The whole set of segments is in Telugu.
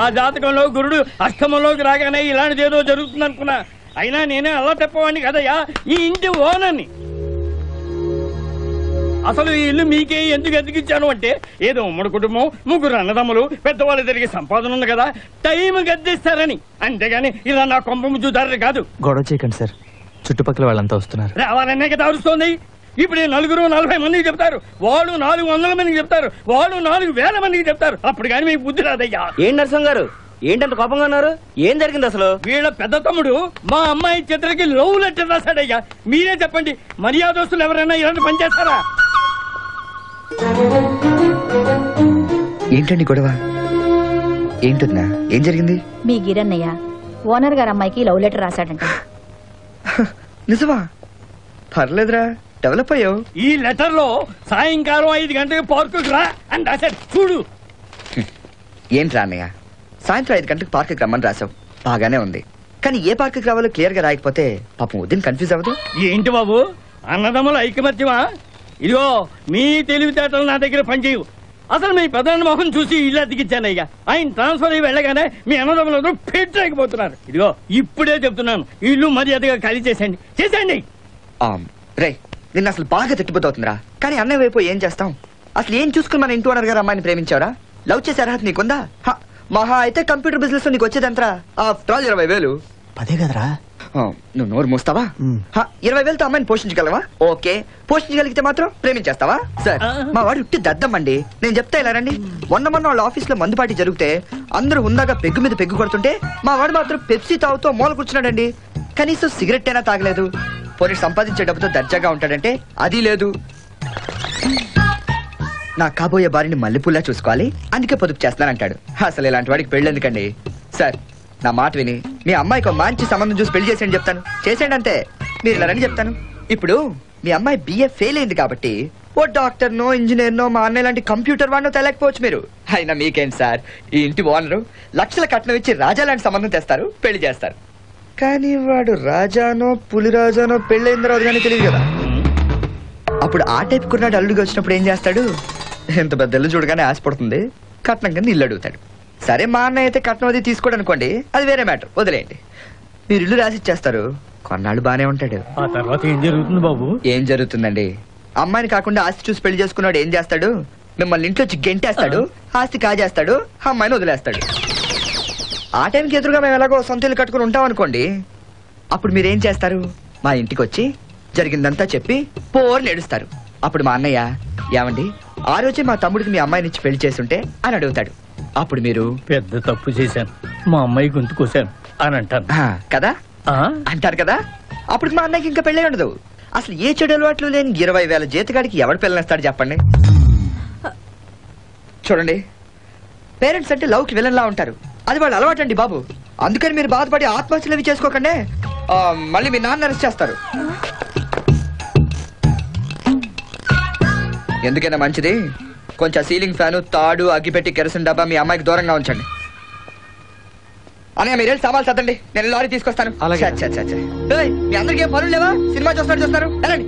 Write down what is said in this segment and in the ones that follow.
జాతకంలో గురుడు అష్టమంలోకి రాగానే ఇలాంటిది ఏదో జరుగుతుంది అనుకున్నా అయినా నేనే అలా తెప్పవాడిని కదయ్యా ఈ ఇంటి ఓనర్ని అసలు ఈ ఇల్లు మీకే ఎందుకు ఎదిగించాను అంటే ఏదో ఉమ్మడి కుటుంబం ముగ్గురు అన్నదమ్ములు పెద్దవాళ్ళు తిరిగి సంపాదన ఉంది కదా టైం గద్దిస్తారని అంతేగాని ఇలా నా కొంప చూతారని కాదు గొడవ చేయకండి సార్ చుట్టుపక్కల వాళ్ళంతా వస్తున్నారు రావాలనే కదా అరుస్తోంది ఇప్పుడు ఈ నలుగురు నలభై మందికి చెప్తారు వాళ్ళు నాలుగు వందల మందికి చెప్తారు వాళ్ళు నాలుగు వేల మందికి చెప్తారు అప్పుడు కానీ మీకు బుద్ధి రాదయ్యా ఏం నరసం గారు ఏంటంత కోపంగా ఉన్నారు ఏం జరిగింది అసలు వీళ్ళ పెద్ద తమ్ముడు మా అమ్మాయి చిత్రకి లవ్ లెటర్ రాశాడయ్యా మీరే చెప్పండి మర్యాదస్తులు ఎవరైనా ఇలాంటి పని చేస్తారా ఏంటండి గొడవ ఏంటన్నా ఏం జరిగింది మీ గిరన్నయ్య ఓనర్ గారు అమ్మాయికి లవ్ లెటర్ రాశాడంట నిజమా పర్లేదురా డెవలప్ అయ్యావు ఈ లెటర్ లో సాయంకాలం ఐదు గంటలకు పార్కుకి రా అని రాశాడు చూడు ఏంట్రా అన్నయ్య సాయంత్రం ఐదు గంటలకు పార్క్కి రమ్మని రాసావు బాగానే ఉంది కానీ ఏ పార్క్కి రావాలో క్లియర్ గా రాయకపోతే పాపం ఉదయం కన్ఫ్యూజ్ అవ్వదు ఏంటి బాబు అన్నదమ్ముల ఐకమత్యమా ఇదిగో మీ తెలివితేటలు నా దగ్గర పనిచేయవు అసలు మీ ప్రధాన మొహం చూసి ఇల్లు అతికిచ్చానయ్యా ఆయన ట్రాన్స్ఫర్ అయ్యి వెళ్ళగానే మీ అన్నదమ్ములందరూ పెట్టలేకపోతున్నారు ఇదిగో ఇప్పుడే చెప్తున్నాను ఈ ఇల్లు మర్యాదగా ఖాళీ చేసేయండి చేసేయండి రే నిన్న అసలు బాగా తిట్టిపోతుందిరా కానీ అన్నయ్య వైపు ఏం చేస్తాం అసలు ఏం చూసుకుని మన ఇంటి ఓనర్ గారు అమ్మాయిని ప్రేమించావరా లవ్ చేసే అర్హత నీకుందా హ, మహా అయితే కంప్యూటర్ బిజినెస్ లో నీకు వచ్చేదంతరా ఆఫ్టర్ ఆల్ ఇరవై వేలు పదే కదరా ఆ, నువ్వు నోరు మూస్తావా మ్. హ, ఇరవై వేలతో అమ్మాయిని పోషించగలవా ఓకే పోషించగలిగితే మాత్రం ప్రేమించేస్తావా సార్ మా వాడు ఉట్టి దద్దమ్మండి నేను చెప్తా ఇలా రండి మొన్న మొన్న వాళ్ళ ఆఫీస్ లో మందుపాటి జరిగితే అందరూ ఉందాగా పెగ్గు మీద పెగ్గు కొడుతుంటే మా వాడు మాత్రం పెప్సీ తాగుతూ మూల కూర్చున్నాడండి కనీసం సిగరెట్ అయినా తాగలేదు పోనీ సంపాదించే డబ్బుతో దర్జాగా ఉంటాడంటే అది లేదు నా కాబోయే భార్యని మల్లెపూలా చూసుకోవాలి అందుకే పొదుపు చేస్తానంటాడు అసలు ఇలాంటి వాడికి పెళ్ళి ఎందుకండి సార్ నా మాట విని మీ అమ్మాయికి ఒక మంచి సంబంధం చూసి పెళ్లి చేసేయండి చెప్తాను చేసేయండి అంతే మీరు ఇలా రండి చెప్తాను ఇప్పుడు మీ అమ్మాయి బిఏ ఫెయిల్ అయింది కాబట్టి ఓ డాక్టర్ నో ఇంజనీర్ నో మా అన్నయ్య లాంటి కంప్యూటర్ వాడినో తెలియకపోవచ్చు మీరు అయినా మీకేంటి సార్ ఈ ఇంటి ఓనరు లక్షల కట్నం ఇచ్చి రాజా లాంటి సంబంధం తెస్తారు పెళ్లి చేస్తారు కానీ వాడు రాజానో పులిరాజానో పెళ్ళైన తర్వాత కానీ తెలియదు కదా అప్పుడు ఆ టైప్ కుర్రాడు అల్లుడికి వచ్చినప్పుడు ఏం చేస్తాడు ఎంత పెద్ద ఇల్లు చూడగానే ఆశపడుతుంది కట్నం కింద ఇల్లు అడుగుతాడు సరే మా అన్నయ్య అయితే కట్నం అది తీసుకోడు అనుకోండి అది వేరే మ్యాటర్ వదిలేయండి మీరు ఇల్లు రాసి ఇచ్చేస్తారు కొన్నాళ్ళు బానే ఉంటాడు ఆ తర్వాత ఏం జరుగుతుంది బాబు ఏం జరుగుతుందండి అమ్మాయిని కాకుండా ఆస్తి చూసి పెళ్లి చేసుకున్నాడు ఏం చేస్తాడు మిమ్మల్ని ఇంట్లో వచ్చి గెంటేస్తాడు ఆస్తి కాజేస్తాడు అమ్మాయిని వదిలేస్తాడు ఆ టైంకి ఎదురుగా మేము ఎలాగో సొంత ఇల్లు కట్టుకుని ఉంటాం అనుకోండి అప్పుడు మీరు ఏం చేస్తారు మా ఇంటికి వచ్చి జరిగిందంతా చెప్పి పోర్లు ఏడుస్తారు అప్పుడు మా అన్నయ్య ఏమండి ఆ రోజే మా తమ్ముడికి మీ అమ్మాయిని ఇచ్చి పెళ్లి చేసుంటే అని అడుగుతాడు అప్పుడు మీరు పెద్ద తప్పు చేశాను మా అమ్మాయి గొంతు కోసాను అని అంటాను "ఆ, కదా ఆ? అంటారు కదా అప్పుడు మా అన్నయ్యకి ఇంకా పెళ్ళే ఉండదు అసలు ఏ చెడు అలవాట్లు లేని ఇరవై వేల జీతగాడికి ఎవడు పెళ్ళనిస్తాడు చెప్పండి చూడండి పేరెంట్స్ అంటే లవ్కి విలన్లా ఉంటారు అది వాళ్ళు అలవాటు అండి బాబు అందుకని మీరు బాధపడి ఆత్మహత్యలు అవి చేసుకోకండి ఆ, మళ్ళీ మీ నాన్న అరెస్ట్ చేస్తారు ఎందుకైనా మంచిది కొంచెం సీలింగ్ ఫ్యాన్ తాడు అగ్గిపెట్టి కెరసిన్ డబ్బా మీ అమ్మాయికి దూరంగా ఉంచండి అనయ్య మీరు వెళ్ళి సామాన్లు సర్దండి నేను లారీ తీసుకొస్తాను అలాగే. ఛ, ఛ, ఛ, ఛ. ఏయ్, మీ అందరికీ ఏం పనులు లేవా సినిమా చూస్తారు చూస్తారు వెళ్ళండి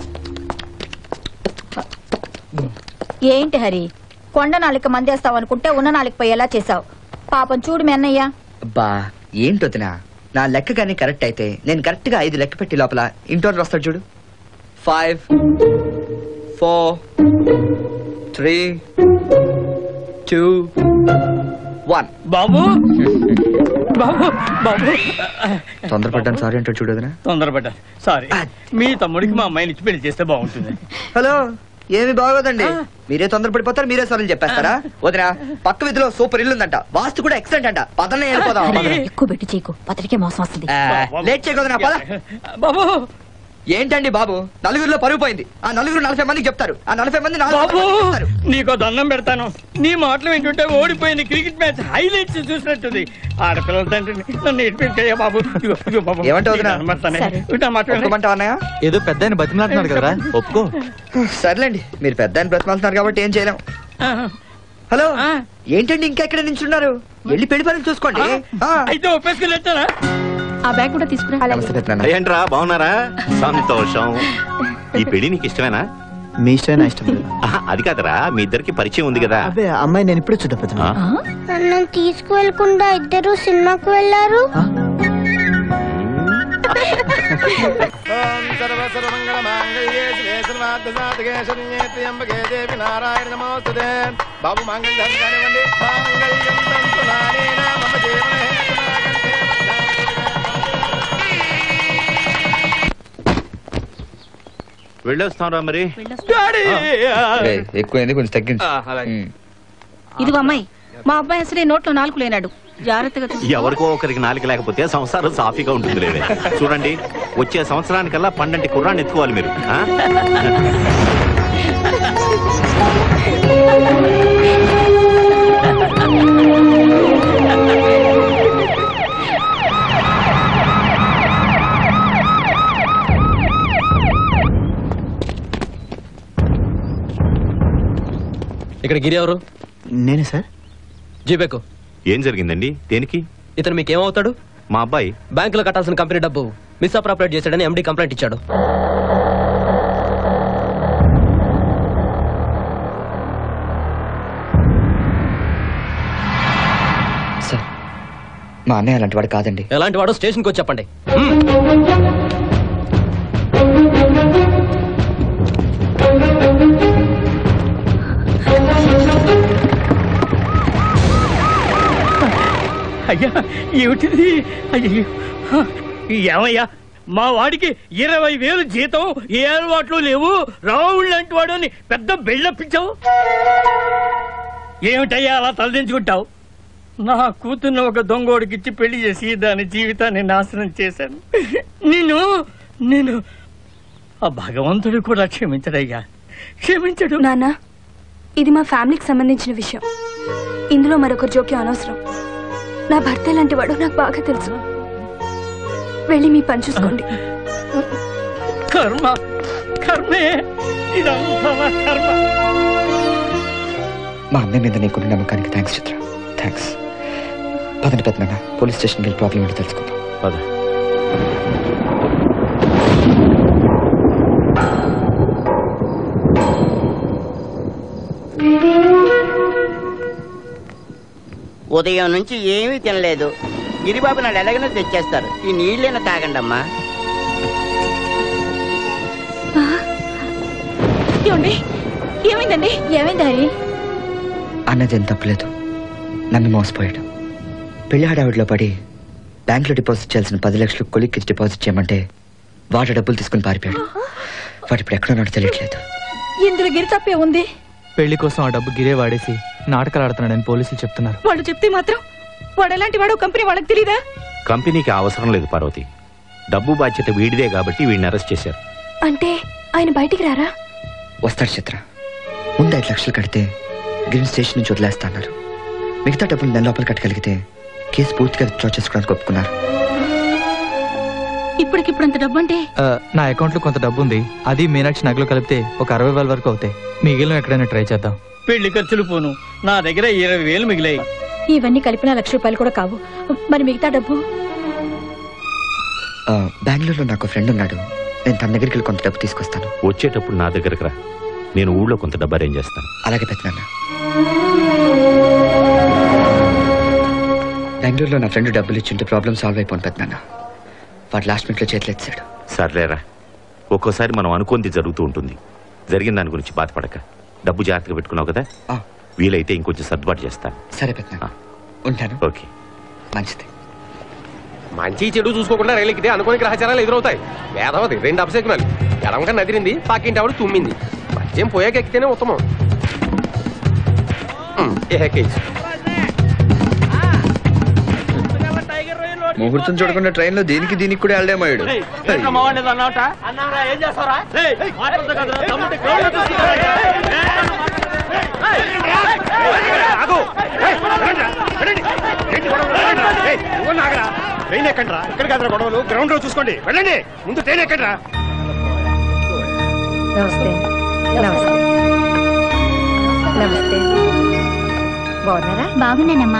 ఏంటి హరి కొండ నాలుక మందేస్తావు అనుకుంటే ఉన్న నాలుక పోయేలా చేసావు పాపం చూడు మీ అన్నయ్య అబ్బా ఏంటొదినా నా లెక్క కానీ కరెక్ట్ అయితే నేను కరెక్ట్ గా ఐదు లెక్క పెట్టి లోపల ఇంటోర్ వస్తాడు చూడు five four three two one బాబు బాబు బాబు తొందరపడ్డాను సారీ అంటాడు చూడు వదినా తొందరపడ్డా సారీ మీ తమ్ముడికి మా అమ్మాయిని ఇచ్చి పెళ్లి చేస్తే బాగుంటుంది హలో ఏమి బాగోదండి మీరే తొందరపడిపోతారు మీరే సారీలు చెప్పేస్తారా వదినా పక్క వీధిలో సూపర్ ఇల్లు ఉందంట వాస్తు కూడా ఎక్సలెంట్ అంట పదనే వెళ్ళిపోదాం పద. ఎక్కువ పెట్టి చీకు పత్రికే మోసం వస్తుంది ఆ, లేట్ చేయకూడదునా పద బాబు ఏంటండి బాబు నలుగురిలో పరుగు పోయింది ఆ నలుగురు నలభై మందికి చెప్తారు ఆ నలభై మంది నాలుగు బాబు మందికి చెప్తారు. నీకో దండం పెడతాను నీ మాటలు వింటుంటే ఓడిపోయింది క్రికెట్ మ్యాచ్ హైలైట్స్ చూసినట్టుంది ఆడపిల్లల తండ్రిని నన్ను ఏడిపించయ్యా బాబు ఇదిగో, ఇదిగో బాబు ఏమంటావు వదినా? నీకు దండం పెడతానే. సరే. ఇటు నా మాట వినండి. ఒప్పుకోమంటావా అన్నయ్య ఏదో పెద్ద ఆయన బతిమలాడుతున్నాడు కదరా ఒప్పుకో సర్లేండి మీరు పెద్ద ఆయన బ్రతమాలుతున్నారు కాబట్టి ఏం చేయలేం ఆ, హలో ఆ. ఏంటండి ఇంకా ఎక్కడ నించున్నారు వెళ్ళి పెళ్లి పనులు చూసుకోండి ఆ. అయితే ఒప్పేసుకుని ఆ బ్యాగ్ కూడా తీసుకురా నమస్తే పెద్దనాన్న. ఏంట్రా బాగున్నారా సంతోషం ఈ పెళ్లి నీకు ఇష్టమేనా మీ ఇష్టమే నా ఇష్టం లేదు ఆహా, అది కాదరా మీ ఇద్దరికి పరిచయం ఉంది కదా అబ్బే ఆ అమ్మాయి నేను ఇప్పుడే చూడ ఆ? నన్ను తీసుకువెళ్ళకుండా ఇద్దరు సినిమాకు వెళ్ళారు బాబు మంగళ కానివ్వండి మాంగళ్యం తంతు నానేన మమ జీవన వెళ్ళొస్తాంరా మరి ఏయ్, ఎక్కువైంది కొంచెం తగ్గించు ఉమ్. ఇదిగో అమ్మాయి మా అబ్బాయి అసలే నోట్లో నాలుగు లేనాడు జాగ్రత్తగా చూసుకో. ఎవరికో ఒకరికి నాలుక లేకపోతే సంసారం సాఫీగా ఉంటుంది లేవే చూడండి వచ్చే సంవత్సరానికల్లా పన్నెండు కుర్రాన్ని ఎత్తుకోవాలి మీరు ఆ? ఇక్కడ గిరి ఎవరు నేనే సార్ జీబేకు ఏం జరిగిందండి దేనికి ఇతను మీకేమవుతాడు మా అబ్బాయి బ్యాంకులో కట్టాల్సిన కంపెనీ డబ్బు మిస్అప్రాపరేట్ చేశాడని ఎండి కంప్లైంట్ ఇచ్చాడు సార్ మా అన్నయ్య అలాంటి వాడు కాదండి ఎలాంటి వాడు స్టేషన్కి వచ్చి చెప్పండి అయ్యా ఏమిటిది అయ్యో ఏమయ్యా మా వాడికి ఇరవై వేలు జీతం ఏ అలవాట్లు లేవు రావుడు లాంటి వాడు అని పెద్ద బెళ్ళప్పించావు ఏమిటయ్యా అలా తలదించుకుంటావు నా కూతుర్ని ఒక దొంగోడికిచ్చి పెళ్లి చేసి దాని జీవితాన్ని నాశనం చేశాను నేను నేను ఆ భగవంతుడు కూడా క్షమించడయ్యా క్షమించడు నాన్న ఇది మా ఫ్యామిలీకి సంబంధించిన విషయం ఇందులో మరొకరి జోక్యం అనవసరం నా భర్త లాంటి వాడు నాకు బాగా తెలుసు వెళ్ళి మీ పని చూసుకోండి కర్మ కర్మే ఇదంతా నా కర్మ మా అన్నయ్య మీద నీకున్న నమ్మకానికి థ్యాంక్స్ చిత్ర థ్యాంక్స్ పదండి పెద్దనాన్న పోలీస్ స్టేషన్కి వెళ్ళి ప్రాబ్లం ఏంటో తెలుసుకుందాం పద ఉదయం నుంచి ఏమీ తినలేదు గిరిబాబు నాడు ఎలాగైనా తెచ్చేస్తారు ఈ నీళ్ళైనా తాగండి అమ్మా ఏమండి ఏమైందండి ఏమైంది హరి అన్నది ఏం తప్పలేదు నమ్మి మోసపోయాడు పెళ్లి హడావిడిలో పడి బ్యాంకులో డిపాజిట్ చేయాల్సిన పది లక్షలు కొలిక్కి డిపాజిట్ చేయమంటే వాడు డబ్బులు తీసుకుని పారిపోయాడు వాడు ఇప్పుడు ఎక్కడున్నాడో తెలియట్లేదు ఇందులో గిరి తప్పే ఉంది పెళ్లి కోసం ఆ డబ్బు గిరే వాడేసి నాటకాలు ఆడుతున్నాడని పోలీసులు చెప్తున్నారు వాళ్ళు చెప్తే మాత్రం వాడు ఎలాంటి వాడు కంపెనీ వాళ్ళకి తెలీదా కంపెనీకి అవసరం లేదు పార్వతి డబ్బు బాధ్యత వీడిదే కాబట్టి వీడిని అరెస్ట్ చేశారు అంటే ఆయన బయటికి రారా వస్తాడు చిత్ర ముందు ఐదు లక్షలు కడితే గ్రీన్ స్టేషన్ నుంచి వదిలేస్తా అన్నారు మిగతా డబ్బులు నెల లోపల కట్టగలిగితే కేసు పూర్తిగా విత్డ్రా చేసుకోవడానికి ఒప్పుకున్నారు ఇప్పటికిప్పుడు అంత డబ్బు అంటే ఆ, నా అకౌంట్లో కొంత డబ్బు ఉంది అది మీనాక్షి నగలు కలిపితే ఒక అరవై వేల వరకు అవుతాయి మిగిలిన ఎక్కడైనా ట్రై చేద్దాం పెళ్లి ఖర్చులు పోను నా దగ్గర ఇరవై వేలు మిగిలాయి ఇవన్నీ కలిపిన లక్ష రూపాయలు కూడా కావు మరి మిగతా డబ్బు ఆ, బెంగళూరులో నాకు ఫ్రెండ్ ఉన్నాడు నేను తన దగ్గరికి వెళ్ళి కొంత డబ్బు తీసుకొస్తాను వచ్చేటప్పుడు నా దగ్గరకు రా నేను ఊళ్ళో కొంత డబ్బు అరేంజ్ చేస్తాను అలాగే పెద్దనాన్న బెంగళూరులో నా ఫ్రెండ్ డబ్బులు ఇచ్చింటే ప్రాబ్లం సాల్వ్ అయిపోయింది పెద్దనాన్న వాడు లాస్ట్ మినిట్లో చేతులు ఎత్తాడు సర్లేరా ఒక్కోసారి మనం అనుకుంది జరుగుతూ ఉంటుంది జరిగిన దాని గురించి బాధపడక డబ్బు జాగ్రత్తగా పెట్టుకున్నావు కదా ఆ, వీలైతే ఇంకొంచెం సర్దుబాటు చేస్తాను సరే పెద్దనాన్న ఉంటాను ఓకే మంచిది మంచి చెడు చూసుకోకుండా రైలు ఎక్కితే అనుకోని గ్రహచారాలు ఎదురవుతాయి వేదవది రెండు అపశకునాలు ఎడమక నదిరింది పక్కింటి ఆవిడ తుమ్మింది మద్యం పోయాక ఎక్కితేనే ఉత్తమం ఉమ్, ఏ కేసు ముహూర్తం చూడకుండా ట్రైన్ లో దీనికి దీనికి కూడా వెళ్ళడమయ్యాడు ట్రైన్ ఎక్కండి ఇక్కడ కాదు గొడవలు గ్రౌండ్ లో చూసుకోండి వెళ్ళండి ముందు ట్రైన్ ఎక్కండి నమస్తే నమస్తే నమస్తే బాగున్నారా బాగున్నానమ్మా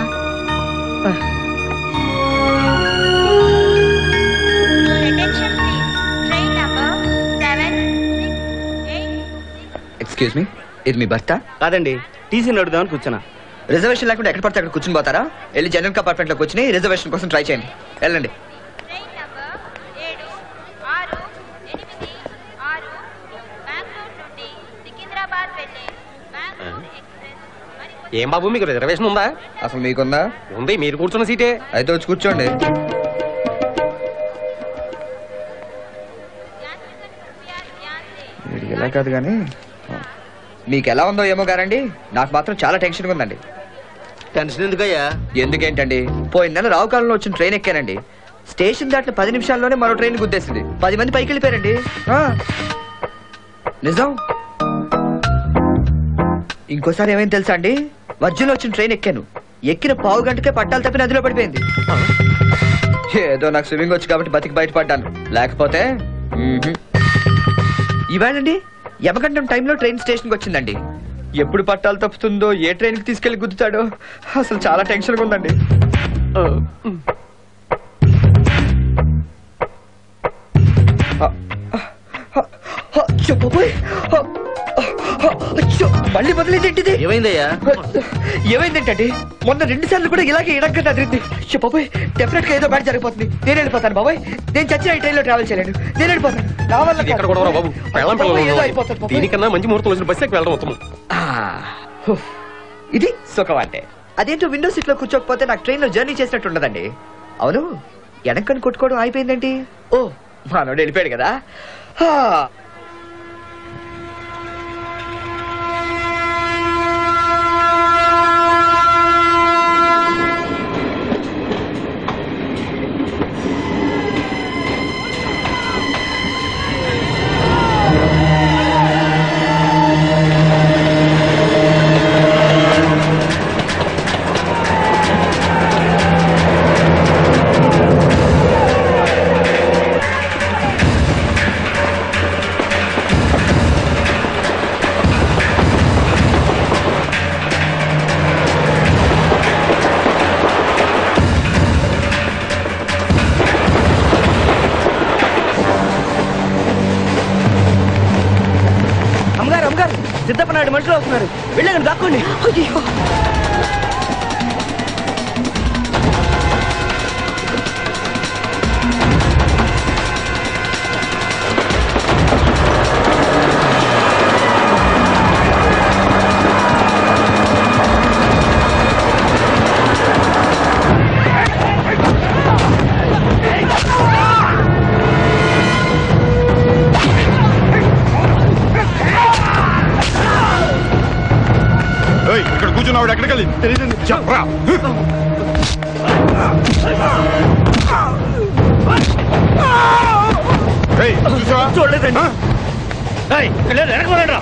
ఎక్స్క్యూజ్ మీ ఇది మీ భర్త కాదండి టీసీ నడుదామని కూర్చున్నా రిజర్వేషన్ లేకుండా ఎక్కడ పడితే అక్కడ కూర్చుని పోతారా వెళ్ళి జనరల్ కంపార్ట్మెంట్ లో కూర్చుని రిజర్వేషన్ కోసం ట్రై చేయండి వెళ్ళండి ఏం బాబు మీకు రిజర్వేషన్ ఉందా అసలు మీకుందా ఉంది మీరు కూర్చున్న సీటే అయితే వచ్చి కూర్చోండి వీడికి ఎలా కాదు కానీ మీకు ఎలా ఉందో ఏమో గారండి నాకు మాత్రం చాలా టెన్షన్గా ఉందండి టెన్షన్ ఎందుకయ్యా ఎందుకేంటండి పోయిన నెల రావు కాలంలో వచ్చిన ట్రైన్ ఎక్కానండి స్టేషన్ దాటిన పది నిమిషాల్లోనే మరో ట్రైన్ గుద్దేసింది పది మంది పైకి వెళ్ళిపోయారండి ఆ. నిజం ఇంకోసారి ఏమైంది తెలుసా అండి మధ్యలో వచ్చిన ట్రైన్ ఎక్కాను ఎక్కిన పావు గంటకే పట్టాలు తప్పి నదిలో పడిపోయింది ఏదో నాకు స్విమ్మింగ్ వచ్చి కాబట్టి బతికి బయటపడ్డాను లేకపోతే మ్మ్హ్. ఇవాళండి యమగండం టైంలో ట్రైన్ స్టేషన్కి వచ్చిందండి ఎప్పుడు పట్టాలు తప్పుతుందో ఏ ట్రైన్కి తీసుకెళ్లి గుద్దుతాడో అసలు చాలా టెన్షన్గా ఉందండి ఆ, ఆ, ఆ, ఆ, అచ్చో బాబోయ్. ఆ, ఆ, ఆ, అచ్చో, మళ్ళీ మొదలైందేంటిది ఏమైందయ్యా ఏమైందేంటండి మొన్న రెండు సార్లు కూడా ఇలాగే ఇడక్క అదిరింది అయ్యో బాబాయ్ డెఫినెట్ గా ఏదో బ్యాడ్ జరిగిపోతుంది నేను వెళ్ళిపోతాను బాబాయ్ నేను చచ్చిన ఈ ట్రైన్ లో ట్రావెల్ చేయలేను నేను వెళ్ళిపోతాను నా వల్ల ఇది ఎక్కడ కాదు. కూడా బాబు పెళ్ళం బాబాయ్, ఏదో పిల్లలు అయిపోతుంది బాబాయ్. దీనికన్నా మంచి ముహూర్తం వచ్చిన బస్సు ఎక్కి వెళ్ళడం ఉత్తమం ఆ, హుఫ్. ఇది సుఖం అంటే అదేంటో విండో సీట్ లో కూర్చోకపోతే నాకు ట్రైన్ లో జర్నీ చేసినట్టు ఉండదండి అవును వెనక్కని కొట్టుకోవడం అయిపోయిందేంటి ఓ మానవుడు వెళ్ళిపోయాడు కదా హా. అమ్మగారు అమ్మగారు సిద్ధప్ప నాయుడు మనుషులు వస్తున్నారు వెళ్ళండి దాక్కోండి ఇక్కడ కూర్చున్నాడు ఎక్కడికి వెళ్ళి తెలియదు చెప్పరా ఏయ్, చూసావా? చూడలేదండి ఆ? ఏయ్, ఇక్కడ లేదు, వెనక్కి పోరండి రా.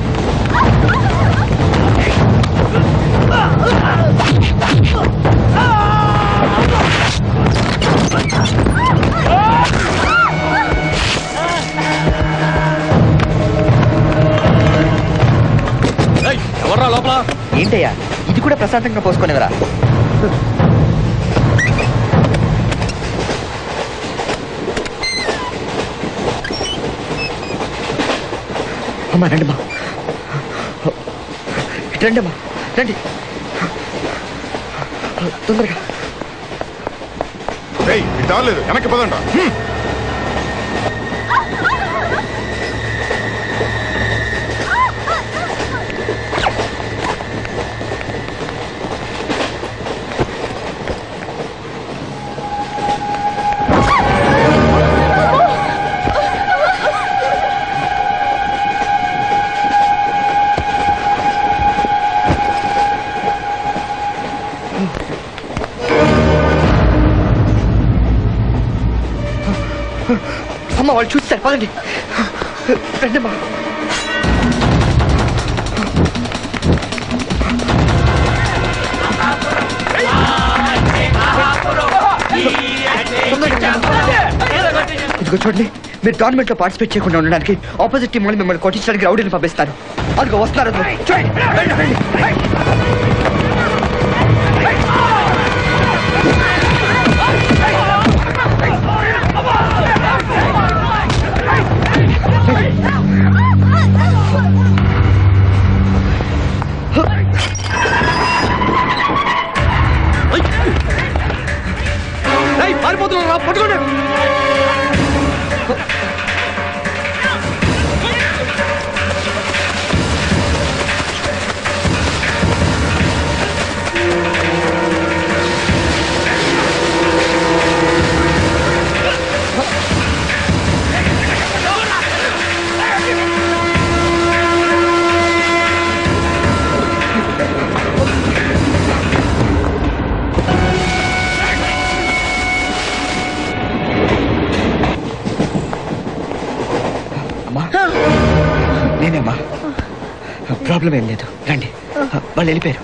ఏయ్, ఎవర్రా లోపల ఏంటయ్యా ఇది కూడా ప్రశాంతంగా పోసుకునేవరా అమ్మా రండి అమ్మా ఇటు రండి అమ్మా రండి తొందరగా ఏయ్, ఇటు రాలేదు వెనక్కి పదండ అమ్మ వాళ్ళు చూస్తారు పదండి రండి అమ్మా తొందరగా రండి. ఇదిగో చూడండి మీరు టోర్నమెంట్ లో పార్టిసిపేట్ చేయకుండా ఉండడానికి ఆపోజిట్ టీం వాళ్ళు మిమ్మల్ని కొట్టించడానికి రౌడీని పంపిస్తారు అదిగో వస్తున్నారు అదిగో. చూడండి రండి, రండి. నేనే అమ్మా ప్రాబ్లం ఏం లేదు రండి వాళ్ళు వెళ్ళిపోయారు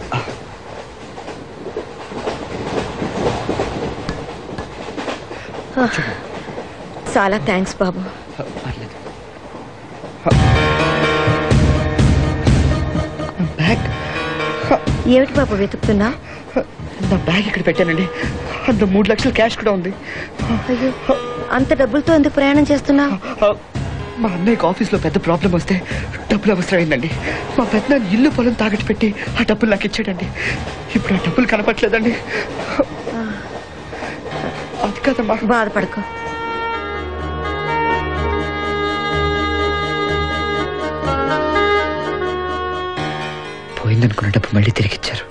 చాలా థ్యాంక్స్ బాబు బ్యాగ్ ఏమిటి బాబు వెతుకుతున్నా నా బ్యాగ్ ఇక్కడ పెట్టానండి అందులో మూడు లక్షల క్యాష్ కూడా ఉంది అయ్యో అంత డబ్బులతో ఎందుకు ప్రయాణం చేస్తున్నా మా అన్నయ్యకి ఆఫీస్లో పెద్ద ప్రాబ్లం వస్తే డబ్బులు అవసరమైందండి మా పెద్ద ఇల్లు పొలం తాకట్టు పెట్టి ఆ డబ్బులు నాకు ఇచ్చాడండి ఇప్పుడు ఆ డబ్బులు కనపట్లేదండి అది కదమ్మా బాధపడకు పోయిందనుకున్న డబ్బు మళ్ళీ తిరిగి ఇచ్చారు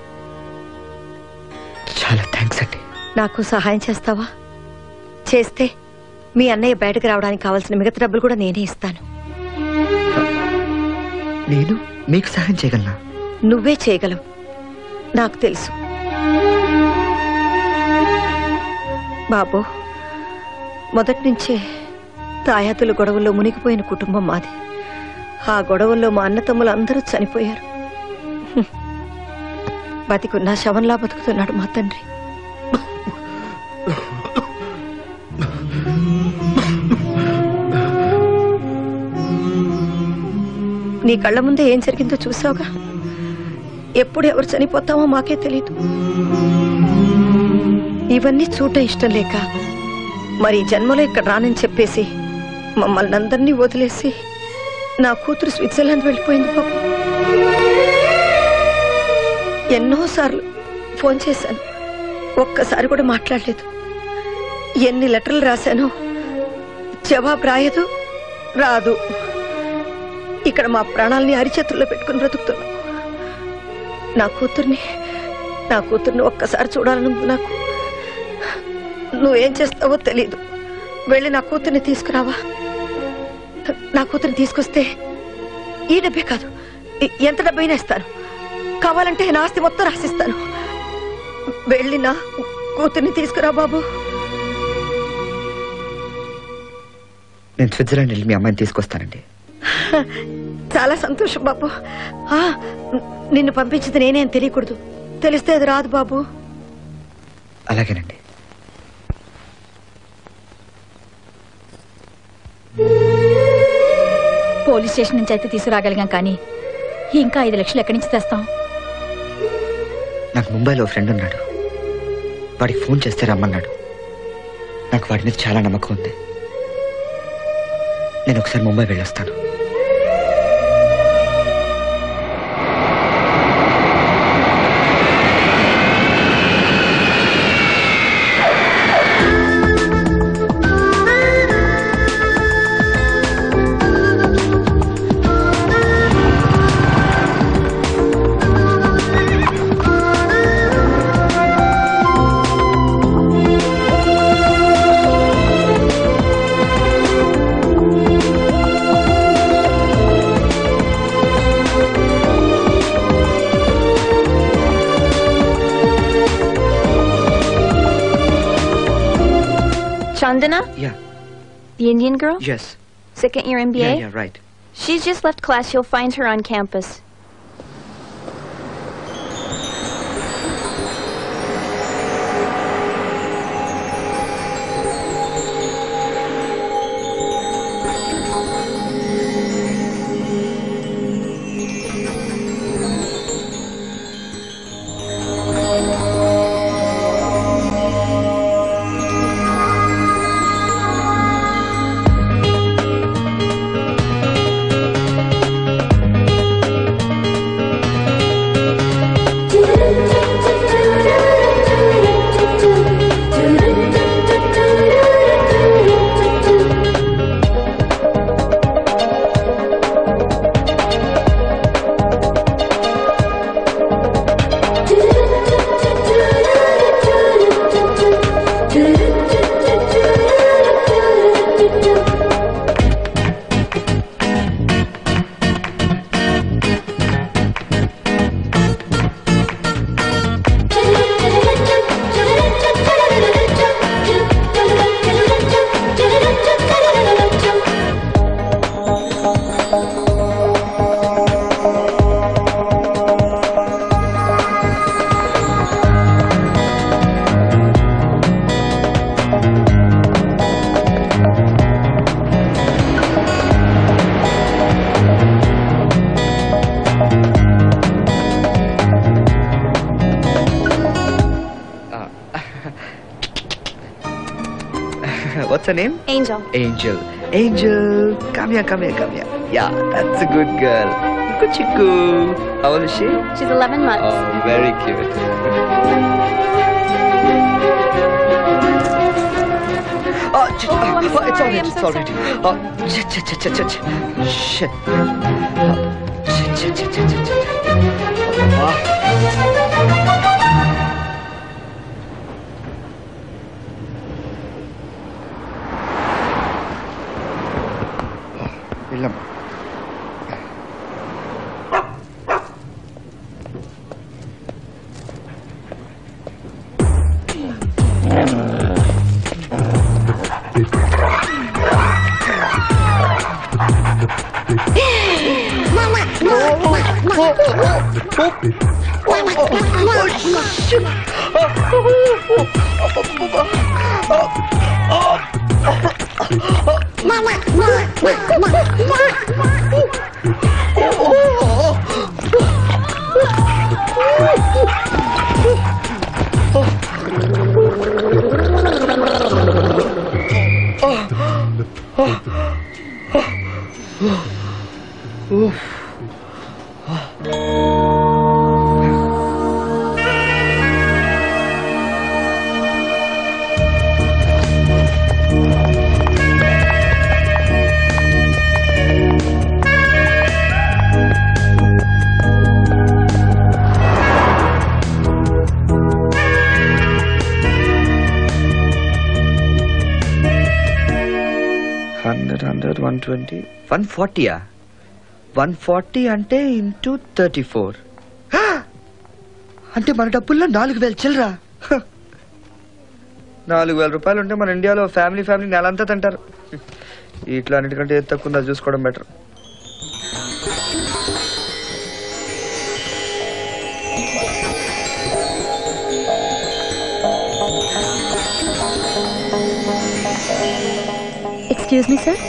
చాలా థ్యాంక్స్ అండి నాకు సహాయం చేస్తావా చేస్తే మీ అన్నయ్య బయటకు రావడానికి కావాల్సిన మిగతా డబ్బులు కూడా నేనే ఇస్తాను నేను మీకు సహాయం చేయగలనా నువ్వే చేయగలవు నాకు తెలుసు బాబు మొదటి నుంచే తాయాతుల గొడవల్లో మునిగిపోయిన కుటుంబం మాది ఆ గొడవల్లో మా అన్నతమ్ములు అందరూ చనిపోయారు హ్మ్. బతికున్న శవంలా బతుకుతున్నాడు మా తండ్రి నీ కళ్ళ ముందే ఏం జరిగిందో చూసావుగా ఎప్పుడు ఎవరు చనిపోతామో మాకే తెలియదు ఇవన్నీ చూడటం ఇష్టం లేక మరి ఈ జన్మలో ఇక్కడ రానని చెప్పేసి మమ్మల్ని అందరినీ వదిలేసి నా కూతురు స్విట్జర్లాండ్ వెళ్ళిపోయింది పాప ఎన్నోసార్లు ఫోన్ చేశాను ఒక్కసారి కూడా మాట్లాడలేదు ఎన్ని లెటర్లు రాశానో జవాబు రాయదు రాదు ఇక్కడ మా ప్రాణాలని అరిచేతుల్లో పెట్టుకుని బ్రతుకుతున్నాం నా కూతుర్ని నా కూతుర్ని ఒక్కసారి చూడాలని ఉంది నాకు నువ్వేం చేస్తావో తెలీదు వెళ్ళి నా కూతుర్ని తీసుకురావా నా కూతుర్ని తీసుకొస్తే ఈ డబ్బే కాదు ఎ- ఎంత డబ్బైనా ఇస్తాను కావాలంటే నా ఆస్తి మొత్తం రాసిస్తాను వెళ్ళి నా కూతుర్ని తీసుకురా బాబు నేను స్విట్జర్లాండ్ వెళ్ళి మీ అమ్మాయిని తీసుకొస్తానండి చాలా సంతోషం బాబు ఆ, నిన్ను పంపించింది నేనే అని తెలియకూడదు తెలిస్తే అది రాదు బాబు అలాగేనండి పోలీస్ స్టేషన్ నుంచి అయితే తీసుకురాగలిగాం కానీ ఇంకా ఐదు లక్షలు ఎక్కడి నుంచి తెస్తాం నాకు ముంబైలో ఫ్రెండ్ ఉన్నాడు వాడికి ఫోన్ చేస్తే రమ్మన్నాడు నాకు వాడి మీద చాలా నమ్మకం ఉంది నేను ఒకసారి ముంబై వెళ్ళొస్తాను Chandana? Yeah. The Indian girl? Yes. Second year MBA? Yeah, yeah, right. She's just left class. You'll find her on campus. What's name Angel Angel. Angel, come here, come here, come here. Yeah, that's a good girl. Good chiku. How old is she? She's 11 months. Oh, very cute. Oh, ch- Oh, I'm oh, it's sorry, alright, I'm it's so alright. Oh, ch- ch- ch- ch- ch- ch- shit. Oh, ch- ch- ch- ch- ch- ch- Ah. వెళ్ళమ్మా hundred hundred one twenty one ఫార్టీయా వన్ ఫార్టీ అంటే ఇంటూ థర్టీ ఫోర్ అంటే మన డబ్బుల్లో నాలుగు వేలు చిల్లరా హ. నాలుగు వేల రూపాయలు ఉంటే మన ఇండియాలో ఫ్యామిలీ ఫ్యామిలీ నెలంతా తింటారు ఇట్లా అన్నిటికంటే ఏది తక్కువ ఉందో అది చూసుకోవడం better excuse me sir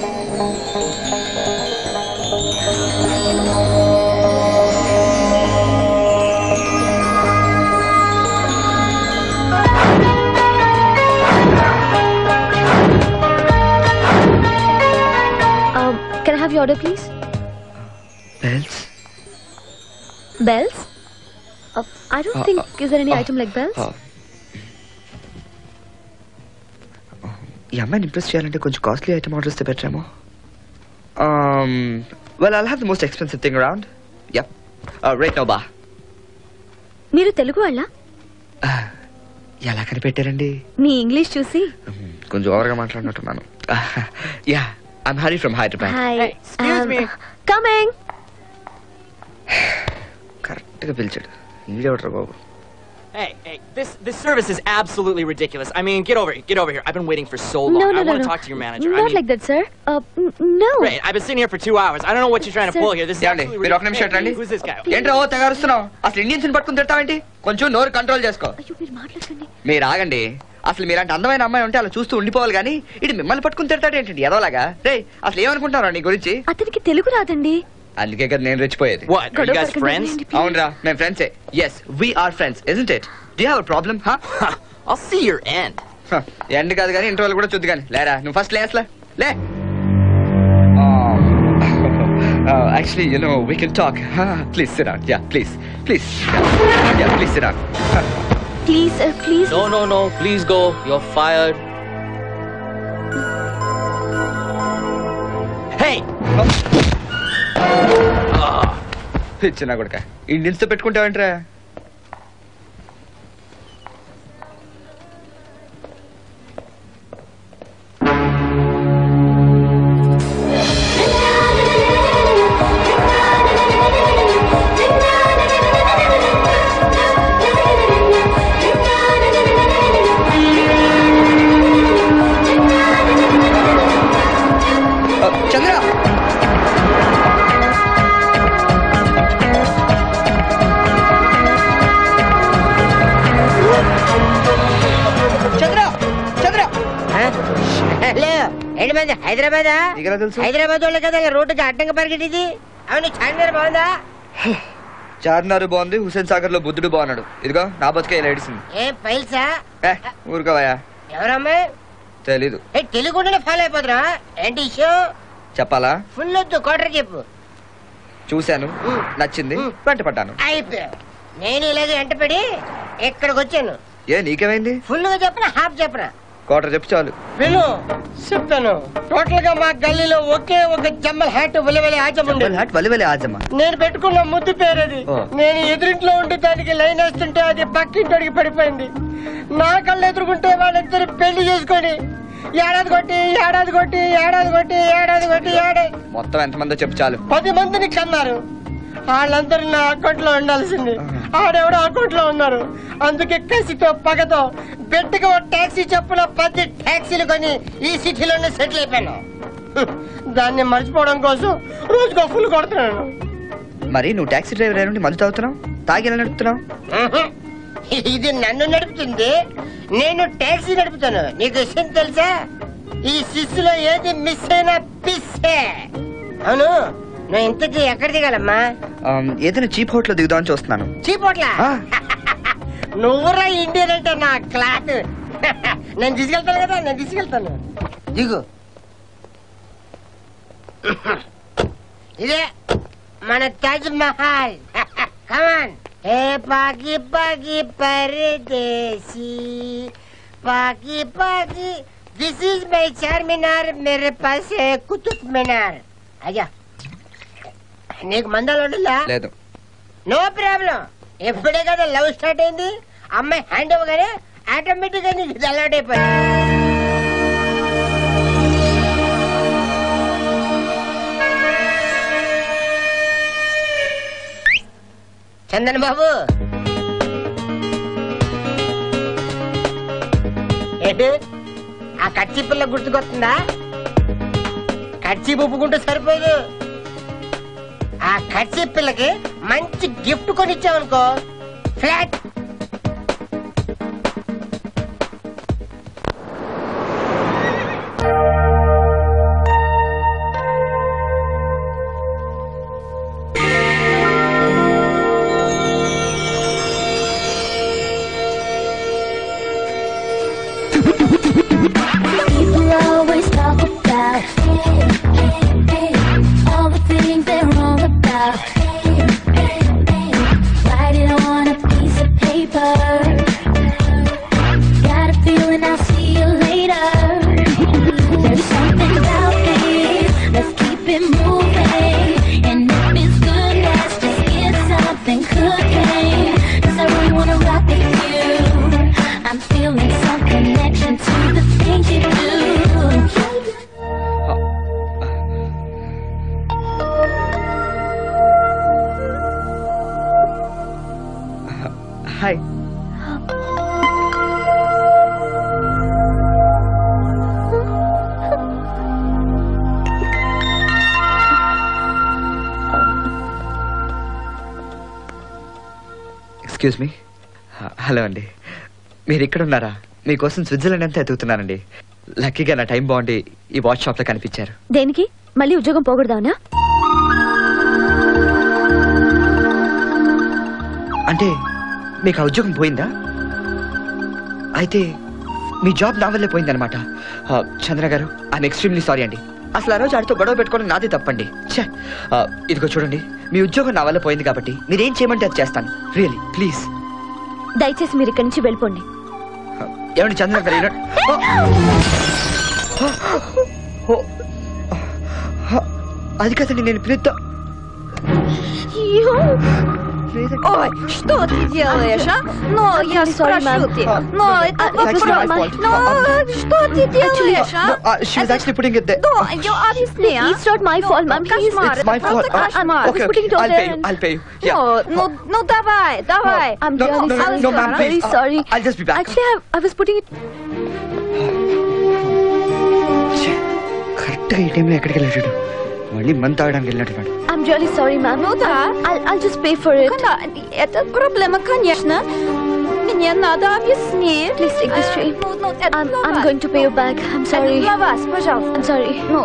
can I have you order please bells bells I don't think is there any item like bells ఈ అమ్మాయిని ఇంప్రెస్ చేయాలంటే కొంచెం కాస్ట్లీ ఐటమ్ ఆర్డర్ ఇస్తే బెటర్ ఏమో well I'll have the most expensive thing around yup right no బా మీరు తెలుగు వాళ్ళ ఎలా కనిపెట్టారండి మీ ఇంగ్లీష్ చూసి కొంచెం ఓవర్గా మాట్లాడినట్టున్నాను yeah I'm Hari from Hyderabad hi coming కరెక్ట్గా పిలిచాడు ఈడేవట్రా బాబు Hey, hey, this this service is absolutely ridiculous. I mean, get over here, get over here. I've been waiting for so long. No, no, I no, want to no. talk to your manager. I Not mean, like that, sir. Uh, n- no. Right, I've been sitting here for two hours. I don't know what you're trying to Sir, pull here. This is ఏమండి absolutely మీరు ఒక నిమిషం ridiculous. రండి Hey, who's this guy? ఏంట్రా ఓ తెగారుస్తున్నావు అసలు ఇండియన్స్ పట్టుకుని తిడతావేంటి కొంచెం నోరు కంట్రోల్ చేసుకో అయ్యో మీరు మాట్లాడకండి మీరు ఆగండి అసలు మీలాంటి అందమైన అమ్మాయి ఉంటే అలా చూస్తూ ఉండిపోవాలి కానీ ఇది మిమ్మల్ని పట్టుకుని తిడతాడు ఏంటండి ఎదవలాగా రే అసలు ఏమనుకుంటున్నారా నీ గురించి అతనికి తెలుగు రాదండి అందుకే కదా నేను రెచ్చిపోయేది What? Are you guys friends? అవునరా మేము ఫ్రెండ్సే yes we are friends isn't it do have a problem హా I'll see your end. End కాదు కానీ ఇంటర్వల్ కూడా చూద్దు కానీ లేరా నువ్వు ఫస్ట్ లే అసలు లే actually you know we can talk please sit down yeah please please yeah please sit down please sir please No, no, no. Please go. You're fired. Hey! ఇచ్చిన కొడుక ఇండియన్స్ తో పెట్టుకుంటావేంట్రా చంద్ర చంద్ర చంద్ర హలో ఏంటి మంది హైదరాబాద్ నీకెలా తెలుసు? హైదరాబాద్ వాళ్ళే కదా ఇలా రోడ్డుకి అడ్డంగా పరిగెట్టింది అవును చార్మినార్ బాగుందా చార్మినార్ బాగుంది హుసేన్ సాగర్ లో బుద్ధుడు బాగున్నాడు ఇదిగో నా బతుకే ఇలా ఏడిసింది ఏం పైల్సా ఏ ఊరుకోవయ్యా ఎవరమ్మాయి తెలీదు ఏ తెలుగుండనే ఫాలో అయిపోతున్నా ఏంటి ఇష్యూ చెప్పాలా ఫుల్ వద్దు క్వార్టర్ చెప్పు చూశాను నచ్చింది వెంట పడ్డాను అయిపోయావు నేను ఇలాగే వెంటపడి ఇక్కడికి వచ్చాను ఏ నీకేమైంది ఫుల్ గా చెప్పనా హాఫ్ చెప్పనా కోటర్ చెప్పు చాలు విను చెప్తాను టోటల్ గా మా గల్లీలో ఒకే ఒక జమ్మల్ హ్యాట్ వెలవెలి ఆచం ఉండేది హాట్ వలివలి ఆజమ్మ నేను పెట్టుకున్న ముద్దు పేరు అది ఓ. నేను ఎదురింట్లో ఉంటే దానికి లైన్ వేస్తుంటే అది పక్కింటోడికి పడిపోయింది నా కళ్ళు ఎదురుకుంటే వాళ్ళిద్దరు పెళ్లి చేసుకొని ఏడాది కొట్టి ఏడాది కొట్టి ఏడాది కొట్టి ఏడాది కొట్టి ఏడాది మొత్తం ఎంతమందో చెప్పు చాలు పది మందిని కన్నారు వాళ్ళందరూ నా అకౌంట్ లో ఉండాల్సింది ఆడెవడో అకౌంట్ లో ఉన్నారు అందుకే కసితో పగతో బెట్టుగా ఒక టాక్సీ చెప్పున పది టాక్సీలు కొని ఈ సిటీలోనే సెటిల్ అయిపోయాను హ్మ్. దాన్ని మర్చిపోవడం కోసం రోజుకో ఫుల్ కొడుతున్నాను మరి నువ్వు టాక్సీ డ్రైవర్ నుండి మందు తాగుతున్నావు తాగి ఎలా నడుపుతున్నావు మ్హూ. ఇది నన్ను నడుపుతుంది నేను టాక్సీ నడుపుతాను నీకు విషయం తెలుసా ఈ సిస్సులో ఏది మిస్ అయినా పిస్సే అవును నువ్వు ఇంతకీ ఎక్కడ దిగాలమ్మా ఆమ్, ఏదైనా చీప్ హోటల్ దిగుదామని చూస్తున్నాను చీపోట్లా నువ్వురా ఇండియన్ అంటే నా క్లాత్ నేను తీసుకెళ్తాను కదా నేను తీసుకెళ్తాను దిగు ఇదే మన తాజ్ మహల్ కమాన్ ఏ పాకి పాకి పరదేశీ పాకి పాకి దిస్ ఇస్ మై చార్మినార్ మేరే పాస్ है కుతుబ్ మినార్ అయ్యా నీకు మందాలు ఉంటుందా లేదు నో ప్రాబ్లం ఎప్పుడే కదా లవ్ స్టార్ట్ అయింది అమ్మాయి హ్యాండ్ ఇవ్వగానే ఆటోమేటిక్ గా నీకు ఇది అలవాటు అయిపోయింది చందన్ బాబు ఏంటి ఆ కచ్చి పిల్ల గుర్తుకొస్తుందా కచ్చి ఒప్పుకుంటే సరిపోదు ఆ కచ్చి పిల్లకి మంచి గిఫ్ట్ కొనిచ్చావనుకో flat People always talk about all the things they're wrong about. Write it on a piece of paper. Got a feeling I'll see you later. There's something about this. Let's keep it moving. And if it's good, let's just get something cooking. 'Cause I really wanna rock with you. I'm feeling some connection to the things you do. Hi excuse me hello అండి మీరు ఇక్కడ ఉన్నారా మీకోసం స్విట్జర్లాండ్ అంతా ఎదుగుతున్నానండి లక్కీగా నా టైం బాగుండి ఈ వాచ్ షాప్లో కనిపించారు దేనికి మళ్ళీ ఉద్యోగం పోకూడదానా అంటే మీకు ఆ ఉద్యోగం పోయిందా అయితే మీ జాబ్ నా వల్లే పోయిందనమాట ఆ, చంద్ర గారు ఐఎమ్ ఎక్స్ట్రీమ్లీ సారీ అండి అసలు ఆ రోజు ఆడితో గొడవ పెట్టుకోవడం నాదే తప్పండి ఛే ఆ, ఇదిగో చూడండి మీ ఉద్యోగం నా వల్ల పోయింది కాబట్టి మీరేం చేయమంటే అది చేస్తాను రియలీ ప్లీజ్ దయచేసి మీరు ఇక్కడి నుంచి వెళ్ళిపోండి ఏమండి చంద్ర గారు ఇలా- ఓ! ఓ! అది కదండి నేను పిలుద్దా Ой, что ты делаешь, а? Но я I'm sorry, спрошу ma'am. тебя. Но это It's actually my вопрос. fault. Но что ты делаешь, а? No, uh, she was actually putting it there. Да, я объясни, а? It's not my fault, ma'am. He is- Кошмар, It's my это fault. просто Uh, кошмар. okay, was putting okay. it on I'll there pay you. and- I'll pay you. Yeah. Ну, ну, ну давай, давай. I'm No, really no, no, sorry. no, ma'am, I'm please. very Uh, sorry. I'll just be back. Actually, I, I was putting it. కరెక్ట్గా ఈ టైంలో ఎక్కడికి వెళ్ళాడు మళ్ళీ మంత్ తాగడానికి వెళ్ళినట్టున్నాడు I'm really sorry, ma'am. Ну да. I'll, I'll just pay for it. Да, это проблема, конечно. Мне надо объяснить. Please take this Э, tray. Ну, ну, это I'm, для I'm вас. going to pay you back. I'm sorry. Это для вас, пожалуйста. I'm sorry. Ну,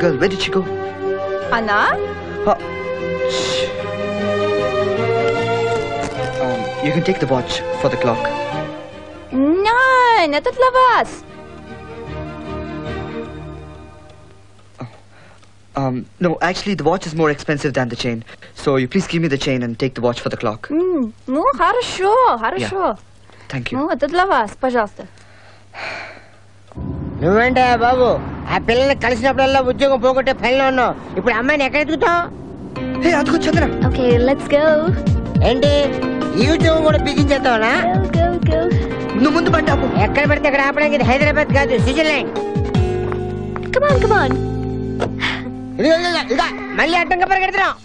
girl. Where did she go? అన్నా Uh, shh. um, you can take the watch for the clock. Nein, это для вас. Um, no, actually, the watch is more expensive than the chain. So you please give me the chain and take the watch for the clock. М, Ну, хорошо, хорошо. Thank you. Ну, это для вас, пожалуйста. నువ్వేంటే బాబు ఆ పిల్లల్ని కలిసినప్పుడల్లా ఉద్యోగం పోగొట్టే పనిలో ఉన్నావు ఇప్పుడు అమ్మాయిని ఎక్కడ ఎదుగుతావు అదిగో చంద్ర ఓకే లెట్స్ గో ఏంటి ఈ ఉద్యోగం కూడా బిగించేద్దామనా నువ్వు ముందు పడ్డావు ఎక్కడ పడితే అక్కడ ఆపడానికి ఇది హైదరాబాద్ కాదు స్విట్జర్లాండ్ కమాన్ కమాన్ ఇదిగో ఇదిగో, ఇదిగో మళ్ళీ అడ్డంగా పరిగెడుతున్నావు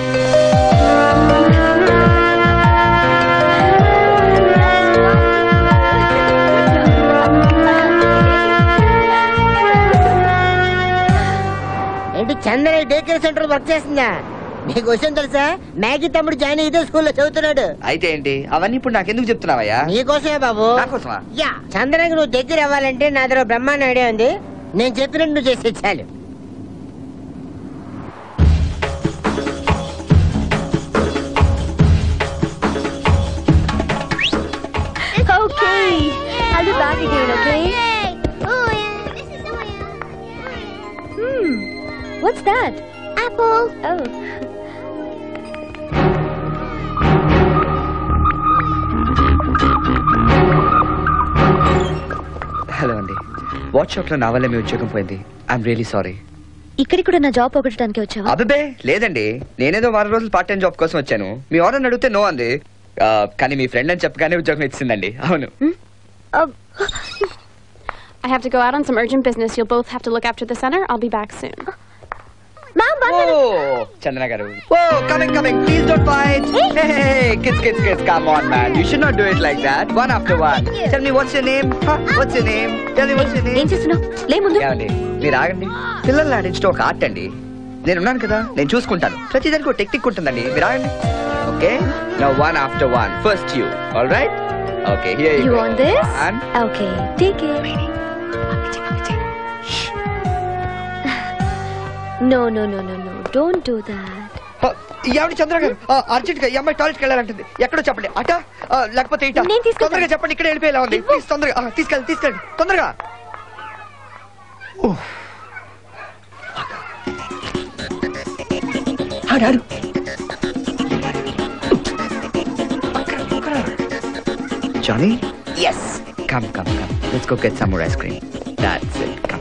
ఏంటి Chandana day care centre work చేస్తుందా నీకు విషయం తెలుసా మ్యాగీ తమ్ముడు జాయిన్ ఇదే స్కూల్లో చదువుతున్నాడు అయితే ఏంటి అవన్నీ ఇప్పుడు నాకెందుకు చెప్తున్నావయ్యా నీకోసమే బాబు నాకోసమా యా చందనకి నువ్వు దగ్గర అవ్వాలంటే నా దగ్గర బ్రహ్మాండ ఐడియా ఉంది నేను చెప్పినట్టు నువ్వు చేసి చాలు Okay, I'll be back again, okay? Hmm, what's that? Apple. Oh. Hello అండి వాచ్ షాప్ లో నా వల్ల మీ ఉద్యోగం పోయింది ఐఎమ్ రియలీ సారీ ఇక్కడికి కూడా నా జాబ్ పోగొట్టడానికి వచ్చావా అబ్బే లేదండి నేనేదో వారం రోజులు పార్ట్ టైం జాబ్ కోసం వచ్చాను మీ ఆర్డర్ అడిగితే నో అంది ఆ, కానీ మీ ఫ్రెండ్ అని చెప్పగానే ఉద్యోగం ఇచ్చిందండి అవును I have to go out on some urgent business. You'll both have to look after the center. I'll be back soon. Oh Chandana గారు oh coming coming please don't fight kids kids kids come on man you should not do it like that one after one tell me what's your name what's your name tell me what's your name ఏం చేస్తున్నావు లే ముందు ఏమండి మీరు ఆగండి పిల్లల్ని ఆడించడం ఒక ఆర్ట్ అండి నేను ఉన్నాను కదా నేను చూసుకుంటాను ప్రతి దానికి ఒక టెక్నిక్ ఉంటుందండి మీరు ఆగండి okay now one after one first you all right okay here You you want this? Okay, take it. No, no, no, no, no. Don't do that. ఎవరి చంద్ర గారు అర్జెంట్ గా ఈ అమ్మాయి టాయిలెట్ వెళ్ళాలంటుంది ఎక్కడో చెప్పండి అట ఆ, లేకపోతే ఇట తొందరగా చెప్పండి ఇక్కడ వెళ్ళిపోయేలా ఉంది ప్లీజ్ తొందరగా ఆ, తీసుకెళ్ళి తీసుకెళ్ళి తొందరగా ఓహ్. ఆడు, ఆడు. Johnny? Yes. Come, come, come. Let's go get some more ice cream. That's it. Come.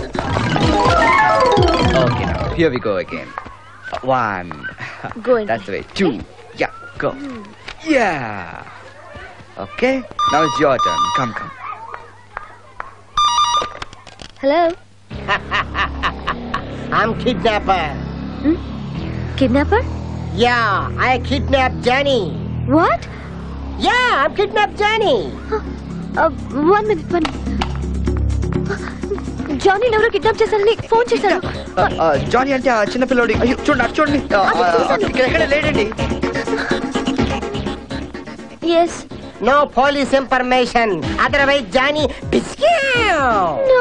Okay, now here we go again. One. Go That's the way. Two. Yeah, go. Yeah. Okay. Now it's your turn. Come, come. Hello? I'm kidnapper. Kidnapper? Yeah, I kidnapped Johnny. What? Yeah, I'm kidnapped Johnny. Uh, one minute, one Johnny ఎవరో కిడ్నాప్ చేశారని ఫోన్ చేశారు జానీ అంటే ఆ చిన్న పిల్లోడి అయ్యో చూడండి అటు చూడండి ఆ, ఆ, ఇక్కడ ఎక్కడ లేడండి yes No police information. Otherwise, Johnny. No.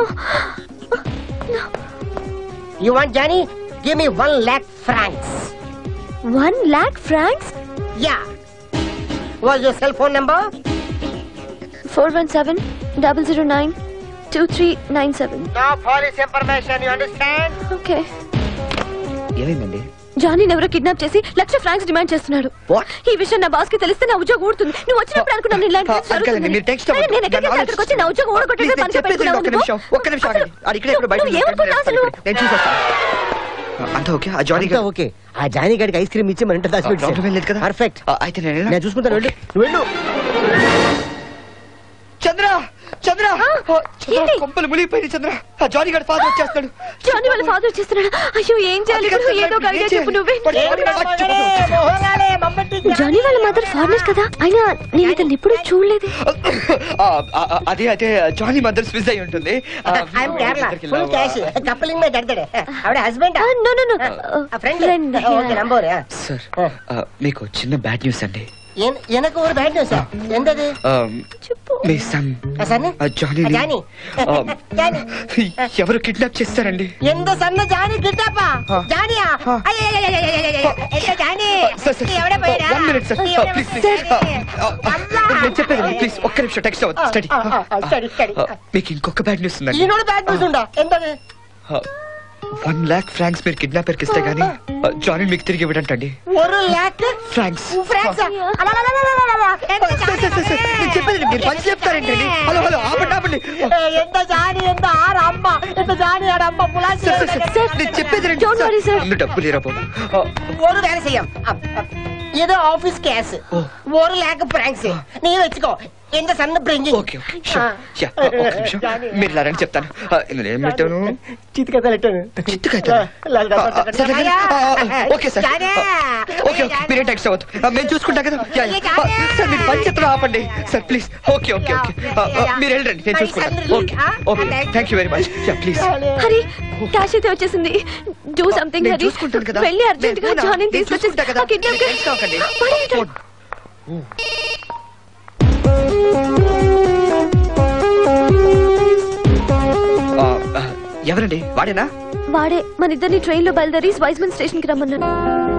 You want Johnny? Give me one lakh francs. One lakh francs Yeah. What's your cell phone number? Four one seven double zero nine two three nine seven No police information. You understand? Okay ఏమైందండి జానీ ఎవరో కిడ్నాప్ చేసి లక్ష ఫ్రాంక్స్ డిమాండ్ చేస్తున్నాడు ఈ విషయం నా బాస్ కి తెలిస్తే నా ఉద్యోగం ఊడుతుంది నువ్వు వచ్చినప్పుడు అనుకున్నాను ఇలాంటి ఆ, అడగండి, మీరు టెక్స్ట్ అరే, నేను ఎక్కడికి వెళ్తే అక్కడికి వచ్చి నా ఉద్యోగం ఊడగొట్టేదే Please, నేను పనిగా చెప్పేది పెట్టుకున్నావు ఒక్క నువ్వు? నిమిషం ఒక్క నిమిషం ఆగండి ఆడు ఇక్కడే ఎక్కడో బయట నువ్వు ఏమనుకుంటావు అసలు? నేను చూసొస్తాను అంతా ఓకే ఆ జానీ అంతా ఓకే ఆ జానీ గడికి ఐస్ క్రీమ్ ఇచ్చి మన ఇంట్లో దాచి ప్రాబ్లం ఏం లేదు కదా పర్ఫెక్ట్ అయితే నేను నేను చూసుకుంటాను వెళ్ళు నువ్వు వెళ్ళు చంద్ర చంద్ర ఆ, చంద్ర కొంపలు మునిగిపోయింది చంద్ర ఆ జానీ గడి ఫాదర్ వచ్చేస్తాడు జానీ వాళ్ళ ఫాదర్ చేస్తున్నాడు అయ్యో ఏం చేయాలి ఇప్పుడు ఏదో ఒక ఐడియా చెప్పు నువ్వే జానీ వాళ్ళ మదర్ ఫారినర్ కదా అయినా నేను ఇతను ఎప్పుడు చూడలేదు ఆ, ఆ, ఆ, అదే అదే జానీ మదర్ స్విజ్ అయి ఉంటుంది ఆ, ఐఎమ్ కేరళ ఇద్దరికి ఫుల్ love. క్యాష్ కప్పలింగ్ మీద దడతాడు ఆవిడ husband no no no friend okay number sir ఆ, మీకు చిన్న బ్యాడ్ న్యూస్ అండి என- எனக்கு ஒரு பேட் நியூஸ் எந்தது మీ son son Johnny Johnny Johnny ఎవరు కిడ్నాప్ చేస్తారండి எந்த సన్న జానీ కిడ్నాపా జానియా అయ్యో జానీ ఎవడ పోయినా వన్ మినిట్ సార్ ప్లీజ్ నేను చెప్పేది ప్లీజ్ ఒక్క నిమిషం టెక్స్ట్ అవ్వదు స్టడీ స్టడీ స్టడీ మీకు ఇంకొక బ్యాడ్ న్యూస్ ఉందండి ఈనోడు బ్యాడ్ న్యూస్ ఉందా ఎంతది వన్ లాక్ ఫ్రాంక్స్ మీరు కిడ్నాపర్కి ఇస్తే గానీ జానీ మీకు తిరిగి ఇవ్వడంటండి ஒரு லேக் ఫ్రాంక్స్ ఫ్రాంక్స్ నేను చెప్పేది మీరు పని చెప్తారేంటండి హలో హలో ఆపండి ఆపండి ఎంత జాని ఎంత ఆరు అమ్మ ఎంత జాని ఆడ అమ్మ పులాసి సార్, సార్, సార్, నేను చెప్పేది రండి సార్. ముందు డబ్బు లేరా బాబు ఆ, ஒரு வேலை செய்யும் இது ஆபீஸ் கேஸ் ஒரு லேக் பிராங்க்ஸ் நீ வச்சுக்கோ இந்த சன்ன பிரிஞ்சிங் ఓకే ఓకే షూర్ యా ఒక్క నిమిషం మీరు ఇలా రండి చెప్తాను ఆ, ఇందులో ఏం పెట్టాను చిత్తు కథ లెట్టాను చిత్తు కథ ఓకే సార్ ఓకే ఓకే మీరే టెక్స్ట్ అవ్వద్దు ఆ, మేము చూసుకుంటాం కదా యా, యా. ఆ, సార్ మీరు పని చెప్తాను ఆపండి sir please okay okay okay ఆ, ఆ, మీరు వెళ్ళండి నేను చూసుకుంటాను okay okay thank you very much yeah please Hari cash అయితే వచ్చేసింది డూ సంథింగ్ నేను హరి చూసుకుంటాను కదా. వెళ్ళి అర్జెంట్ గా నేను జానీ నేను చూసుకుంటా కదా. తీసుకొచ్చేసి కిడ్నాప్ టెన్షన్ అవ్వకండి. ఆ, ఆ, ఎవరండి వాడేనా వాడే మన ఇద్దరిని ట్రైన్ లో బయలుదేరి వైజ్మన్ స్టేషన్ కి రమ్మన్నాడు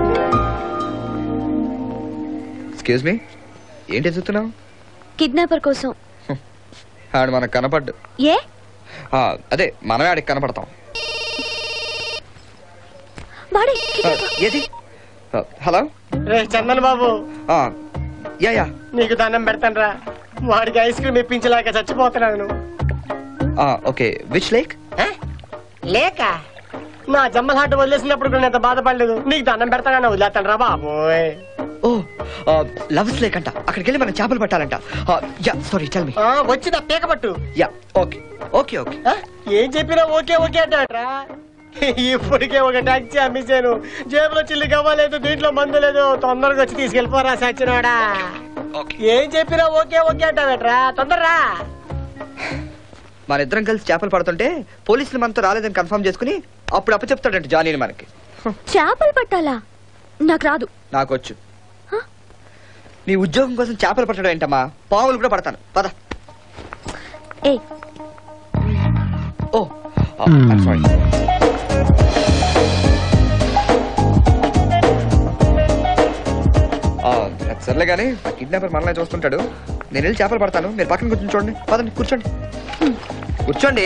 ఎక్స్క్యూజ్ మీ ఏంటి ఎదుగుతున్నావు కిడ్నాపర్ కోసం ఆడు మనకు కనపడ్డు ఏ ఆ, అదే మనమే ఆడికి కనపడతాం వాడే ఆ, ఏది ఆ, హలో రే చందన్ బాబు ఆ, యా యా నీకు దండం పెడతాను రా వాడికి ఐస్ క్రీమ్ ఇప్పించలేక చచ్చిపోతున్నాను ఆ, ఓకే విచ్ లేక్ లేక నా జమ్మల్ హాట్ వదిలేసినప్పుడు కూడా నేను ఎంత బాధపడలేదు నీకు దండం పెడతానని వదిలేస్తాను రా బాబోయ్ ఓ లవ్స్ లేక్ అంట అక్కడికి వెళ్ళి మనం చేపలు పట్టాలంట ఆ, యా సారీ టెల్ మీ ఆ, వచ్చిందా పీక పట్టు యా ఓకే ఓకే ఓకే ఆ, ఏం చెప్పినా ఓకే ఓకే అంటాడ్రా ఇప్పటికే ఒక ట్యాక్సీ అమ్మేశాను జేబులో చిల్లి కావాలేదు దీంట్లో మందు లేదు తొందరగా వచ్చి తీసుకెళ్ళిపోరా సచ్చినోడా ఏం చెప్పినా ఓకే ఓకే అంటావేట్రా తొందరరా మన ఇద్దరం కలిసి చేపలు పడుతుంటే పోలీసులు మనతో రాలేదని కన్ఫర్మ్ చేసుకుని అప్పుడు అప్పు చెప్తాడంట జానీని మనకి చేపలు పట్టాలా నాకు రాదు నాకు వచ్చు నీ ఉద్యోగం కోసం చేపలు పట్టడం ఏంటమ్మా పాములు కూడా పడతాను పద ఏ ఓ సారీ సర్లే కానీ ఆ కిడ్నాపర్ మనల్ని చూస్తుంటాడు నేను వెళ్ళి చేపలు పడతాను మీరు పక్కన కూర్చొని చూడండి పదండి కూర్చోండి కూర్చోండి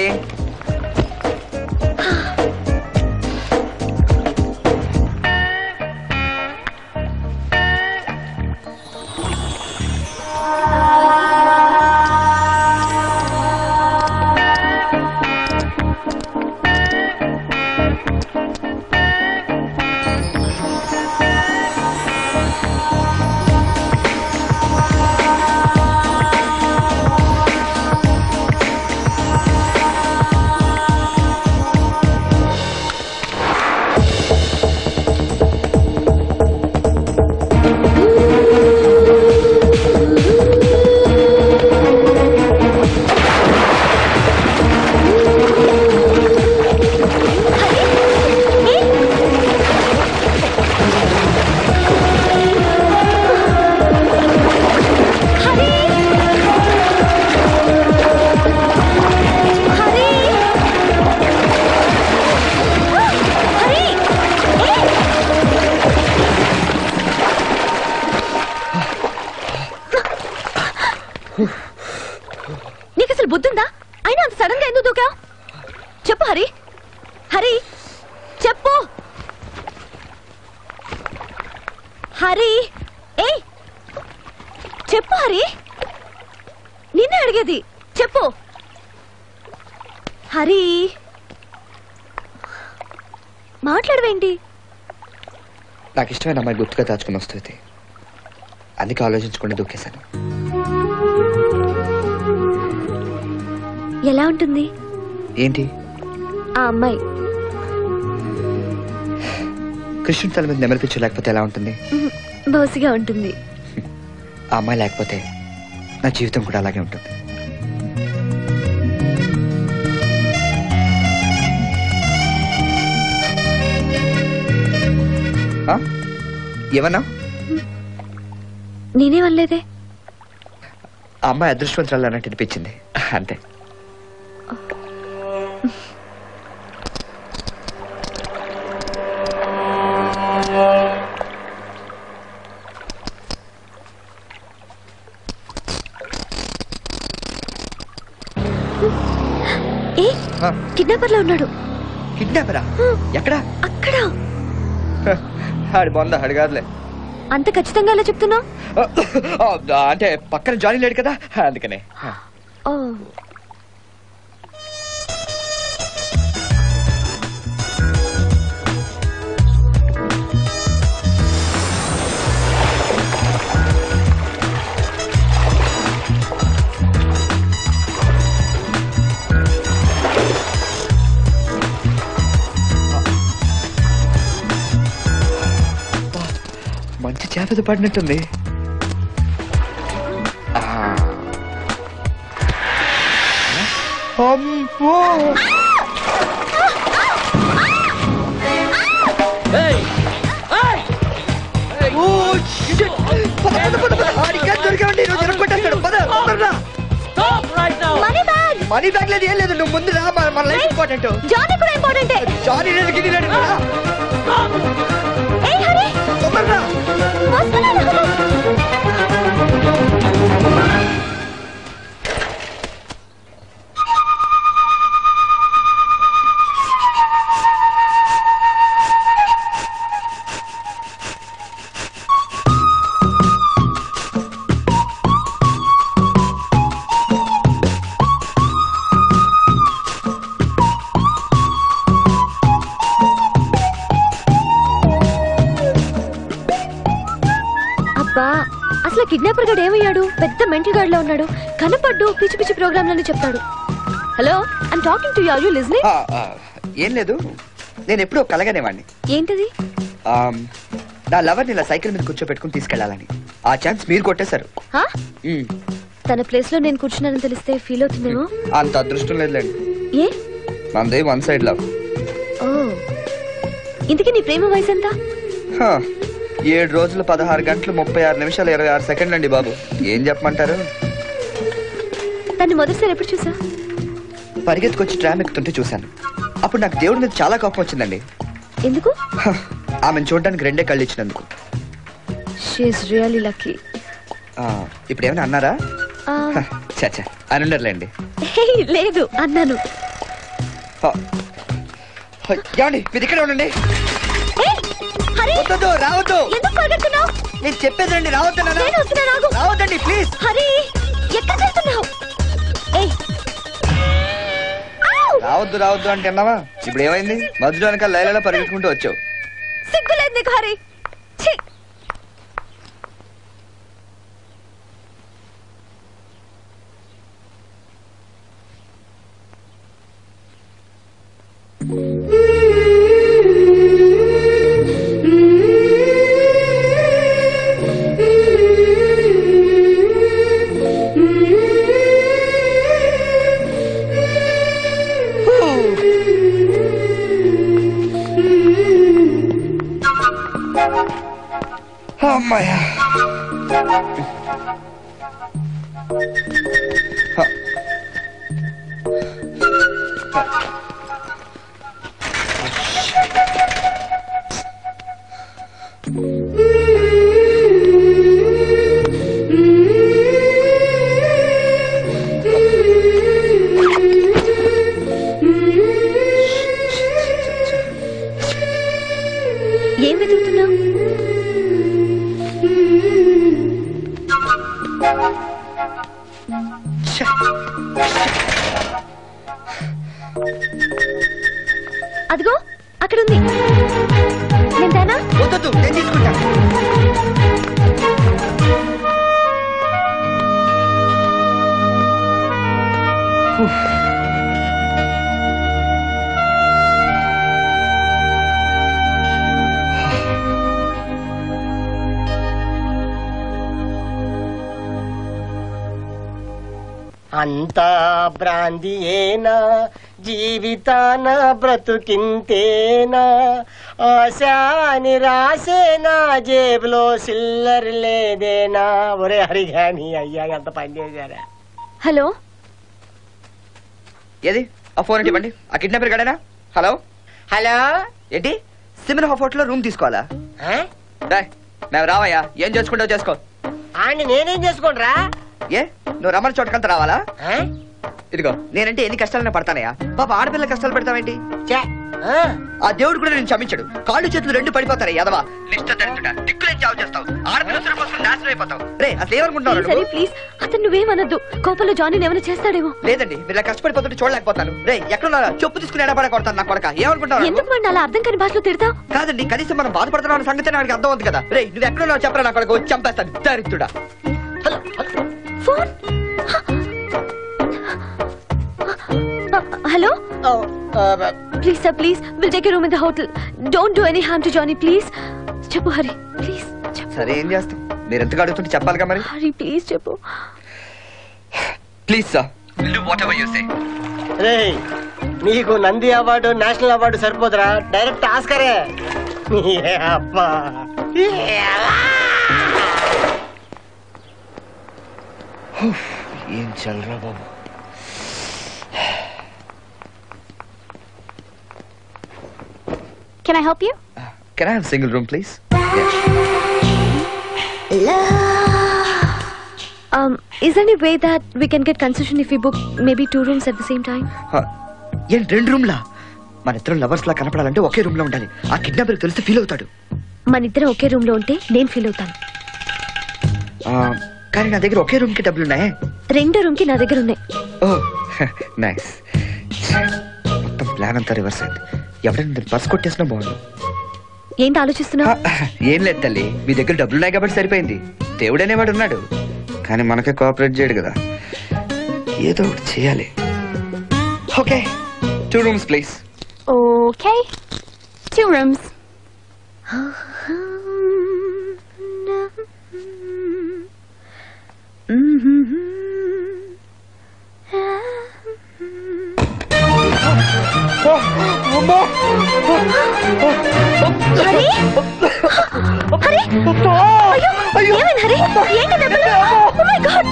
నీకు అసలు బుద్ధుందా అయినా అంత సడన్ గా ఎందుకు దూకా చెప్పు హరి హరి చెప్పు హరి ఏ చెప్పు హరి నిన్నే అడిగేది చెప్పు హరి మాట్లాడవేంటి నాకు ఇష్టమైన అమ్మాయి గుర్తుగా దాచుకుని వస్తుంది అందుకే ఆలోచించుకుని దూకేశాను ఎలా ఉంటుంది ఏంటి ఆ అమ్మాయి కృష్ణుడి తల మీద నెమలి పిచ్చు లేకపోతే ఎలా ఉంటుంది బోసిగా ఉంటుంది ఆ అమ్మాయి లేకపోతే నా జీవితం కూడా అలాగే ఉంటుంది ఆ? ఏమన్నా నేనేమనలేదే ఆ అమ్మాయి అదృష్టవంతురాలు అన్నట్టు అనిపించింది అంతే ఏ కిడ్నాపర్ లో ఉన్నాడు కిడ్నాపరా ఎక్కడా అక్కడ ఆడి బొంద ఆడి కాదులే అంత ఖచ్చితంగా ఎలా చెప్తున్నా ఆ, అంటే పక్కన జానీ లేడు కదా అందుకనే ఓ మంచి చేపది పడినట్టుంది ఆ. అమ్మో ఓ, shit. పద, పద, పద, పద. ఆడికి దొరికామండి ఈరోజు ఇరగొట్టేస్తాడు. పద, తొందరగా. మనీ బ్యాగ్ మనీ బ్యాగ్ లేదు ఏం లేదు నువ్వు ముందు రా మన మన లైఫ్ ఇంపార్టెంట్ జానీ కూడా ఇంపార్టెంటే జానీ లేదు గిన్ని లేదు రా. ఏయ్ హరి తొందరగా. వస్తున్నాను అబ్బా అసలు కిడ్నాపర్ గడు ఏమయ్యాడు పెద్ద మెంటల్ గార్డ్ లో ఉన్నాడు కనపడ్డు పిచ్చి పిచ్చి ప్రోగ్రాంలని చెప్తాడు hello I'm talking to you you listening ఆ, ఆ, ఏం లేదు నేను ఎప్పుడూ కలగనేవాడిని ఏంటది ఆమ్, నా లవర్ని ఇలా సైకిల్ మీద కూర్చోబెట్టుకుని తీసుకెళ్ళాలని ఆ ఛాన్స్ మీరు కొట్టేశారు హా? ఉమ్, తన ప్లేస్ లో నేను కూర్చున్నానని తెలిస్తే ఫీల్ అవుతుందేమో అంత అదృష్టం లేదులేండి ఏ మనది వన్ సైడ్ లవ్ ఓ ఇంతకీ నీ ప్రేమ వయసు ఎంత హ, ఏడు రోజులు పదహారు గంటలు ముప్పై ఆరు నిమిషాలు ఇరవై ఆరు సెకండ్లు అండి బాబు ఏం చెప్పమంటారు తను మొదటిసారి ఎప్పుడు చూసా పరిగెత్తుకొచ్చి ట్రామ్ ఎక్కుతుంటే చూశాను అప్పుడు నాకు దేవుడి మీద చాలా కోపం వచ్చిందండి ఎందుకు హ, ఆమెను చూడడానికి రెండే కళ్ళు ఇచ్చినందుకు షీఈస్ రియల్లీ లక్కీ ఆ, ఇప్పుడు ఏమైనా అన్నారా హ, చచ్చా అని ఉండర్లేండి లేదు అన్నాను హ, హ, ఏమండి మీరు ఇక్కడే ఉండండి వద్దొద్దు, రావద్దు ఎందుకు పరిగెడుతున్నావు నేను చెప్పేది రండి రావద్దు నేను వస్తున్నా నాకు రావద్దండి ప్లీజ్ హరి ఎక్కడ వెళ్తున్నావు ఏయ్ రావద్దు రావద్దు అంటే అన్నావా ఇప్పుడు ఏమైంది మధ్యలో వెనక లైలలో పరిగెత్తుకుంటూ వచ్చావు సిగ్గులేదు నీకు హరి ఛీ అమ్మాయ్యా హ. ఏం వెతుకుతున్నావు అంతా భ్రాంతియేనా జీవితాన బ్రతుకింతేనా ఆశా నిరాశేనా జేబులో సిల్లర్ లేదేనా ఒరే హరిగాని అయ్యా ఎంత పని చేశారా హలో ఏది ఆ ఫోన్ ఇవ్వండి ఆ కిడ్నాపర్ గడేనా హలో హలో ఏంటి సిమిన్ హోటల్లో రూమ్ తీసుకోవాలా రేయ్, మేము రావయ్యా ఏం చేసుకుంటావు చేసుకో ఆడిని నేనేం చేసుకోండిరా ఏ నువ్వు రమ్మని చోటకంత రావాలా ఇదిగో నేనంటే ఎన్ని కష్టాలైనా పడతానయ్యా పాప ఆడపిల్ల కష్టాలు పెడతావేంటి ఆ దేవుడు కూడా నేను క్షమించడు కాళ్ళు చేతులు రెండు పడిపోతారు యదవా లిస్ట్ దరిద్రుడా దిక్కులేం చావు చేస్తావు ఆడపిల్ల ఉసురు పోసుకుని నాశనం అయిపోతావు రే అసలు ఏమనుకుంటున్నావు సరే నువ్వు? ప్లీజ్ అతను నువ్వేమనొద్దు కోపంలో జానీ ఏమైనా చేస్తాడేమో లేదండి మీరు ఇలా కష్టపడిపోతుంటే చూడలేకపోతాను రే ఎక్కడ చెప్పు తీసుకుని ఎడబడ కొడతాను నా కొడక ఏమనుకుంటావు ఎందుకు వాడిని అలా అర్థం కాని భాషలో తిడతావు కాదండి కనీసం మనం బాధపడుతున్నాం అన్న సంగతి నాకు అర్థం అవుతుంది కదా రే నువ్వు ఎక్కడ ఉన్నావు చెప్పరా నా కొడక వచ్చి చంపేస్తాను దరిద్రుడా phone hello please sir please will take room in the hotel don't do any harm to Johnny please చెప్పు హరి ప్లీజ్ సరే ఏం చేస్తాం మీరు ఎంతగా అడుగుతుంటే చెప్పాలిగా మరి హరి ప్లీజ్ చెప్పు please sir whatever you say రేయ్ నీకు నంది అవార్డు నేషనల్ అవార్డు సరిపోదురా డైరెక్ట్ ఆస్కరే ఏ అబ్బా ఏం చల్లరా బాబు Can I help you? Can I have single room please Um, is there any way that we can get concession if we book maybe two rooms at the same time? ఏం రెండు రూమ్లా మన ఇద్దరం లవర్స్ లా కనపడాలంటే ఒకే రూమ్ లో ఉండాలి ఆ కిడ్నాపర్ తెలిస్తే ఫీల్ అవుతాడు మన ఇద్దరం ఒకే రూమ్ లో ఉంటే నేను ఫీల్ అవుతాను ఆ, కానీ నా దగ్గర ఒకే రూమ్ కి డబ్బులు ఉన్నాయే రెండో రూమ్ కి నా దగ్గర ఉన్నాయి ఓ నైస్ మొత్తం ప్లాన్ అంతా రివర్స్ అయింది ఎవరైనా పర్స్ కొట్టేసినా బాగుండు ఏంటి ఆలోచిస్తున్నావు ఏం లేదు తల్లి మీ దగ్గర డబ్బులు ఉన్నాయి కాబట్టి సరిపోయింది దేవుడు అనేవాడు ఉన్నాడు కానీ మనకే కోఆపరేట్ చేయడు కదా ఏదో ఒకటి చేయాలి okay two rooms please Okay. Two rooms. Hari Hari అయ్యో ఏమైంది హరి ఏంటి దెబ్బలు ఓ మై గాడ్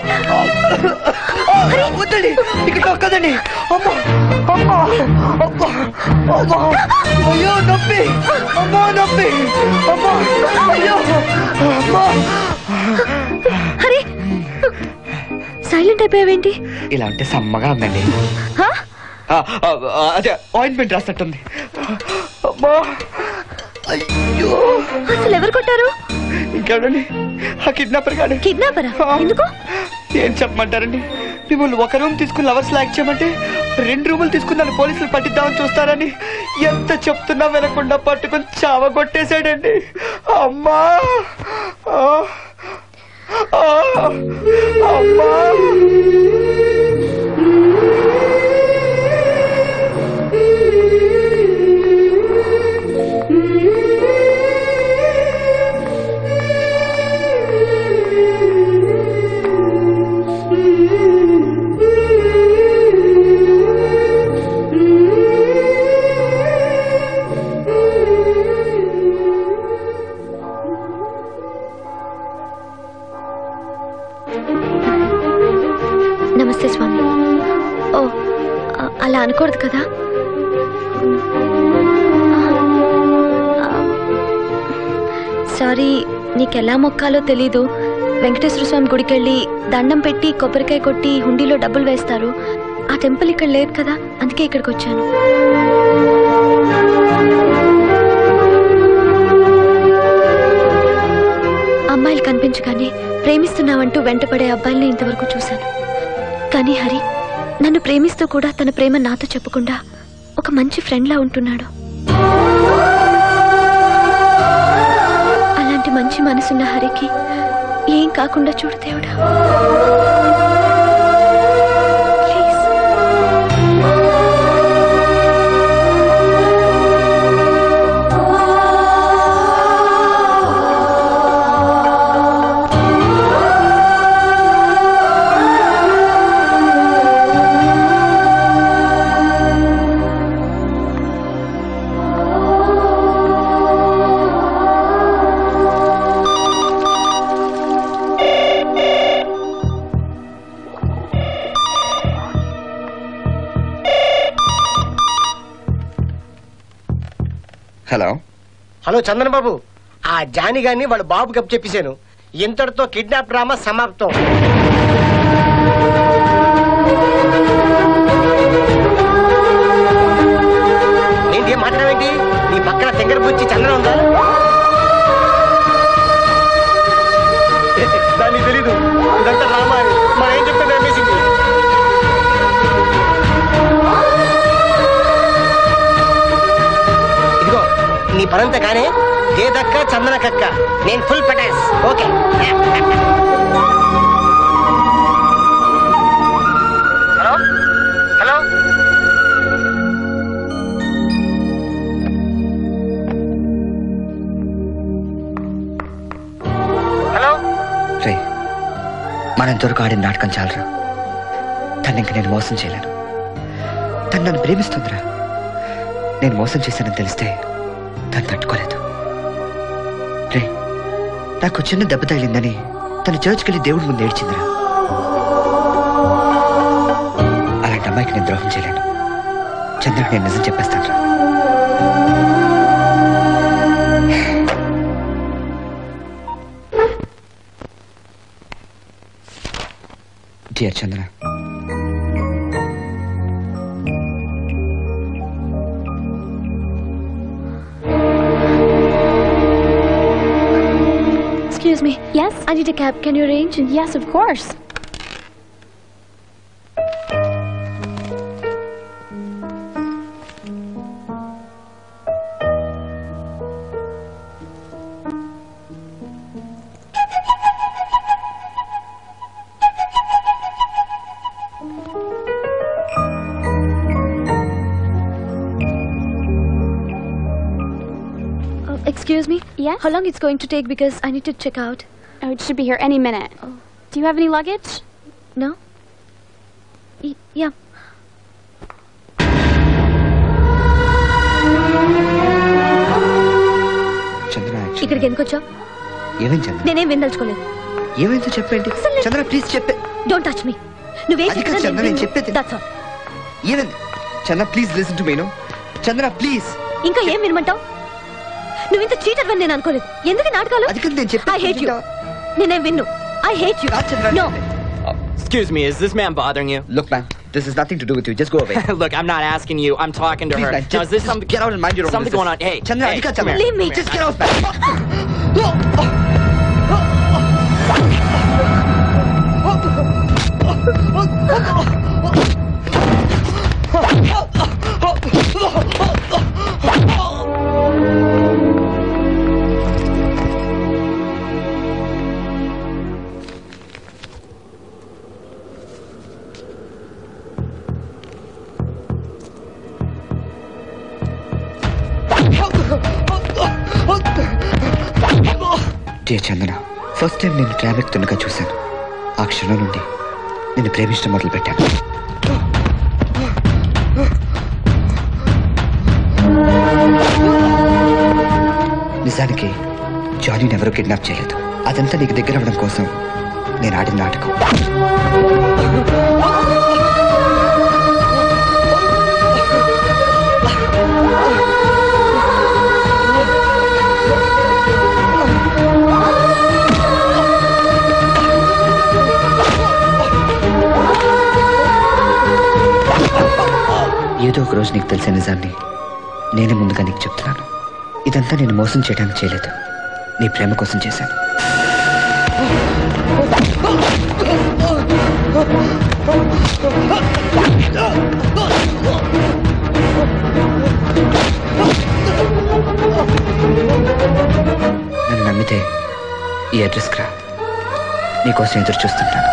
వద్దండి ఇక్కడ నొక్కదండి అమ్మా అమ్మా అమ్మా అమ్మా అయ్యో నొప్పి అమ్మా నొప్పి అమ్మా అయ్యో అమ్మా హరి సైలెంట్ అయిపోయావేంటి ఇలా ఉంటే సమ్మగా ఉందండి హా? ఆ, ఆ, ఆ, అదే ఆయింట్మెంట్ రాసినట్టుంది అమ్మా అయ్యో అసలు ఎవరు కొట్టారు ఇంకెవడండి ఆ కిడ్నాపర్ గాడు కిడ్నాపరా ఎందుకు ఏం చెప్పమంటారండి మిమ్మల్ని ఒక రూమ్ తీసుకుని లవర్స్ లాక్ చేయమంటే రెండు రూములు తీసుకుని నన్ను పోలీసులు పట్టిద్దామని చూస్తారని ఎంత చెప్తున్నా వినకుండా పట్టుకుని చావ కొట్టేశాడండి అమ్మా ఆ, ఆ, అమ్మా నమస్తే స్వామి ఓ అ- అలా అనకూడదు కదా సారీ నీకెలా మొక్కాలో తెలీదు వెంకటేశ్వర స్వామి గుడికి వెళ్ళి దండం పెట్టి కొబ్బరికాయ కొట్టి హుండీలో డబ్బులు వేస్తారు ఆ టెంపుల్ ఇక్కడ లేదు కదా అందుకే ఇక్కడికి వచ్చాను అమ్మాయిలు కనిపించగానే ప్రేమిస్తున్నావంటూ వెంటపడే అబ్బాయిల్ని ఇంతవరకు చూశాను కానీ హరి నన్ను ప్రేమిస్తూ కూడా తన ప్రేమ నాతో చెప్పకుండా ఒక మంచి ఫ్రెండ్లా ఉంటున్నాడు అలాంటి మంచి మనసున్న హరికి ఏం కాకుండా చూడు దేవుడా హలో హలో చందన్ బాబు ఆ జాని గారిని వాళ్ళ బాబుకి అప్పు చెప్పేశాను ఇంతటితో కిడ్నాప్ డ్రామా సమాప్తం ఏంటి ఏం మాట్లాడేంటి నీ పక్కన తెంగర బుచ్చి చందన ఉందా దానికి తెలీదు ఇదంతా డ్రామా అని మనం ఏం చెప్తే నమ్మేసింది ఇదిగో నీ పనంతా కానీ దేదక్క చందన కక్క నేను ఫుల్ పటాస్ ఓకే హలో హలో హలో రే మన ఇంతవరకు ఆడిన నాటకం చాలరా తను ఇంక నేను మోసం చేయలేను తను నన్ను ప్రేమిస్తుందిరా నేను మోసం చేశానని తెలిస్తే తను తట్టుకోలేదు రే నాకు చిన్న దెబ్బ తగిలిందని తను చర్చ్కి వెళ్ళి దేవుడి ముందు ఏడ్చిందిరా అలాంటి అమ్మాయికి నేను ద్రోహం చేయలేను చంద్రకి నేను నిజం చెప్పేస్తాను రా dear Chandra Excuse me. Yes? I need a cab. Can you arrange? Yes, of course. Uh, excuse me? Yeah? How long it's going to take because I need to check out? Oh, it should be here any minute. Do you have any luggage? No? Y- yeah. Chandra actually- ఇక్కడికి ఎందుకు వచ్చావు ఏమేం చంద్ర నేనేం విందలుచుకోలేదు ఏమైందో చెప్పండి చంద్ర ప్లీజ్ చెప్పే డోంట్ టచ్ మీ నువ్వేం అది కాదు చంద్ర నేను చెప్పేది దట్స్ ఆల్ ఏమైంది చంద్ర ప్లీజ్ లిసన్ టు మీను చంద్ర ప్లీజ్ ఇంకా ఏం వినమంటావు నువ్వు ఇంత చీటర్ అని నేను అనుకోలేదు ఎందుకు ఈ నాటకాలు అది కాదు నేను చెప్పేది ఐ హేట్ యు నేనేం విన్ను I hate you no Excuse me, is this man bothering you? Look, man, this has nothing to do with you. Just go away. Look, I'm not asking you. I'm talking to Please, her. man, Now, just- is this just something? get out and mind your own Something business. going on. Hey, Chandra, hey, Adhika, come Chandra. here, Leave me, come here. Just get out, man. Dear Chandana first time నేను ట్రామ్ ఎక్కుతుండగా చూశాను ఆ క్షణం నుండి నిన్ను ప్రేమించడం మొదలు పెట్టాను నిజానికి జానీని ఎవరూ కిడ్నాప్ చేయలేదు అదంతా నీకు దగ్గర అవ్వడం కోసం నేను ఆడిన నాటకం ఏదో ఒక రోజు నీకు తెలిసే నిజాన్ని నేనే ముందుగా నీకు చెప్తున్నాను ఇదంతా నేను మోసం చేయడానికి చేయలేదు నీ ప్రేమ కోసం చేశాను నన్ను నమ్మితే ఈ అడ్రస్కి రా నీకోసం ఎదురు చూస్తుంటాను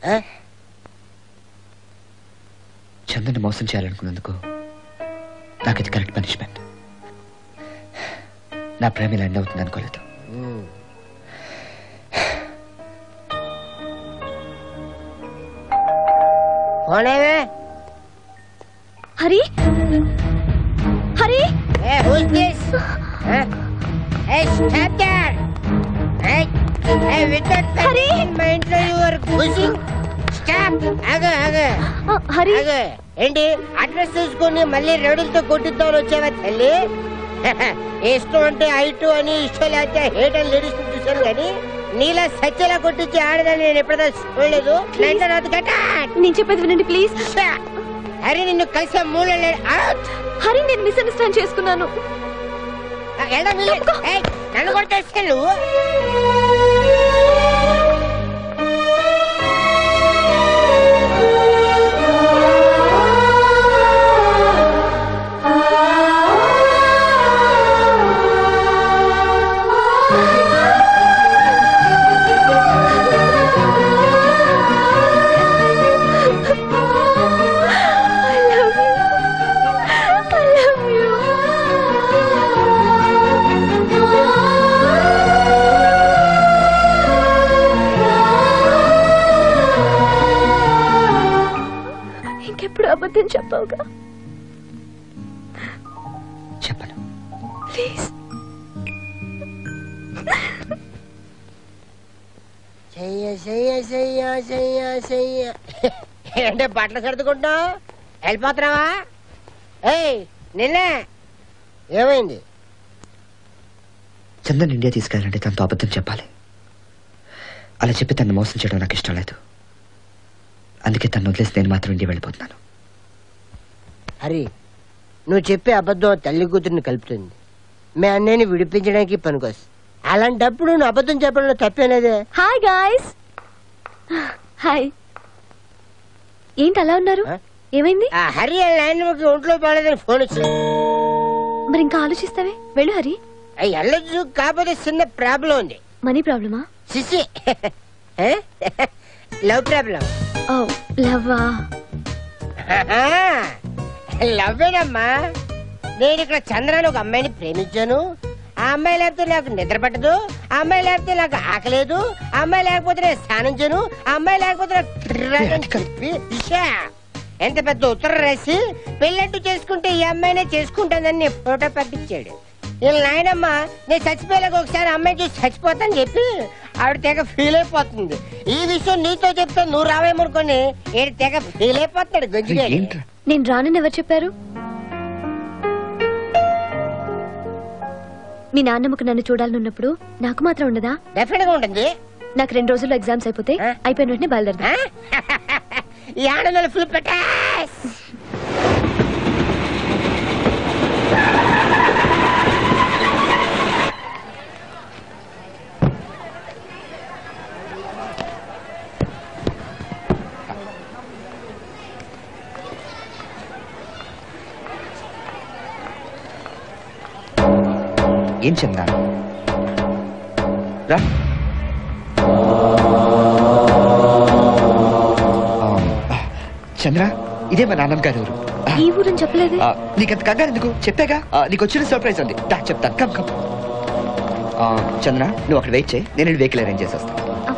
చంద్రని మోసం చేయాలనుకున్నందుకు నాకు ఇది కరెక్ట్ పనిష్మెంట్ నా ప్రేమ ఇలా ఎండ్ అవుతుంది అనుకోలేదు పోనేవే Hari Hari Hey, who's this? Huh? Hey, stop there! Hey, hey, with that Hurry! in my ఇంట్లో you were pushing? Stop! ఆగు, ఆగు. హరి ఆగు. ఏంటి అడ్రస్ చూసుకొని మళ్ళీ రెడీలతో కొట్టిద్దామని వచ్చావా తల్లి ఇష్టం అంటే హైట్ అని ఇష్టం లేకపోతే హేట్ అని లేడీస్ చూశాను కానీ నీలా సత్యలా కొట్టించి ఆడదని నేను ఎప్పుడైనా చూడలేదు నైన్లో నాతో గట్టా నేను చెప్పేది వినండి ప్లీజ్ హరి నిన్ను కలిసే మూడు హరి నేను మిస్అండర్స్టాండ్ చేసుకున్నాను నన్ను కొట్టేస్తే నువ్వు ఇంకెప్పుడు అబద్ధం చెప్పవుగా చెప్పను ప్లీజ్ చెయ్య చెయ్య చెయ్య చెయ్య చెయ్య ఏంటే బట్టలు సర్దుకుంటావు వెళ్ళిపోతున్నావా ఏయ్ నిన్నే ఏమైంది చందన్ ఇండియా తీసుకెళ్ళాలంటే తనతో అబద్ధం చెప్పాలి అలా చెప్పి తను మోసం చేయడం నాకు ఇష్టం లేదు అందుకే తను వదిలేసి నేను మాత్రం ఇండియా వెళ్ళిపోతున్నాను హరి నువ్వు చెప్పే అబద్ధం తల్లి కూతురిని కలుపుతుంది మీ అన్నయ్యని విడిపించడానికి పనికొస్ అలాంటప్పుడు నువ్వు అబద్ధం చెప్పడంలో తప్పేలేదే హాయ్ గాయ్స్ హాయ్ ఏంటి అలా ఉన్నారు ఏమైంది ఆ హరి నాయనమ్మకి ఒంట్లో బాగాలేదని ఫోన్ వచ్చింది మరి ఇంకా ఆలోచిస్తావే వెళ్ళు హరి ఆ వెళ్ళొచ్చు కాకపోతే చిన్న ప్రాబ్లం ఉంది మనీ ప్రాబ్లమా సిసి లవ్ ప్రాబ్లం ఓ లవ్వా లవ్వేనమ్మా నేను ఇక్కడ చంద్రాన్ని ఒక అమ్మాయిని ప్రేమించాను ఆ అమ్మాయి లేకపోతే నాకు నిద్ర పట్టదు ఆ అమ్మాయి లేకపోతే నాకు ఆకలేదు ఆ అమ్మాయి లేకపోతే నేను స్నానం చేయను ఆ అమ్మాయి లేకపోతే నాకు తిరగని చెప్పి ఇషా ఎంత పెద్ద ఉత్తరం రాసి పెళ్ళంటూ చేసుకుంటే ఈ అమ్మాయినే చేసుకుంటానని ఫోటో పంపించాడు వీళ్ళ నాయనమ్మ నేను చచ్చిపోయేలాగా ఒకసారి అమ్మాయి చూసి చచ్చిపోతాను చెప్పి ఆవిడ తెగ ఫీల్ అయిపోతుంది ఈ విషయం నీతో చెప్తే నువ్వు రావేమనుకొని ఈడు తెగ ఫీల్ అయిపోతాడు గొంజిగా నేను రానని ఎవరు చెప్పారు మీ నాన్నమ్మకు నన్ను చూడాలనున్నప్పుడు నాకు మాత్రం ఉండదా డెఫినెట్ గా ఉంటుంది నాకు రెండు రోజుల్లో ఎగ్జామ్స్ అయిపోతే అయిపోయిన వెంటనే బయలుదేరదా ఈ ఆడపిల్లలు ఫుల్ పెట్టాస్ ఏం చందా రా ఆ, చంద్ర ఇదే మా నాన్నమ్మ గారి ఊరు ఈ ఊరని చెప్పలేదు ఆ, నీకంత కంగారు ఎందుకు చెప్పాగా ఆ, నీకు వచ్చిన సర్ప్రైజ్ ఉంది దా చెప్తాను కమ్ కమ్ ఆ, చంద్ర నువ్వు అక్కడ వెయిట్ చేయి నేను వెహికల్ అరేంజ్ చేసేస్తాను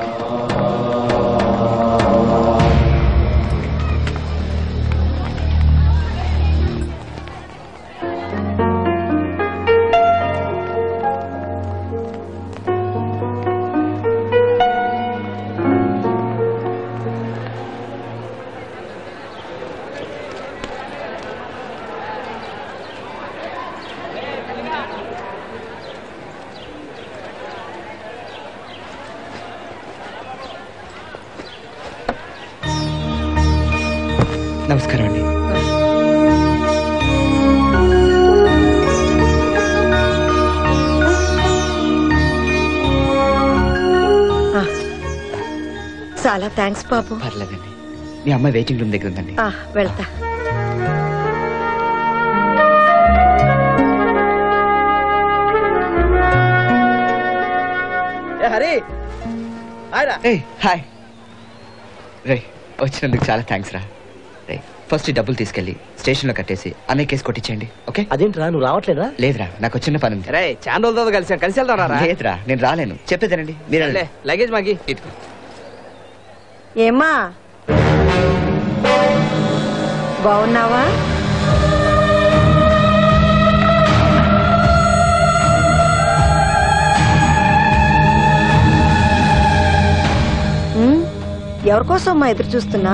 నమస్కారం అండి చాలా థ్యాంక్స్ బాబు పర్లేదండి మీ అమ్మాయి వెయిటింగ్ రూమ్ దగ్గర ఉందండి ఆ, వెళ్తా హరి హాయ్ హాయ్ రే వచ్చినందుకు చాలా థ్యాంక్స్ రా రే ఫస్ట్ ఈ డబ్బులు తీసుకెళ్ళి స్టేషన్లో కట్టేసి అన్నయ్య కేసు కొట్టించేయండి ఓకే అదేంట్రా నువ్వు రావట్లేదా లేదురా నాకు ఒక చిన్న పని ఉంది రే చాలా రోజులతో కలిసాం కలిసి వెళ్దాం రా లేదురా నేను రాలేను చెప్పేదేనండి మీరు వెళ్ళండి. లగేజ్ మాకి ఇదిగో. ఏమ్మా బాగున్నావా ఉమ్, ఎవరికోసం అమ్మా ఎదురు చూస్తున్నా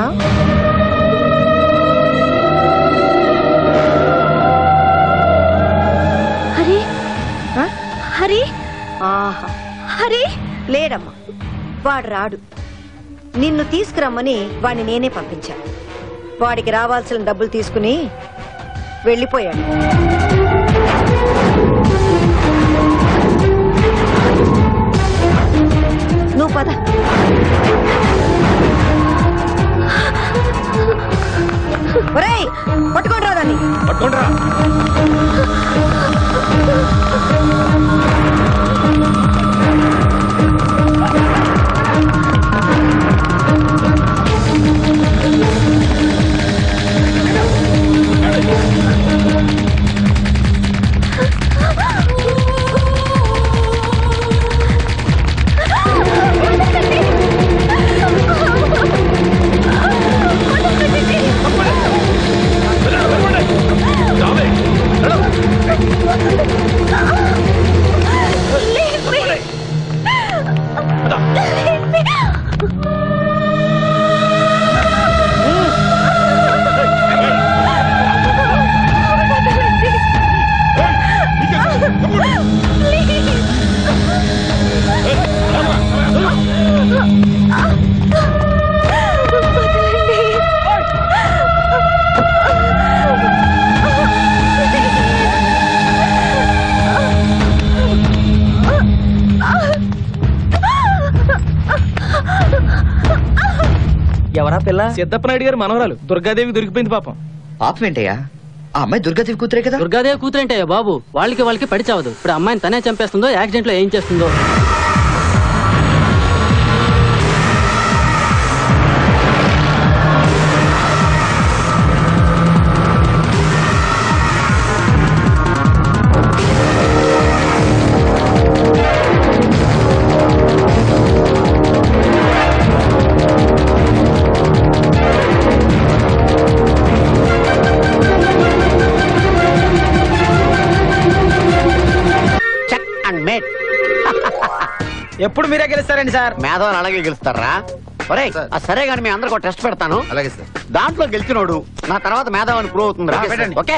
హరి హరి ఆహా హరి లేడమ్మా వాడు రాడు నిన్ను తీసుకురమ్మని వాడిని నేనే పంపించాను వాడికి రావాల్సిన డబ్బులు తీసుకుని వెళ్ళిపోయాడు నువ్వు పద ఒరేయ్ పట్టుకోండి రా దాన్ని పట్టుకుంటారా ఎవరా పిల్ల సిద్ధప్ప నాయుడు గారు మనవరాలు దుర్గాదేవి దొరికిపోయింది పాపం పాపం ఏంటయ్యా ఆ అమ్మాయి దుర్గాదేవి కూతురే కదా దుర్గాదేవి కూతురంటే బాబు వాళ్ళకి వాళ్ళకి పడి చావదు ఇప్పుడు అమ్మాయిని తనే చంపేస్తుందో యాక్సిడెంట్ లో ఏం చేస్తుందో చెక్ అండ్ మేట్ ఎప్పుడు మీరే గెలుస్తారండి సార్ మేధావులు అలాగే గెలుస్తారా ఒరే ఆ సరే గాని మీ అందరికి ఒక టెస్ట్ పెడతాను అలాగే సార్ దాంట్లో గెలిచినోడు నా తర్వాత మేధావని ప్రూవ్ అవుతుంది ఓకే, పెట్టండి. ఓకే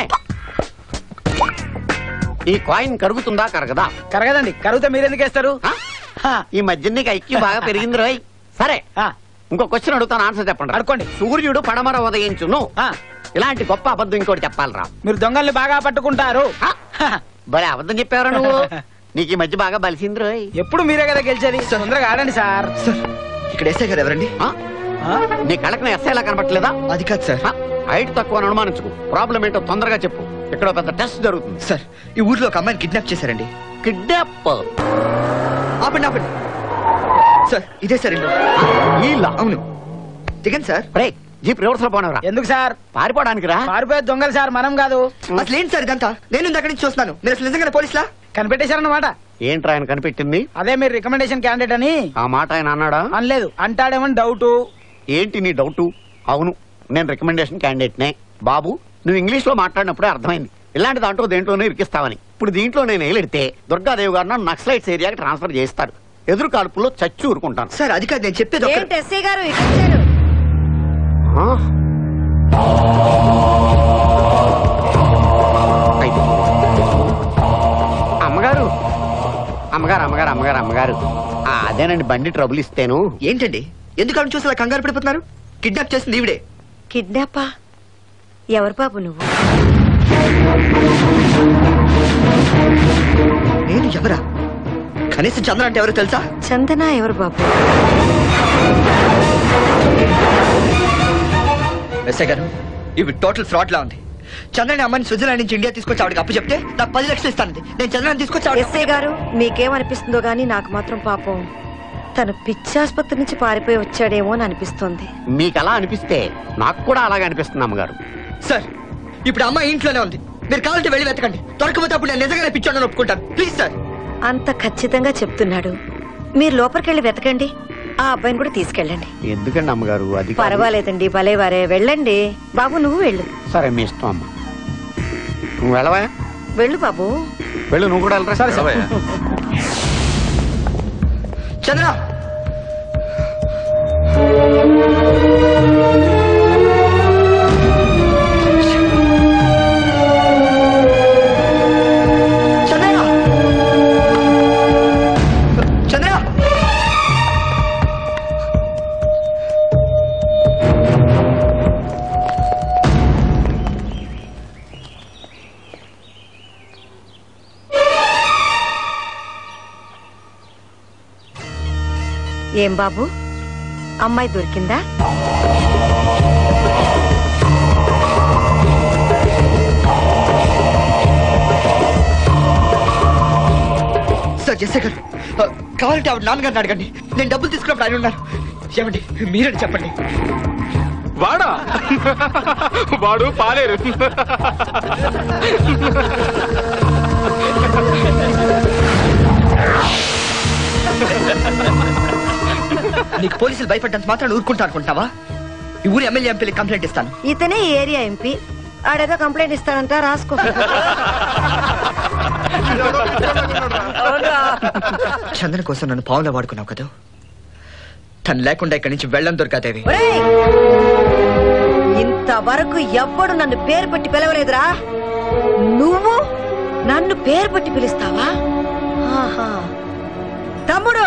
ఈ కాయిన్ కరుగుతుందా కరగదా కరగదండి కరిగితే మీరు ఎందుకు వేస్తారు ఈ మధ్య నీకు ఐక్యూ బాగా పెరిగింది రోయ్ సరే ఇంకో క్వశ్చన్ అడుగుతాను ఆన్సర్ చెప్పండి అడుకోండి సూర్యుడు పడమర ఉదయించును ఇలాంటి గొప్ప అబద్ధం ఇంకోటి చెప్పాలరా మీరు దొంగల్ని బాగా పట్టుకుంటారు భలే అబద్ధం చెప్పావరా నువ్వు నీకు ఈ మధ్య బాగా బలిసింది రోయ్ ఎప్పుడు మీరే కదా గెలిచేది తొందరగా ఆడండి సార్ ఇక్కడ ఎస్ఐ గారు ఎవరండి నీ కళ్ళకి ఎస్ఐ లా కనబట్టలేదా అది కాదు సార్ హైట్ తక్కువ అని అనుమానించుకు ప్రాబ్లం ఏంటో తొందరగా చెప్పు ఇక్కడ పెద్ద టెస్ట్ జరుగుతుంది సార్ ఈ ఊర్లో ఒక అమ్మాయిని కిడ్నాప్ చేశారండి కిడ్నాప్ ఆపండి ఆపండి సార్ ఇదే సార్ ఇల్లు వీళ్ళ అవును దిగండి సార్ బ్రేక్ జీప్ రివర్స్ లో పోనవరా ఎందుకు సార్ పారిపోవడానికి రా పారిపోయే దొంగలు సార్ మనం కాదు అసలు ఏంటి సార్ ఇదంతా నేను ఇందాక నుంచి చూస్తున్నాను మీరు అసలు నిజంగానే పోలీసులా కనిపెట్టేశారన్నమాట ఏంట్రా ఆయన కనిపెట్టింది అదే మీరు రికమెండేషన్ క్యాండిడేట్ అని ఆ మాట ఆయన అన్నాడా అనలేదు అంటాడేమని డౌట్ ఏంటి నీ డౌట్ అవును నేను రికమెండేషన్ క్యాండిడేట్నే బాబు నువ్వు ఇంగ్లీష్ లో మాట్లాడినప్పుడే అర్థమైంది ఇలాంటి దాంట్లో దేంట్లోనే ఇరికిస్తావని ఇప్పుడు దీంట్లో నేను ఏలెడితే దుర్గాదేవి గారు నన్ను నక్సలైట్స్ ఏరియాకి ట్రాన్స్ఫర్ చేస్తాడు ఎదురు కాల్పుల్లో చచ్చి ఊరుకుంటాను సార్ అది కాదు నేను చెప్పేది ఒక- ఏంటి ఎస్ఐ గారు ఇటు వచ్చారు ఆ? అయితే. అమ్మగారు అమ్మగారు అమ్మగారు అమ్మగారు అమ్మగారు ఆ, అదేనండి బండి ట్రబుల్ ఇస్తేను ఏంటండి ఎందుకు ఆమె చూసి అలా కంగారు పడిపోతున్నారు కిడ్నాప్ చేసింది ఈవిడే కిడ్నాపా ఎవరు బాబు నువ్వు నేను ఎవరా కనీసం చంద్ర అంటే ఎవరో తెలుసా చందన ఎవరు బాబు ఎస్ఐ గారు ఇవి టోటల్ ఫ్రాడ్ లా ఉంది చంద్రని అమ్మాయిని స్విట్జర్లాండ్ నుంచి ఇండియా తీసుకొచ్చి ఆవిడకి అప్పు చెప్తే నాకు పది లక్షలు ఇస్తానండి నేను చంద్రని తీసుకొచ్చి ఆవిడ ఎస్ఐ గారు మీకేమనిపిస్తుందో గానీ నాకు మాత్రం పాపం తను పిచ్చాసుపత్రి నుంచి పారిపోయి వచ్చాడేమో అని అనిపిస్తోంది మీకు అలా అనిపిస్తే నాకు కూడా అలాగే అనిపిస్తుంది అమ్మగారు సార్ ఇప్పుడు అమ్మాయి ఇంట్లోనే ఉంది మీరు కావాలంటే వెళ్ళి వెతకండి దొరకపోతే అప్పుడు నేను నిజంగానే పిచ్చోడని ఒప్పుకుంటాను ప్లీజ్ సార్ అంత ఖచ్చితంగా చెప్తున్నాడు మీరు లోపలికెళ్ళి వెతకండి ఆ అబ్బాయిని కూడా తీసుకెళ్ళండి ఎందుకండి అమ్మగారు అది కాదు. పర్వాలేదండి భలేవారే వెళ్ళండి బాబు నువ్వు వెళ్ళు సరే మీ ఇష్టం అమ్మ నువ్వు వెళ్ళవా వెళ్ళు బాబు వెళ్ళు నువ్వు కూడా వెళ్ళరా సరే చంద్ర చంద్ర చంద్ర ఏం బాబు అమ్మాయి దొరికిందా సార్ జెస్సే గారు ఆ, కావాలంటే ఆవిడ నాన్నగారిని అడగండి నేను డబ్బులు తీసుకున్నప్పుడు ఆయన ఉన్నారు ఏమండి మీరని చెప్పండి వాడా వాడు పాలేరు నీకు పోలీసులు భయపడ్డంత మాత్రం ఊరుకుంటా అనుకుంటావా ఈ ఊరి ఎమ్మెల్యే ఎంపీలకి కంప్లైంట్ ఇస్తాను ఇతనే ఈ ఏరియా ఎంపీ ఆడేదో కంప్లైంట్ ఇస్తానంట రాసుకో చందన కోసం నన్ను పావులా వాడుకున్నావు కదా తను లేకుండా ఇక్కడి నుంచి వెళ్ళం దొరకదేవి ఒరేయ్! ఇంతవరకు ఎవ్వడు నన్ను పేరు పెట్టి పిలవలేదురా నువ్వు నన్ను పేరు పెట్టి పిలుస్తావా ఆహా. తమ్ముడు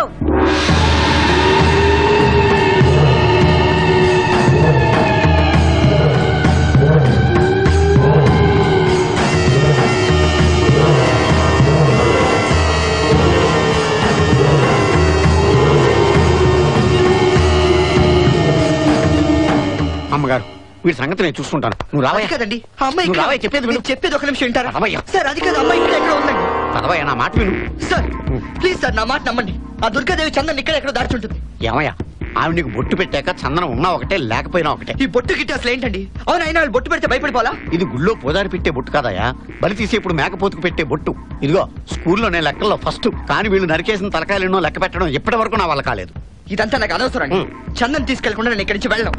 అమ్మగారు వీడి సంగతి నేను చూసుకుంటాను నువ్వు అది రావయ్యా కదండి ఆ అమ్మాయి నువ్వు ఇక్కడ- రావయ్య, చెప్పేది విను. నేను చెప్పేది ఒక నిమిషం వింటారా రావయ్య. సార్ అది కాదు అమ్మాయి ఇక్కడ ఎక్కడ ఉందండి చదవయ్యా నా మాట విను సార్ ప్లీజ్ సార్ నా మాట నమ్మండి ఆ దుర్గాదేవి చందన్ ఇక్కడ ఎక్కడ దాచుంటుంది ఏమయ్యా ఆవిడ నీకు బొట్టు పెట్టాక చందనం ఉన్నా ఒకటే లేకపోయినా ఒకటే ఈ బొట్టు గిట్టి అసలు ఏంటండి అవును అయినా వాళ్ళు బొట్టు పెడితే భయపడిపోవాలా ఇది గుళ్ళో పోదారి పెట్టే బొట్టు కాదయ్యా బలి తీసి ఇప్పుడు మేకపోతుకు పెట్టే బొట్టు ఇదిగో స్కూల్లో నేను లెక్కల్లో ఫస్ట్ కానీ వీళ్ళు నరికేసిన తలకాయలు ఎన్నో లెక్క పెట్టడం ఇప్పటి వరకు నా వల్ల కాలేదు ఇదంతా నాకు అనవసరం అండి చందన్ తీసుకెళ్లకుండా నేను ఇక్కడి నుంచి వెళ్ళను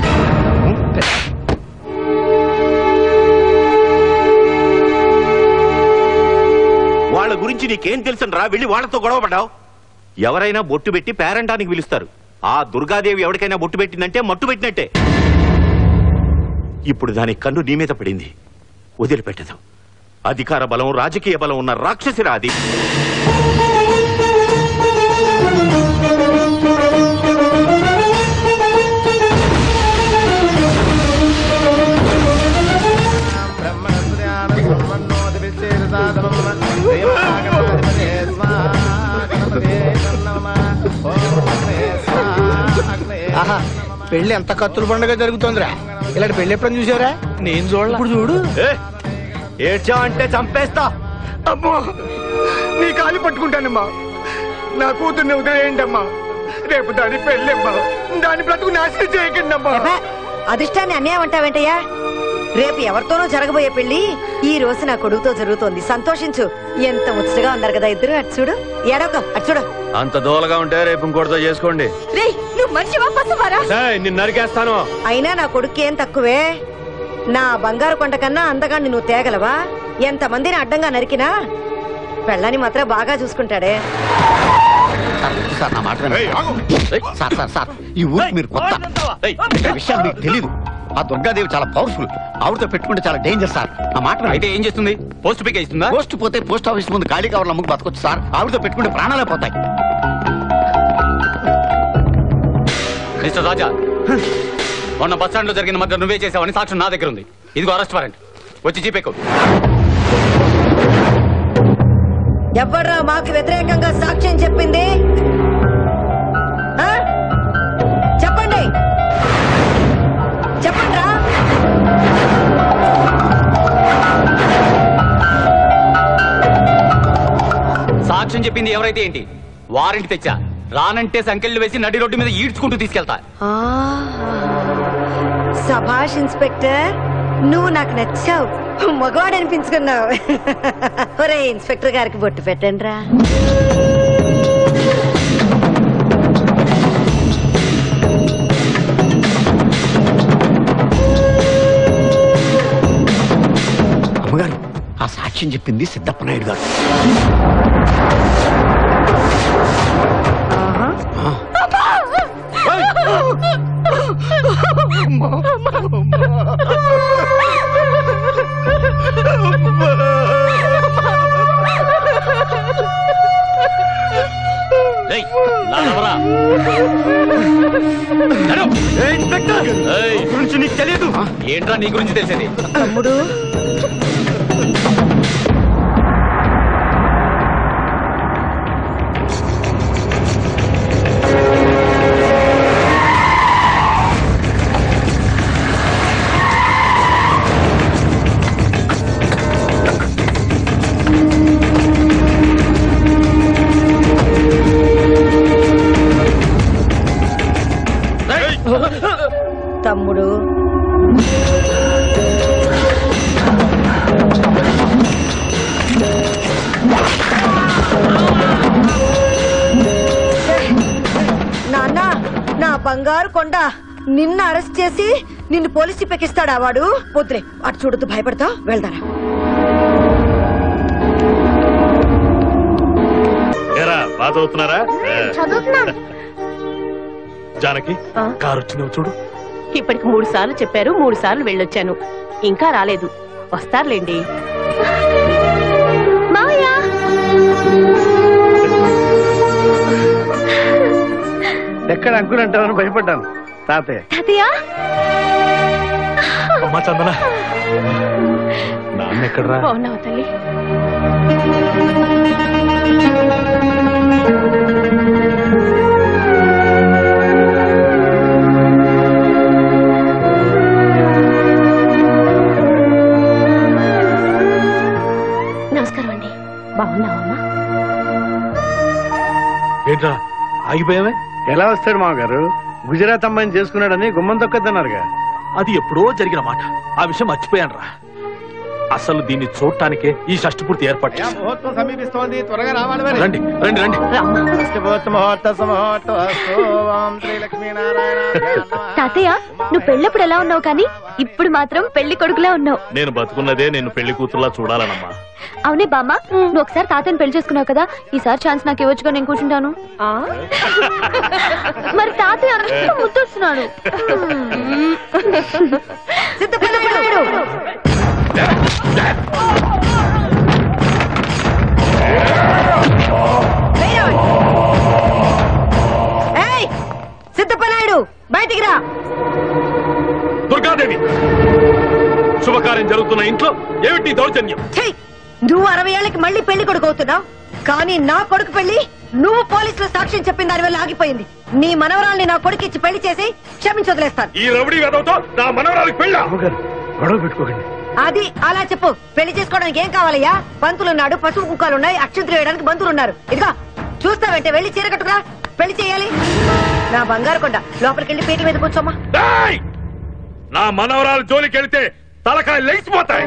వాళ్ళ గురించి నీకేం తెలుసని రా వెళ్ళి వాళ్ళతో గొడవ పడ్డావు ఎవరైనా బొట్టు పెట్టి పేరంటానికి పిలుస్తారు ఆ దుర్గాదేవి ఎవరికైనా బొట్టు పెట్టిందంటే మట్టు పెట్టినట్టే ఇప్పుడు దాని కన్ను నీ మీద పడింది వదిలిపెట్టదు అధికార బలం రాజకీయ బలం ఉన్న రాక్షసిరా అది ఆహా పెళ్లి ఎంత కత్తుల పండుగ జరుగుతోందిరా ఇలాంటి పెళ్లి ఎప్పుడైనా చూసారా నేను చూడాలి ఇప్పుడు చూడు ఏడ్చా అంటే చంపేస్తా అమ్మో నీ కాలు పట్టుకుంటానమ్మా నా కూతుర్ని వదిలేయండి అమ్మా రేపు దాని పెళ్ళమ్మా దాని బ్రతుకు నాశనం చేయకండి అమ్మా అదిష్టాన్ని అన్యాయం అంటావేంటయ్యా రేపు ఎవరితోనో జరగబోయే పెళ్లి ఈ రోజు నా కొడుకుతో జరుగుతోంది సంతోషించు ఎంత ముచ్చటగా ఉన్నారు కదా ఇద్దరు అటు చూడు ఎడొక అటు చూడు అంత దూలగా ఉంటే రేపు ఇంకోటితో చేసుకోండి రేయ్ నువ్వు మనిషివా పసువారా నిన్ను నరికేస్తాను అయినా నా కొడుకు ఏం తక్కువే నా బంగారు కొండ కన్నా అందగాన్ని నువ్వు తేగలవా ఎంతమందిని అడ్డంగా నరికినా పెళ్ళని మాత్రం బాగా చూసుకుంటాడే సార్ నా మాట వినండి. సార్ సార్ సార్ ఈ ఊరికి మీరు కొత్త ఇక్కడ విషయాలు మీకు తెలీదు ఆ దుర్గాదేవి చాలా పవర్ఫుల్ ఆవిడతో పెట్టుకుంటే చాలా డేంజర్ సార్ నా మాట అయితే ఏం చేస్తుంది పోస్ట్ పిక్ ఇస్తుందా పోస్ట్ పోతే పోస్ట్ ఆఫీస్ ముందు ఖాళీ కవర్లు అమ్ముకు బతకొచ్చు సార్ ఆవిడతో పెట్టుకుంటే ప్రాణాలే పోతాయి మిస్టర్ రాజా మొన్న బస్ స్టాండ్ లో జరిగిన మధ్య నువ్వే చేసావని సాక్ష్యం నా దగ్గర ఉంది ఇదిగో అరెస్ట్ వారెంట్ వచ్చి జీపేకు ఎవడ్రా మాకు వ్యతిరేకంగా సాక్ష్యం చెప్పింది ఆ? చెప్పండి చెప్పండి సాక్ష్యం చెప్పింది ఎవరైతే ఏంటి వారెంట్ తెచ్చా రానంటే సంకెళ్ళు వేసి నడి రోడ్డు మీద ఈడ్చుకుంటూ తీసుకెళ్తా ఆ, సభాష్ ఇన్స్పెక్టర్ నువ్వు నాకు నచ్చావు మగవాడు అనిపించుకున్నావు ఒరే ఇన్స్పెక్టర్ గారికి బొట్టు పెట్టండి రా అమ్మగారు ఆ సాక్ష్యం చెప్పింది సిద్ధప్ప నాయుడు గారు ఏయ్, లాగవరా. నడు. ఏయ్, గురించి నీకు తెలియదు ఏంట్రా నీ గురించి తెలిసేది తమ్ముడు తమ్ముడు నాన్న నా బంగారు కొండ నిన్న అరెస్ట్ చేసి నిన్ను పోలీసు పెకిస్తాడా వాడు వద్దురే అటు చూడొద్దు భయపడతావు వెళ్దారా ఏరా బాగా చదువుతున్నారా ఏ, చదువుతున్నాను జానకి కారు వచ్చిందేమో చూడు ఇప్పటికి మూడు సార్లు చెప్పారు మూడు సార్లు వెళ్ళొచ్చాను ఇంకా రాలేదు వస్తారులేండి ఎక్కడ అంకులు అంటారని భయపడ్డాను తాతయ్య తాతయ్య అమ్మా చందన నాన్న ఎక్కడరా బాగున్నావా తల్లి నమస్కారం అండి బాగున్నావమ్మా ఏంట్రా ఆగిపోయావే ఎలా వస్తాడు మామగారు గుజరాత్ అమ్మాయిని చేసుకున్నాడని గుమ్మం తొక్కద్దన్నారుగా అది ఎప్పుడో జరిగిన మాట ఆ విషయం మర్చిపోయాను రా అసలు దీన్ని చూడటానికే ఈ షష్టి పూర్తి ఏర్పాటు చేశాను. ముహూర్తం సమీపిస్తోంది త్వరగా రావాలి మరి రండి రండి రండి ముహూర్త సుముహూర్త ఓం శ్రీ లక్ష్మీనారాయణ తాతయ్య నువ్వు పెళ్ళప్పుడు ఎలా ఉన్నావు కానీ ఇప్పుడు మాత్రం పెళ్లి కొడుకులా ఉన్నావు నేను బతుకున్నదే నేను పెళ్లి కూతురులా చూడాలనమ్మా అవునే బామ్మ నువ్వు ఒకసారి తాతయ్యని పెళ్లి చేసుకున్నావు కదా ఈసారి ఛాన్స్ నాకు ఇవ్వచ్చుగా నేను కూర్చుంటాను మరి తాతయ్య అంత ముద్దొస్తున్నాడు ఏయ్ సిద్ధప్పనాయుడు బయటికి రా దుర్గాదేవి శుభకార్యం జరుగుతున్న ఇంట్లో ఏమిటి దౌర్జన్యం ఛీ! నువ్వు అరవై ఏళ్ళకి మళ్ళీ పెళ్లి కొడుకు అవుతున్నావు కానీ నా కొడుకు పెళ్లి నువ్వు పోలీసులో సాక్ష్యం చెప్పిన దాని వల్ల ఆగిపోయింది నీ మనవరాల్ని నా కొడుకు ఇచ్చి పెళ్లి చేసి క్షమించి వదిలేస్తాను ఈ రౌడీ వెదవతో నా మనవరాలకు పెళ్ళ గొడవ పెట్టుకోకండి అది అలా చెప్పు పెళ్లి చేసుకోవడానికి ఏం కావాలయ్యా పంతులు ఉన్నాడు పసుపు కుక్కలు ఉన్నాయి అక్షంతులు వేయడానికి బంధువులు ఉన్నారు ఇదిగా చూస్తావంటే వెళ్ళి చీర కట్టుకురా పెళ్లి చేయాలి నా బంగారు కొండ లోపలికి వెళ్ళి పీటల మీద కూర్చోమ్మా డేయ్! నా మనవరాలు జోలికి వెళితే తలకాయ లేచిపోతాయి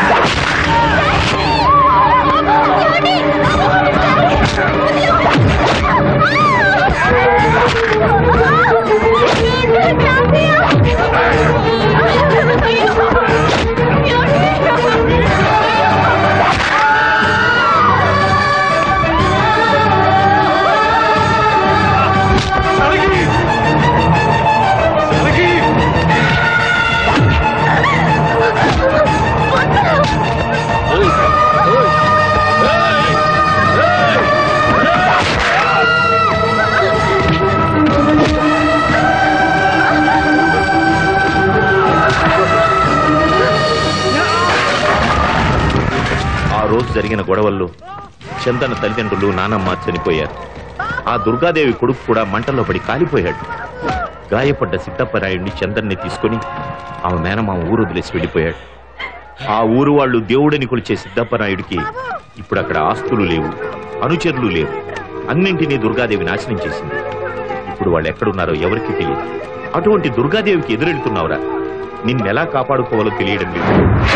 ఆ రోజు జరిగిన గొడవల్లో చందన తల్లిదండ్రులు నానమ్మ చనిపోయారు ఆ దుర్గాదేవి కొడుకు కూడా మంటల్లో పడి కాలిపోయాడు గాయపడ్డ సిద్ధప్పరాయుడిని చందన్ని తీసుకొని ఆమె మేనమామ ఊరు వదిలేసి వెళ్ళిపోయాడు ఆ ఊరు వాళ్ళు దేవుడని కొలిచే సిద్ధప్పరాయుడికి ఇప్పుడు అక్కడ ఆస్తులు లేవు అనుచరులు లేవు అన్నింటినీ దుర్గాదేవి నాశనం చేసింది ఇప్పుడు వాళ్ళు ఎక్కడున్నారో ఎవరికి తెలియదు అటువంటి దుర్గాదేవికి ఎదురెళ్తున్నావురా నిన్నెలా కాపాడుకోవాలో తెలియడం లేదు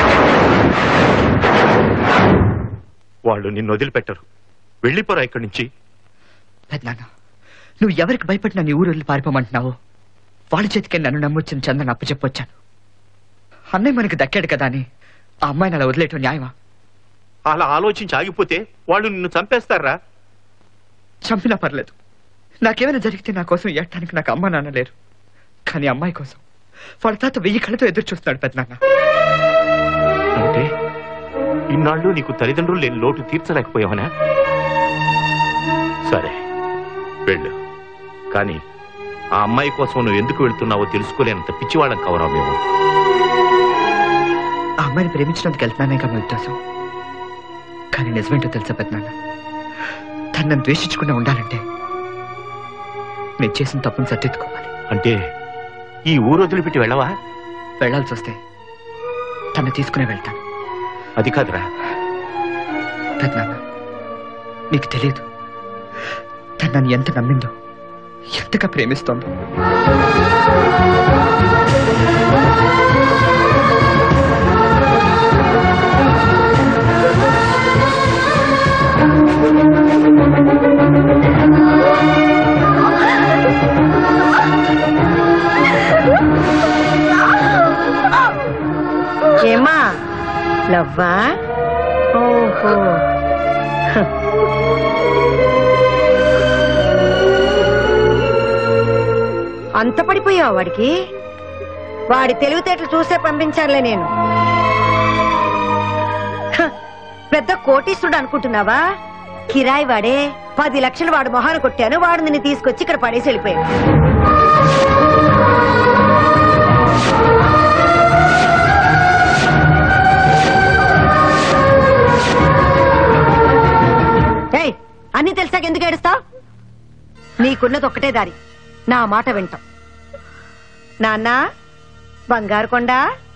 వాళ్ళు నిన్ను వదిలిపెట్టరు వెళ్ళిపోరా ఇక్కడి నుంచి పెద్దనాన్న నువ్వు ఎవరికి భయపడి నన్ను ఈ ఊరు వెళ్ళి పారిపోమంటున్నావు వాళ్ళ చేతికి నన్ను నమ్మొచ్చిన చందన అప్పు చెప్పొచ్చాను అన్నయ్య మనకి దక్కాడు కదా అని ఆ అమ్మాయిని అలా వదిలేయటం న్యాయమా అలా ఆలోచించి ఆగిపోతే వాళ్ళు నిన్ను చంపేస్తారా చంపినా పర్లేదు నాకేమైనా జరిగితే నా కోసం ఎట్టడానికి నాకు అమ్మ నాన్న లేరు కానీ అమ్మాయి కోసం వాళ్ళ తాత వెయ్యి కళ్ళతో ఎదురు చూస్తున్నాడు పెద్దనాన్న అంటే ఇన్నాళ్ళు నీకు తల్లిదండ్రులు లేని లోటు తీర్చలేకపోయావనా సరే వెళ్ళు కానీ ఆ అమ్మాయి కోసం నువ్వు ఎందుకు వెళ్తున్నావో తెలుసుకోలేనంత పిచ్చివాళ్ళం కవరా మేము ఆ అమ్మాయిని ప్రేమించినందుకు వెళ్తున్నానే కదా నా ఉద్దేశం కానీ నిజమేంటో తెలుసా పెద్దనాన్న తను నన్ను ద్వేషించకుండా ఉండాలంటే నేను చేసిన తప్పును సర్దిద్దుకోవాలి అంటే ఈ ఊరు వదిలిపెట్టి వెళ్ళవా వెళ్ళాల్సి వస్తే తను తీసుకునే వెళ్తాను అది కాదురా పెద్దనాన్న నీకు తెలియదు తను నన్ను ఎంత నమ్మిందో ఎంతగా ప్రేమిస్తోందో ఏమా లవ్వా ఓహో హ. అంత పడిపోయావు వాడికి వాడి తెలివితేటలు చూసే పంపించానులే నేను హ, పెద్ద కోటీశ్వరుడు అనుకుంటున్నావా కిరాయి వాడే పది లక్షలు వాడు మొహాన కొట్టాను వాడు నిన్ను తీసుకొచ్చి ఇక్కడ పడేసి వెళ్ళిపోయాడు ఏయ్ అన్ని తెలిసాక ఎందుకు ఏడుస్తావు నీకున్నది ఒక్కటే దారి నా మాట వింటాం నాన్న బంగారు కొండ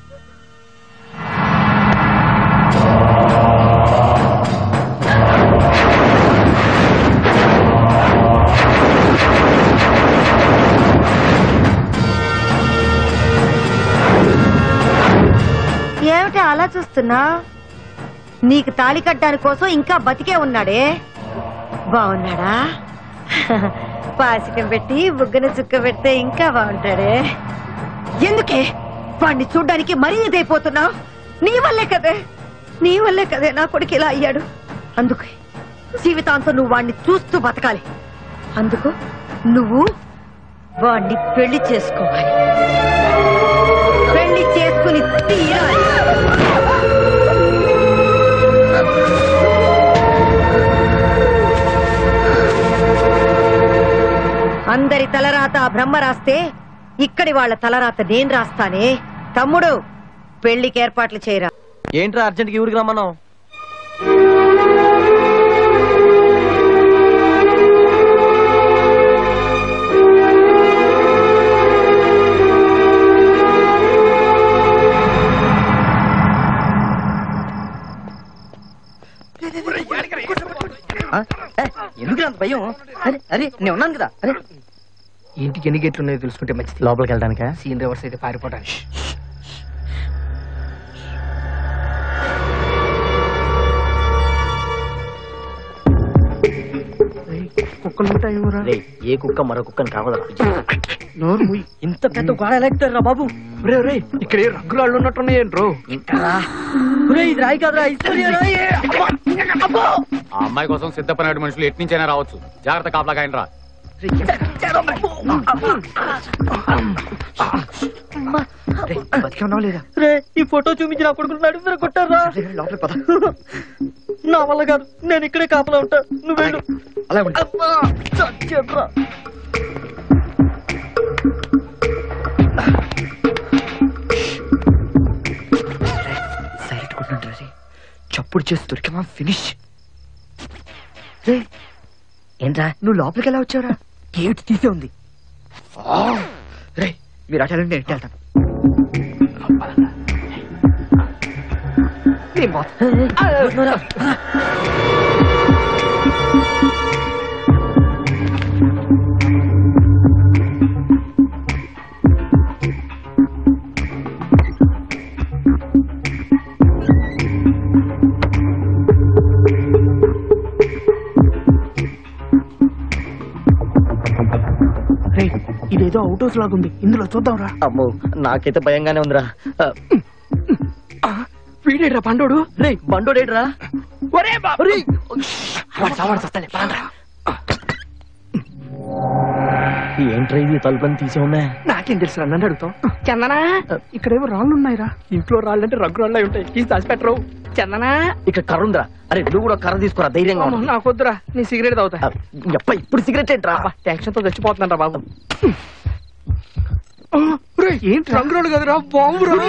ఏమిటి అలా చూస్తున్నా నీకు తాళి కట్టడానికి కోసం ఇంకా బతికే ఉన్నాడే బాగున్నాడా పాసికం పెట్టి బుగ్గన చుక్క పెడితే ఇంకా బాగుంటాడే ఎందుకే వాణ్ణి చూడ్డానికి మరీ ఇదైపోతున్నావు నీ వల్లే కదే నీ వల్లే కదే నా కొడుకు ఇలా అయ్యాడు అందుకే జీవితాంతం నువ్వు వాణ్ణి చూస్తూ బతకాలి అందుకు నువ్వు వాణ్ణి పెళ్లి చేసుకోవాలి పెళ్లి చేసుకుని తీరాలి అందరి తలరాత ఆ బ్రహ్మ రాస్తే ఇక్కడి వాళ్ళ తలరాత నేను రాస్తానే తమ్ముడు పెళ్లికి ఏర్పాట్లు చేయరా ఏంట్రా అర్జెంట్కి ఊరికి రమ్మన్నావు ఎందుకు అంత భయం అరే అరే నేను ఉన్నాను కదా అరే ఇంటికి ఎన్ని గేట్లు ఉన్నాయో తెలుసుకుంటే మంచిది లోపలికి వెళ్ళడానికా సీన్ రివర్స్ అయితే పారిపోవడానికి కుక్కలు ఉంటాయి ఏ కుక్క మరో కుక్కని కావదరా నోరు మూయి. ఇంత పెద్ద గోడ ఎలా ఎక్కుతారా బాబు రే రే ఇక్కడ ఏ రంగురాళ్ళు ఉన్నట్టున్నాయేంట్రో ఇంకా ఇది రాయి కాదురా ఐశ్వర్య రాయి అబ్బో! ఆ అమ్మాయి కోసం సిద్ధపడిన మనుషులు ఎట్నుంచైనా రావచ్చు జాగ్రత్త కాపలా కాయనరా బతికే ఉన్నావు లేదా రే ఈ ఫోటో చూపించి నా కొడుకులు నడుపుతారా కొట్టారా లోపల పద నా వల్ల కాదు నేను ఇక్కడే కాపలా ఉంటా నువ్వు వెళ్ళు అలా ఉండు. అబ్బా, చచ్చేట్రా. సైలెంట్ కొట్టినట్టు రే చప్పుడు చేసి దొరికామా ఫినిష్ రే ఏంట్రా నువ్వు లోపలికి ఎలా వచ్చావురా గేట్ తీసే ఉంది రే మీరు అటు వెళ్ళండి, నేను ఇటు వెళ్తాను నీ మొత్తం- అవుట్ హౌస్ లాగా ఉంది ఇందులో చూద్దాం రా అమ్మో నాకైతే భయంగానే ఉందిరా వీడేడ్రా పండోడు రే బండోడేట్రా ఒరే బాబు వాడు సవాడు సస్తాలే పాండ్రా ఏంట్రా ఇది తలుపులను తీసి ఉన్నాయి నాకేం తెలుసు రా, నన్ను అడుగుతాం చందనా ఇక్కడేవో రాళ్ళు ఉన్నాయిరా ఇంట్లో రాళ్ళు అంటే రంగు రాళ్ళు అయి ఉంటాయి తీసి దాచిపెట్టరు చందనా ఇక్కడ కర్ర ఉందిరా అరే నువ్వు కూడా కర్ర తీసుకురా ధైర్యంగా అమ్మో, ఉండు. నాకు వద్దురా నీ సిగరెట్ తాగుతా ఎప్ప ఇప్పుడు సిగరెట్ ఏంట్రా టెన్షన్ తో చచ్చిపోతున్నారా బాబు ఆ, ఒరేయ్, ఏంటి రంగు రాళ్ళు కదరా బాంబు రా.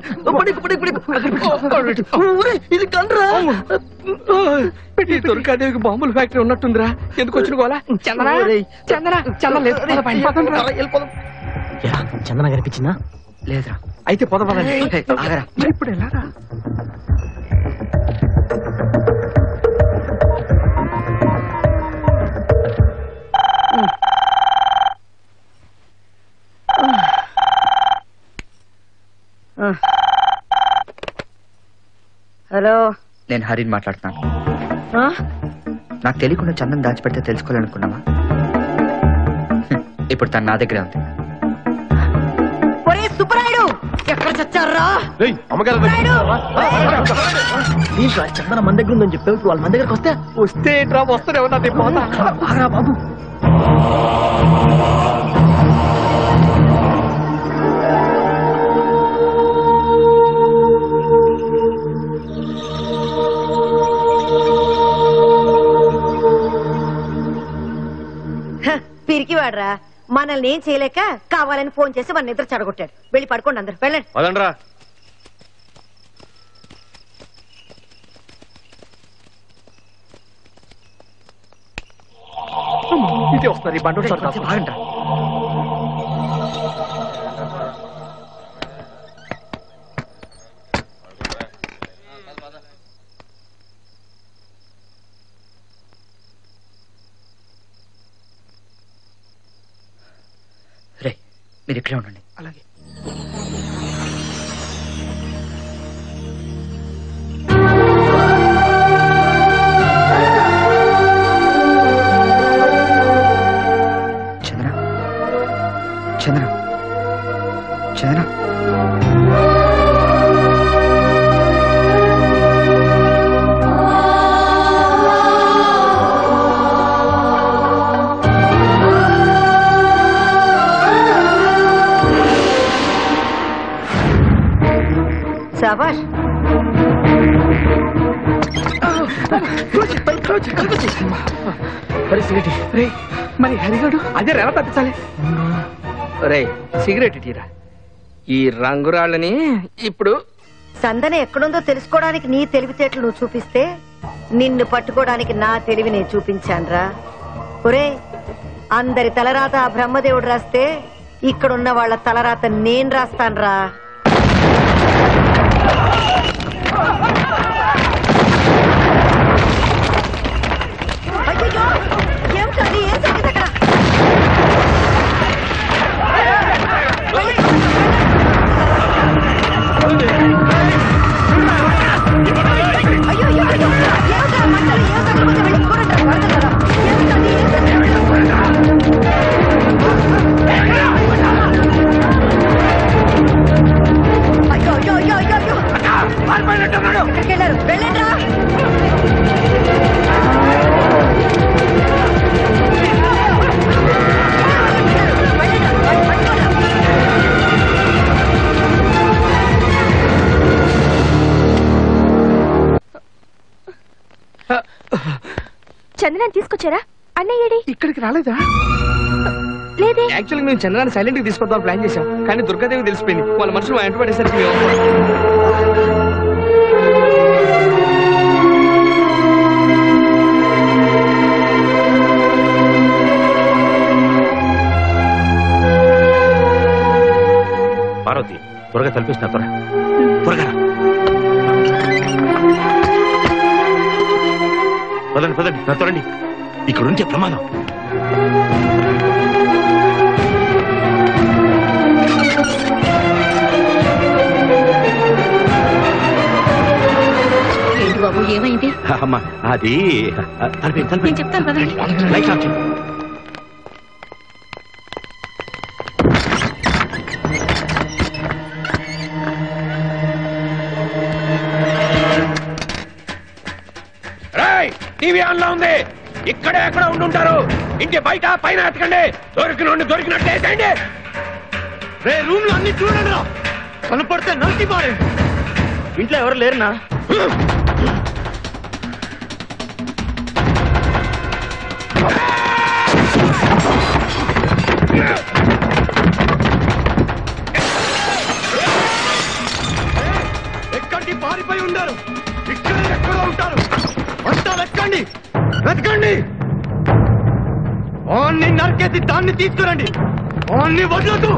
ఒరేయ్, ఇది కండ్రా పెట్టి దుర్గాదేవికి బాంబుల ఫ్యాక్టరీ ఉన్నట్టుందిరా ఎందుకు వచ్చిన గోలా చందనా చందనా చందన లేదు పద, పైన పదండి రా. ఎరా, చందన కనిపించిందా లేదురా అయితే పొద పదండి హే, ఆగరా. ఇప్పుడు ఎలారా హలో నేను హరిని మాట్లాడుతున్నాను నాకు తెలియకుండా చందన్ దాచిపెడితే తెలుసుకోవాలనుకున్నావా హ్మ్, ఇప్పుడు తను నా దగ్గరే ఉంది ఒరే సుబ్బరాయుడు ఎక్కడ చచ్చారా ఏంట్రా చందన మన దగ్గర ఉందని చెప్పావు ఇప్పుడు వాళ్ళ మన దగ్గరకు వస్తే వస్తే డ్రా వస్తూనే ఉన్నది పోతా ఆగరా బాబు పిరికివాడ్రా మనల్ని ఏం చేయలేక కావాలని ఫోన్ చేసి మన నిద్ర చెడగొట్టాడు వెళ్ళి పడుకోండి అందరు వెళ్ళండి పదండ్రా ఇది వస్తారు ఈ బండి ఆగండి రే మీరు ఇక్కడే ఉండండి అలాగే చంద్ర చంద్ర చంద్ర శాబాష్ మరి సిగరెట్ రే మరి హరిగాడు అదే రెవ తప్పించాలి రే సిగరెట్ ఇటీరా ఈ రంగురాళ్ళని ఇప్పుడు సందన ఎక్కడుందో తెలుసుకోవడానికి నీ తెలివితేటలు నువ్వు చూపిస్తే నిన్ను పట్టుకోవడానికి నా తెలివి నేను చూపించానురా ఒరే అందరి తలరాత ఆ బ్రహ్మదేవుడు రాస్తే ఇక్కడున్న వాళ్ళ తలరాత నేను రాస్తానురా అయ్యయ్యో! ఏమిటది? ఏం జరిగింది అక్కడ? అయ్యో, అయ్యో, అయ్యో! ఏమిటా మంటలు? ఏం తగలబోతే వెళ్ళి చూడండి, వరద కదా. ఏమిటది? ఏం జరిగింది? అయ్యో, అయ్యో, అయ్యో, అయ్యో, అయ్యో! ఎక్కడికి వెళ్ళారు? వెళ్ళండి రా! చందనాన్ని తీసుకొచ్చారా అన్నయ్యడి ఇక్కడికి రాలేదా లేదే యాక్చువల్లీ మేము చంద్రాన్ని సైలెంట్ గా తీసుకొద్దాం ప్లాన్ చేశాం కానీ దుర్గాదేవి తెలిసిపోయింది వాళ్ళ మనుషులు వెంట పడేసరికి మేము పార్వతి త్వరగా తలపిస్తున్నా త్వర త్వరగా రా. పదండి పదండి నా త్వరండి ఇక్కడ ఉంటే ప్రమాదం ఏంటి బాబు ఏమైంది అమ్మా అది తలపి తలపి నేను చెప్తాను పదండి లైట్ ఆఫ్ చేయి. టీవీ ఆన్ లో ఉంది ఇక్కడే ఎక్కడ ఉండుంటారు ఇంటి బయట పైన ఎత్తకండి దొరికిన దొరికినట్టు వేసేయండి రే రూమ్ లో అన్ని చూడండి రా కనపడితే నరికి పారే ఇంట్లో ఎవరు లేరునా ఎక్కడికి పారిపోయి ఉండారు ఇక్కడ ఎక్కడో ఉంటారు అంతా వెతకండి వెతకండి ఓన్ని నరికేసి దాన్ని తీసుకురండి ఓన్ని వదలదు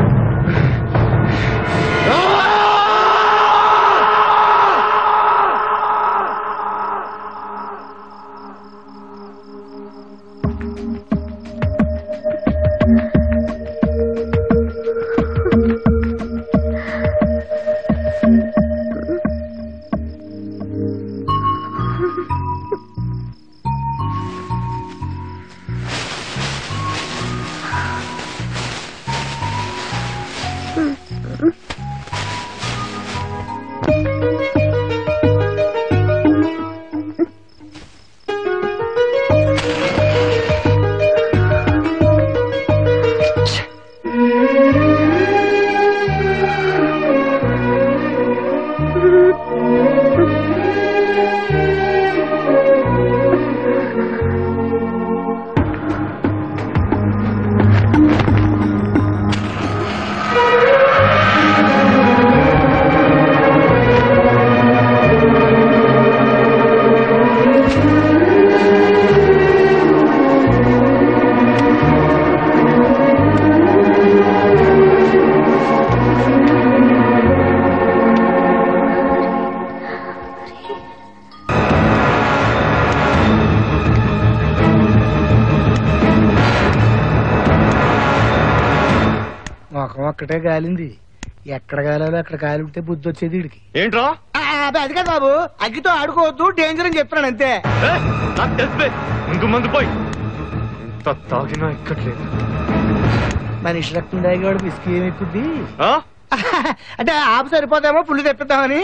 మొఖం ఒక్కటే కాలింది ఎక్కడ కాలాలో అక్కడ కాలి ఉంటే బుద్ధి వచ్చేది వీడికి ఏంట్రా అది కదా బాబు అగ్గితో ఆడుకోవద్దు డేంజర్ అని చెప్తున్నాను అంతే నాకు తెలిసిపోయి ముందు ముందు పోయి ఎంత తాగినా ఎక్కట్లేదు మనిషి రక్తం తాగేవాడు విస్కీ ఏమి ఎక్కుద్ది ఆ? అంటే ఆపు సరిపోతామో పుల్లు తెప్పిద్దామని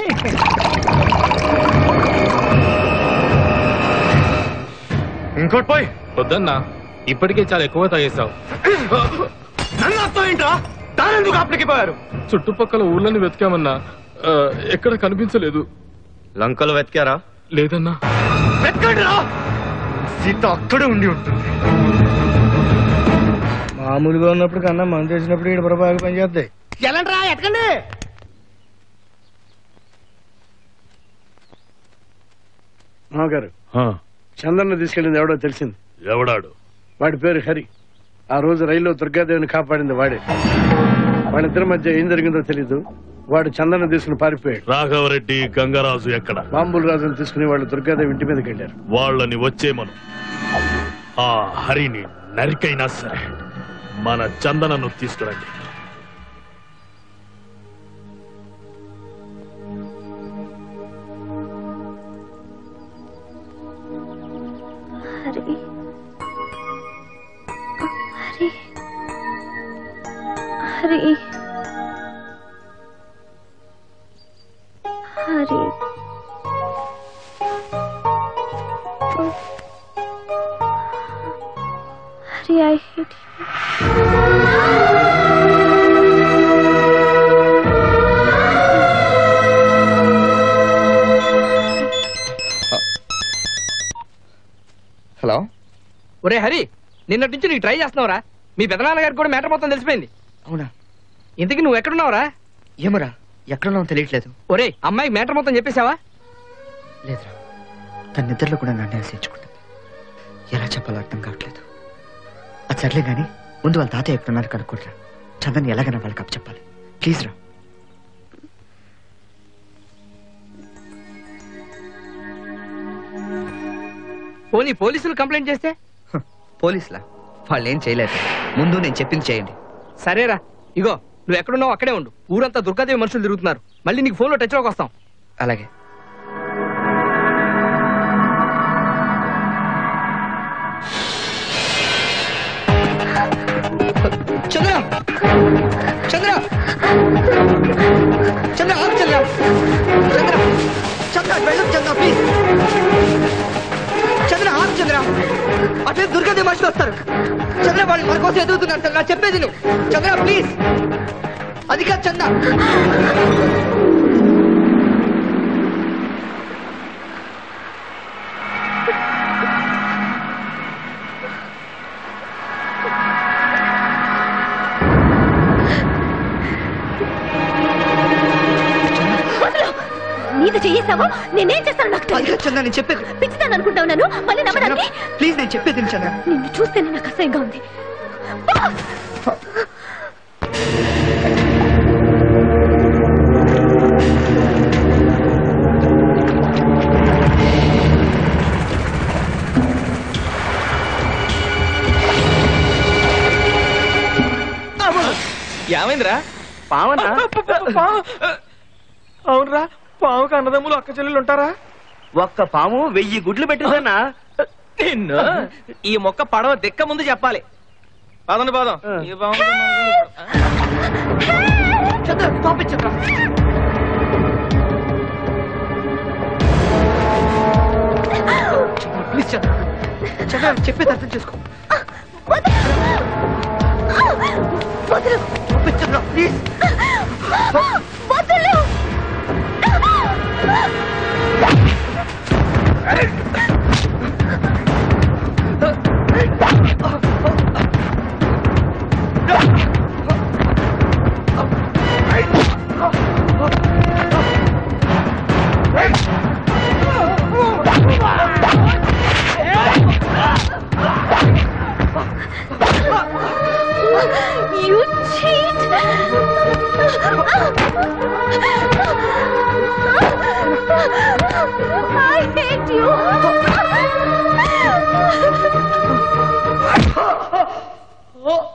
ఇంకోటి పోయి వద్దన్నా ఇప్పటికే చాలా ఎక్కువ తాగేశావు నన్ను అర్థం ఏంట్రా దానెందుకు అప్పటికి పోయారు చుట్టుపక్కల ఊళ్ళని వెతికామన్నా ఆ, ఎక్కడ కనిపించలేదు లంకలు వెతికారా లేదన్నా వెతకండి రా సీత అక్కడే ఉండి ఉంటుంది మామూలుగా ఉన్నప్పుడు కన్నా మందు వేసినప్పుడు ఈడ బాగా పనిచేస్తాయి ఎలాంటి రా ఎట్టకండి మామగారు చందన్న తీసుకెళ్ళింది ఎవడో తెలిసింది ఎవడాడు వాడి పేరు హరి ఆ రోజు రైల్లో దుర్గాదేవిని కాపాడింది వాడే వాళ్ళిద్దరి మధ్య ఏం జరిగిందో తెలీదు వాడు చందన్న తీసుకుని పారిపోయాడు రాఘవరెడ్డి గంగరాజు ఎక్కడ బాంబుల రాజుని తీసుకుని వాళ్ళు దుర్గాదేవి ఇంటి మీదకి వెళ్ళారు వాళ్ళని వచ్చేమను ఆ హరిని నరికైనా సరే మన చందనను తీసుకురండి Hari Hari Hari Hari Hari I hate hello ఒరే హరి నిన్నటి నుంచి నీకు ట్రై చేస్తున్నావురా మీ పెదనాన్న గారికి కూడా మ్యాటర్ మొత్తం తెలిసిపోయింది అవునా ఇంతకీ నువ్వు ఎక్కడున్నావురా ఏమరా ఎక్కడున్నావు తెలియట్లేదు ఒరే అమ్మాయికి మ్యాటర్ మొత్తం చెప్పేశావా లేదురా తన నిద్రలో కూడా నన్ను ఆశించుకుంటుంది ఎలా చెప్పాలో అర్థం కావట్లేదు అది సర్లే కానీ ముందు వాళ్ళ తాతయ్య ఎక్కడున్నారు కనుక్కుంటారా చందని ఎలాగైనా వాళ్ళకి అప్పు చెప్పాలి ప్లీజ్ రా పోనీ పోలీసులు కంప్లైంట్ చేస్తే పోలీసులా వాళ్ళు ఏం చేయలేరు ముందు నేను చెప్పింది చేయండి సరేరా ఇగో నువ్వు ఎక్కడున్నావు అక్కడే ఉండు ఊరంతా దుర్గాదేవి మనుషులు తిరుగుతున్నారు మళ్ళీ నీకు ఫోన్లో టచ్లోకి వస్తాం అలాగే చంద్ర చంద్ర చంద్ర ఆగు చంద్ర చంద్ర చంద్ర వెళ్ళు చంద్ర ప్లీజ్ చంద్ర అటే దుర్గాదేవి మనుషులు వస్తారు చంద్ర వాళ్ళు మన కోసం ఎదుగుతున్నారు చంద్ర చెప్పేది నువ్వు చంద్ర ప్లీజ్ అది కాదు చంద్ర నీది చేసావా నేనేం చేస్తాను నాకు అది కాదు చంద్ర నేను చెప్పేది పిచ్చితాను అనుకుంటావు నన్ను మళ్ళీ నమ్మడానికి ప్లీజ్ నేను చెప్పేది విను చంద్ర నిన్ను చూస్తేనే నాకు అసహ్యంగా ఉంది ఏమైందిరా పావనా అవునరా పావుకి అన్నదమ్ములు అక్క చెల్లెలు ఉంటారా ఒక్క పాము వెయ్యి గుడ్లు పెట్టిందన్నా నిన్ను ఈ మొక్క పడవ దిక్క ముందు చెప్పాలి పదండి పదం ఈ పాము చంద్ర పంపించంద్ర ప్లీజ్ చంద్ర చంద్ర చెప్పేది అర్థం చేసుకో పంపించంద్ర please You cheat! I hate you!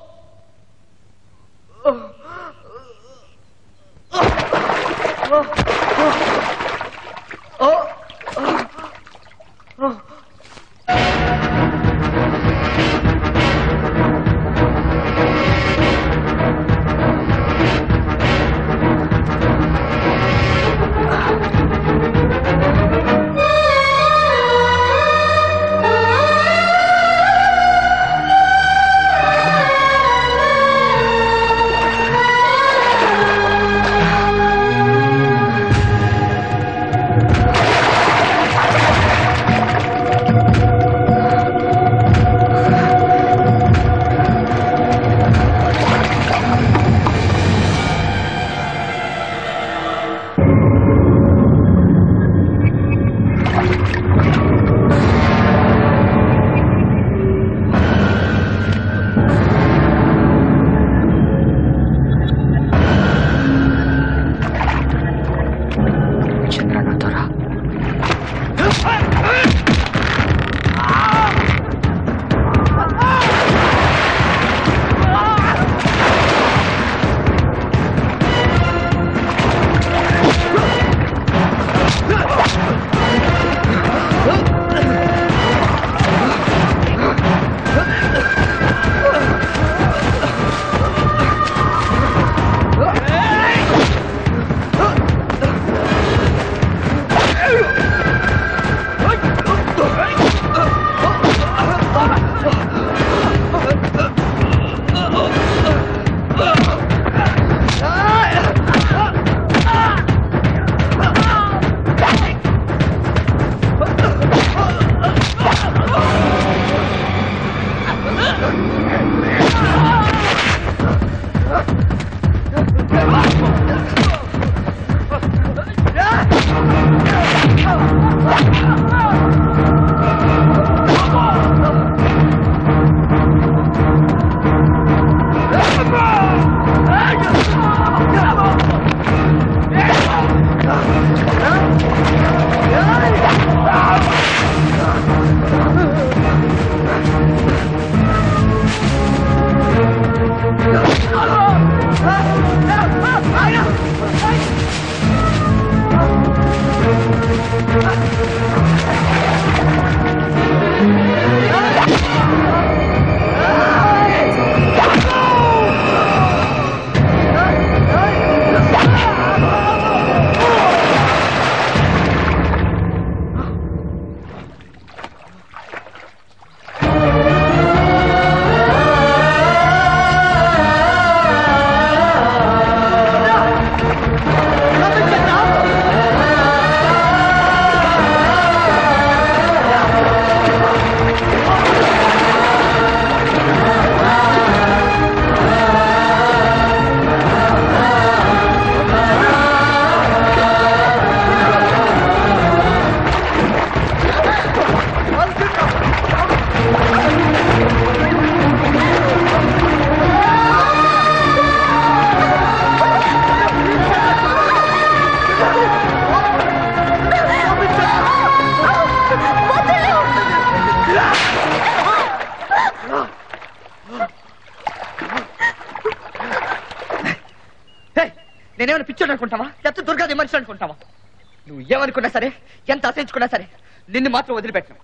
మంచి అనుకుంటావా ఎంత దుర్గాది మనిషి అనుకుంటావా నువ్వు ఏమనుకున్నా సరే ఎంత అసహించుకున్నా సరే నిన్ను మాత్రం వదిలిపెట్టను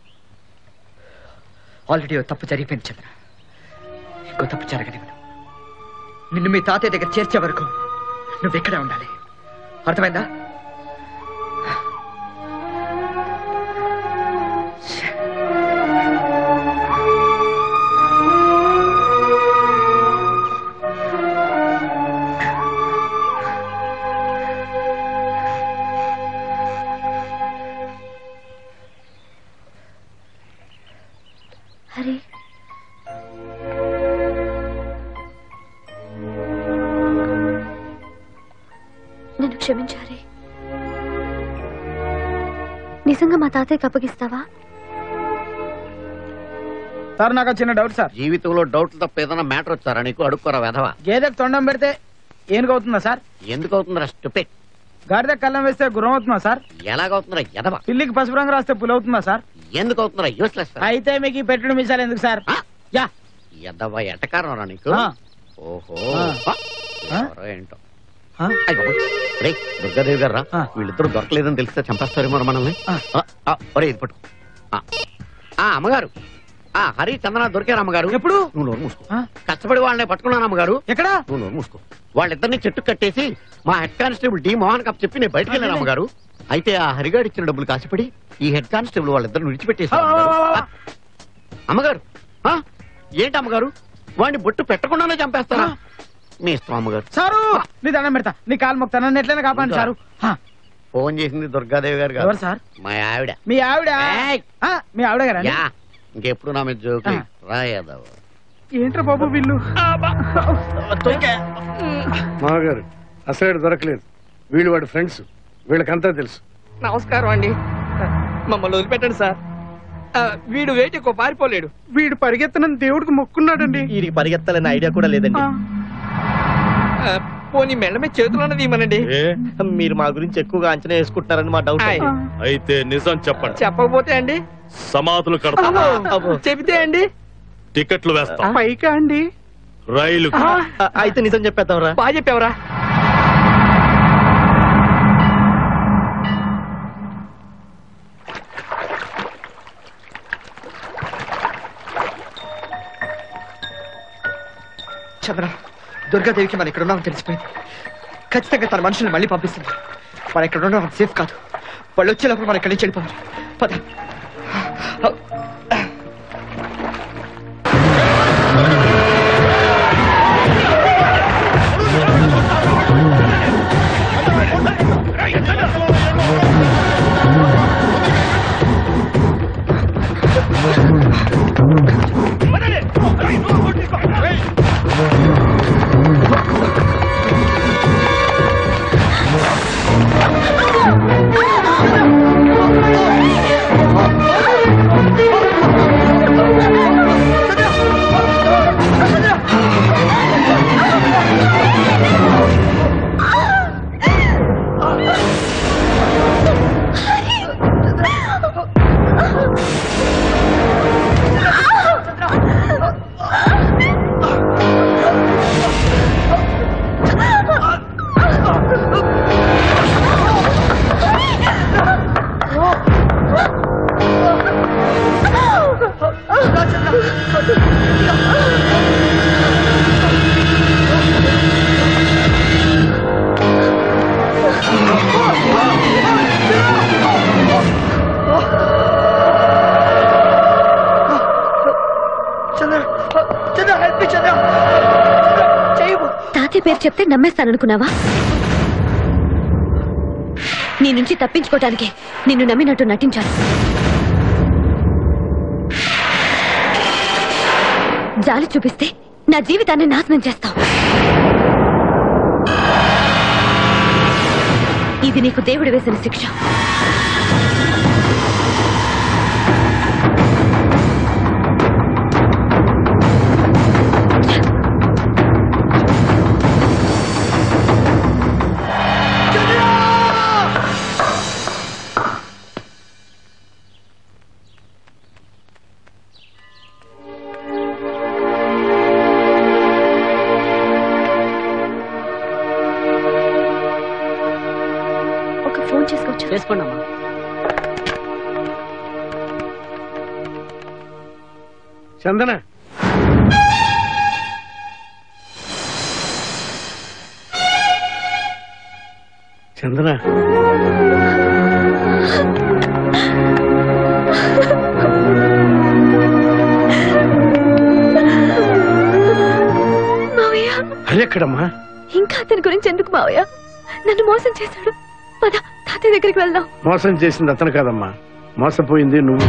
ఆల్రెడీ ఓ తప్పు జరిగిపోయింది చంద్ర ఇంకో తప్పు జరగనివ్వను నిన్ను మీ తాతయ్య దగ్గర చేర్చే వరకు నువ్వు ఇక్కడే ఉండాలి అర్థమైందా హరి నన్ను క్షమించాలి నిజంగా మా తాతయ్యకి అప్పగిస్తావా సార్ నాకు చిన్న డౌట్ సార్ జీవితంలో డౌట్ తప్ప ఏదైనా మ్యాటర్ వచ్చారా నీకు అడుక్కోరా వెధవా గేదెకు తొండం పెడితే ఏనుగవుతుందా సార్ ఎందుకు అవుతుందిరా స్టూపిడ్ గాడిద కళ్ళం వేస్తే గుర్రం అవుతుందా సార్ ఎలాగవుతుందిరా ఎదవ పిల్లికి పసుపు రంగు రాస్తే పులి అవుతుందా సార్ ఎందుకు అవుతుందిరా యూస్లెస్ అయితే మీకు ఈ పెట్టుడు మిసాలు ఎందుకు సార్ యా ఎదవ ఎటకారం రా నీకు ఆ. ఓహో ఆ. ఆ, ఎవరో ఏంటో అయ్ బాబోయ్. రేయ్, దుర్గాదేవి గారు రా వీళ్ళిద్దరు దొరకలేదని తెలిస్తే చంపేస్తారేమో మనల్ని ఆ, ఆ, ఒరే ఇది పట్టు ఆ. ఆ, అమ్మగారు ఆ హరి చందన దొరికారు అమ్మగారు ఎప్పుడు నువ్వు నోరు మూసుకో కష్టపడి వాళ్ళని పట్టుకున్నాను అమ్మగారు ఎక్కడ నువ్వు నోరు మూసుకో వాళ్ళిద్దరిని చెట్టు కట్టేసి మా హెడ్ కానిస్టేబుల్ డి మోహన్ కప్ చెప్పి నేను బయటకు వెళ్ళాను అమ్మగారు అయితే ఆ హరిగాడు ఇచ్చిన డబ్బులు కాసిపడి ఈ హెడ్ కానిస్టేబుల్ వాళ్ళిద్దరిని విడిచిపెట్టేసి అమ్మగారు ఆ? ఏంటి అమ్మగారు వాడిని బొట్టు పెట్టకుండానే చంపేస్తారా మీ ఇష్టం అమ్మగారు సారు నీ దండం పెడతా నీ కాలు మొక్తా నన్ను ఎట్లయినా కాపాడు సారు హా, ఫోన్ చేసింది దుర్గాదేవి గారు కాదు. ఎవరు సార్? మా ఆవిడ మీ ఆవిడ ఆ, మీ ఆవిడ గారా యా ఇంకెప్పుడు నా మీద జోక్ రాయదావు ఏంట్రా బాబు వీళ్ళు మామగారు అసలు దొరకలేదు వీళ్ళు వాడి ఫ్రెండ్స్ వీళ్ళకంతా తెలుసు నమస్కారం అండి మమ్మల్ని వదిలిపెట్టండి సార్ ఆ, వీడు వేటి ఎక్కువ పారిపోలేడు వీడు పరిగెత్తనని దేవుడికి మొక్కున్నాడండి వీరికి పరిగెత్తాలనే ఐడియా కూడా లేదండి ఆ, పోనీ మెళ్ళ మీద చేతులు అన్నది ఇమ్మనండి మీరు మా గురించి ఎక్కువగా అంచనా వేసుకుంటున్నారని మా డౌట్ ఆయ్. అయితే నిజం చెప్పండి చెప్పకపోతే అండి సమాధులు కడతాం అబ్బో, చెబితే అండి టికెట్లు వేస్తాం పైకా అండి రైలు ఆ, అయితే నిజం చెప్పేద్దాం రా బాగా చెప్పావరా చంద్ర దుర్గాదేవికి మనం ఇక్కడ ఉన్నామని తెలిసిపోయింది ఖచ్చితంగా తన మనుషుల్ని మళ్ళీ పంపిస్తుంది మనం ఇక్కడ ఉండడం సేఫ్ కాదు వాళ్ళు వచ్చేటప్పుడు మనం ఇక్కడి నుంచి వెళ్ళిపోవాలి పద చంద్ర చంద్ర హెల్ప్ చంద్ర తాతయ్య పేరు చెప్తే నమ్మేస్తాననుకున్నావా నీ నుంచి తప్పించుకోవటానికి నిన్ను నమ్మినట్టు నటించాను జాలి చూపిస్తే నా జీవితాన్ని నాశనం చేస్తావు ఇది నీకు దేవుడు వేసిన శిక్ష ఫోన్ చేసుకోవచ్చు చేసుకోండి అమ్మా చందన చందన మావయ్య హరి ఎక్కడమ్మా ఇంకా అతని గురించి ఎందుకు మావయ్య నన్ను మోసం చేశాడు పద తాతయ్య దగ్గరికి వెళ్దాం మోసం చేసింది అతను కాదమ్మా మోసపోయింది నువ్వు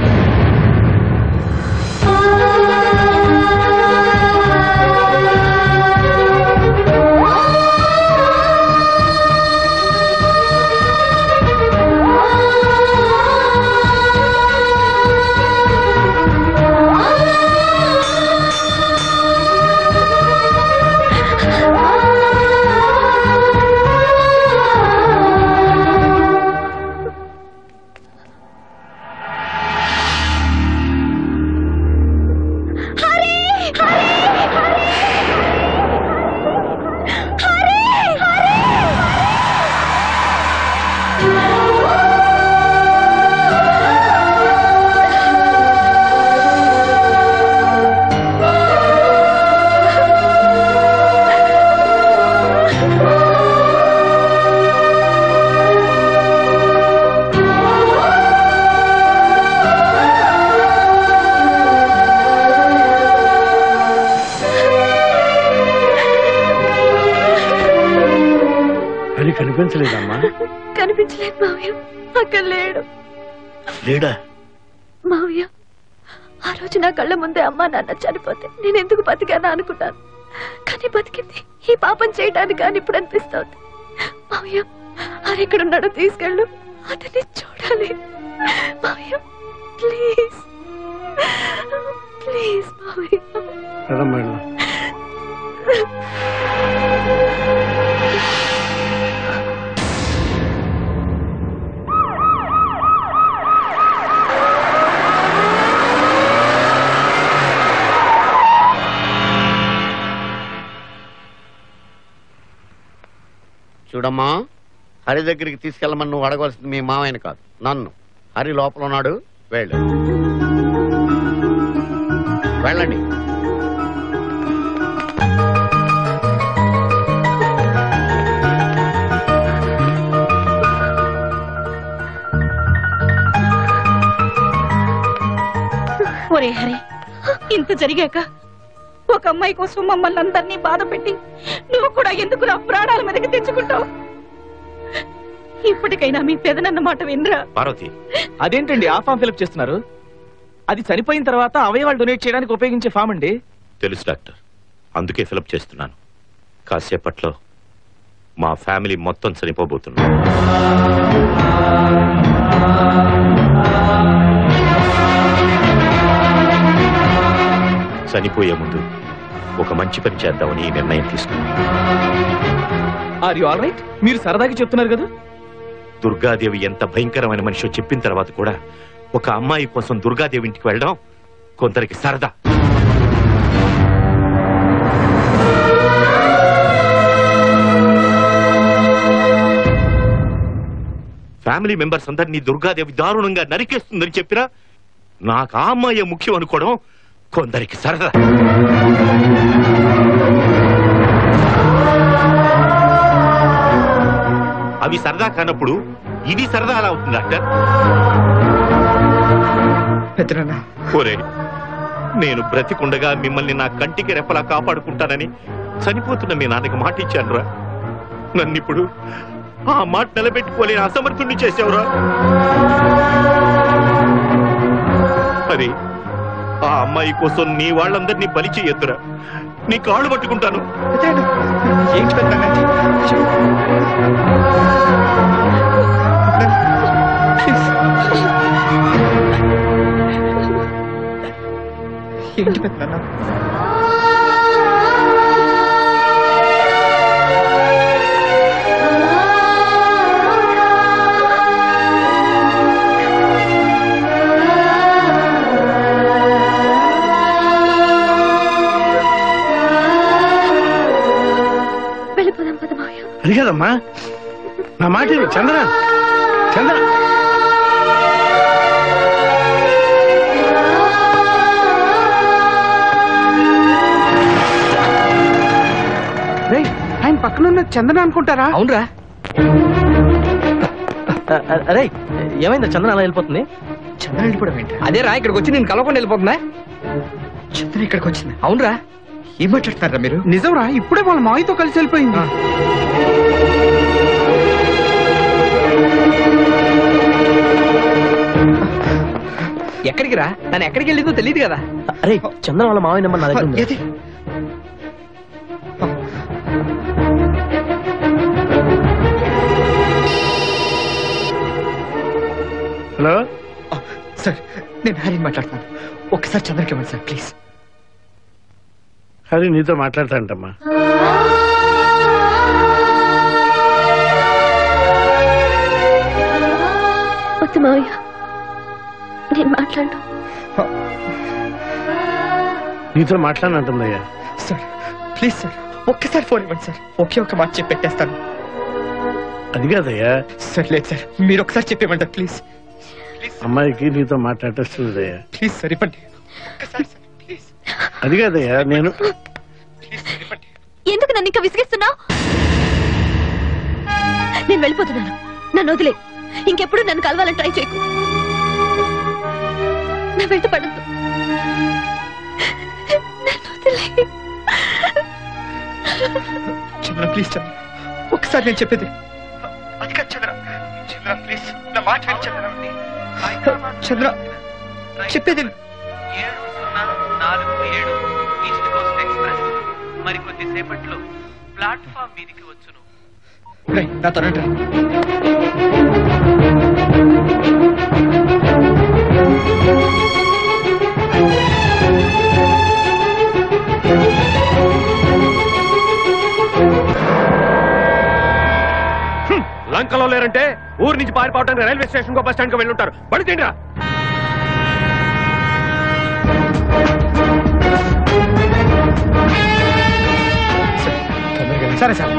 హరి కనిపించలేదమ్మా కనిపించలేదు మావయ్య అక్కడ లేడు లేడా మావయ్య ఆ రోజు నా కళ్ళ ముందే అమ్మా నాన్న చనిపోతే నేను ఎందుకు బతికానా అనుకున్నాను కానీ బతికింది ఈ పాపం చేయడానికి అని ఇప్పుడు అనిపిస్తోంది మావయ్య ఆయన ఎక్కడ ఉన్నాడో తీసుకెళ్ళు అతన్ని చూడాలి మావయ్య ప్లీజ్ ప్లీజ్ మావయ్య రమ్మా వెళ్దాం. చూడమ్మా హరి దగ్గరికి తీసుకెళ్ళమని నువ్వు అడగవలసింది మీ మావయ్యని కాదు నన్ను హరి లోపల ఉన్నాడు వెళ్ళు వెళ్ళండి ఒరే హరి ఇంత జరిగాక ఒక అమ్మాయి కోసం మమ్మల్ని అందరినీ బాధ పెట్టి నువ్వు కూడా ఎందుకు నా ప్రాణాల మీదకి తెచ్చుకుంటావు ఇప్పటికైనా మీ పెదనన్న మాట వినరా పార్వతి అదేంటండి ఆ ఫామ్ ఫిల్అప్ చేస్తున్నారు అది చనిపోయిన తర్వాత అవయవాలు డొనేట్ చేయడానికి ఉపయోగించే ఫామ్ అండి తెలుసు డాక్టర్ అందుకే ఫిలప్ చేస్తున్నాను కాసేపట్లో మా ఫ్యామిలీ మొత్తం చనిపోబోతున్నాం చనిపోయే ముందు ఒక మంచి పని చేద్దామని ఈ నిర్ణయం తీసుకున్నాను ఆర్ యు ఆల్ రైట్ మీరు సరదాగా చెప్తున్నారు కదా దుర్గాదేవి ఎంత భయంకరమైన మనిషో చెప్పిన తర్వాత కూడా ఒక అమ్మాయి కోసం దుర్గాదేవి ఇంటికి వెళ్ళడం కొందరికి సరదా ఫ్యామిలీ మెంబర్స్ అందరినీ దుర్గాదేవి దారుణంగా నరికేస్తుందని చెప్పినా నాకు ఆ అమ్మాయి ముఖ్యం అనుకోవడం కొందరికి సరదా అవి సరదా కానప్పుడు ఇది సరదా అలా అవుతుంది డాక్టర్ ఒరే నేను బ్రతికుండగా మిమ్మల్ని నా కంటికి రెప్పలా కాపాడుకుంటానని చనిపోతున్న మీ నాన్నకి మాట ఇచ్చానురా నన్నిప్పుడు ఆ మాట నిలబెట్టుకోలేని అసమర్థుణ్ణి చేసావురా అరే ఆ అమ్మాయి కోసం నీ వాళ్ళందరినీ బలి చెయ్యొద్దురా నీ కాళ్ళు పట్టుకుంటాను ఏంటి పెద్దనాన్న? ఏంటి పెద్దనాన్న? వెళ్ళిపోదాం పద మావయ్య అది కాదమ్మా నా మాట విను, చందన చంద్ర రేయ్, ఆయన పక్కన ఉన్న చందన అనుకుంటారా అవునరా అరే ఏమైందా చందన అలా వెళ్ళిపోతుంది చంద్ర వెళ్ళిపోవడం ఏంటి అదే రా ఇక్కడికి వచ్చి నేను కలవకుండా వెళ్ళిపోతుందా చంద్ర ఇక్కడికి వచ్చింది అవునరా ఏం మాట్లాడుతున్నారా మీరు నిజంరా ఇప్పుడే వాళ్ళ మావితో కలిసి వెళ్ళిపోయింది ఎక్కడికి రా తను ఎక్కడికి వెళ్ళిందో తెలియదు కదా అరే చందన వాళ్ళ మావయ్య నెంబర్ నా దగ్గర ఉంది. ఏది? హలో సార్ నేను హరిని మాట్లాడుతున్నాను ఒకసారి చంద్రకి ఇవ్వండి సార్ ప్లీజ్ హరి నీతో మాట్లాడతాంటమ్మా వద్దు మావయ్య నేను మాట్లాడు నీతో మాట్లాడనంటుందయ్యా సార్ ప్లీజ్ సార్ ఒక్కసారి ఫోన్ ఇవ్వండి సార్ ఒకే ఒక మాట చెప్పి పెట్టేస్తాను అది కాదయ్యా సార్ లేదు సార్ మీరు ఒకసారి చెప్పేమంటారు ప్లీజ్ అమ్మాయికి నీతో మాట్లాడేస్తుందయ్యా ప్లీజ్ సార్ ఇవ్వండి అది కాదయ్యా నేను ఎందుకు నన్ను ఇంకా విసిగిస్తున్నావు నేను వెళ్ళిపోతున్నాను నన్ను వదిలే ఇంకెప్పుడు నన్ను కలవాలని ట్రై చేయకు నా వెంట పడద్దు చంద్ర ప్లీజ్ చంద్ర ఒకసారి నేను చెప్పేది అది కాదు చంద్ర చంద్ర ప్లీజ్ నా మాట విని చంద్ర చంద్ర చెప్పేది ఏడు సున్నా నాలుగు ఏడు ఈస్ట్ కోస్ట్ ఎక్స్ప్రెస్ మరికొద్ది సేపట్లో ప్లాట్ఫామ్ మీదికి వచ్చును రేయ్, నా త్వరగా లంకలో లేరంటే ఊరు నుంచి పారిపోవడానికి రైల్వే స్టేషన్ కో బస్ స్టాండ్ కి వెళ్ళుంటారు బడి తిండ్రా సరే సార్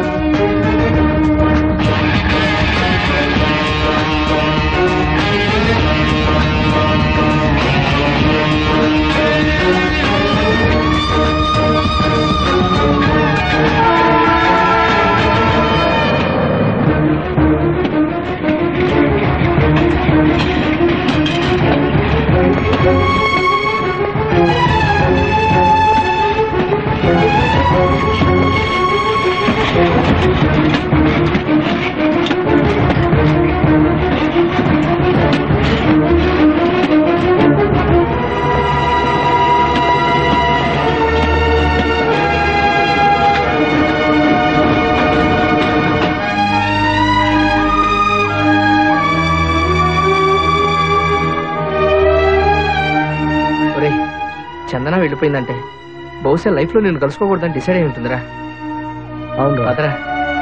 ఒరేయ్ చందన వెళ్ళిపోయిందంటే బహుశా లైఫ్ లో నేను కలుసుకోకూడదని డిసైడ్ అయి ఉంటుందిరా అవును అదరా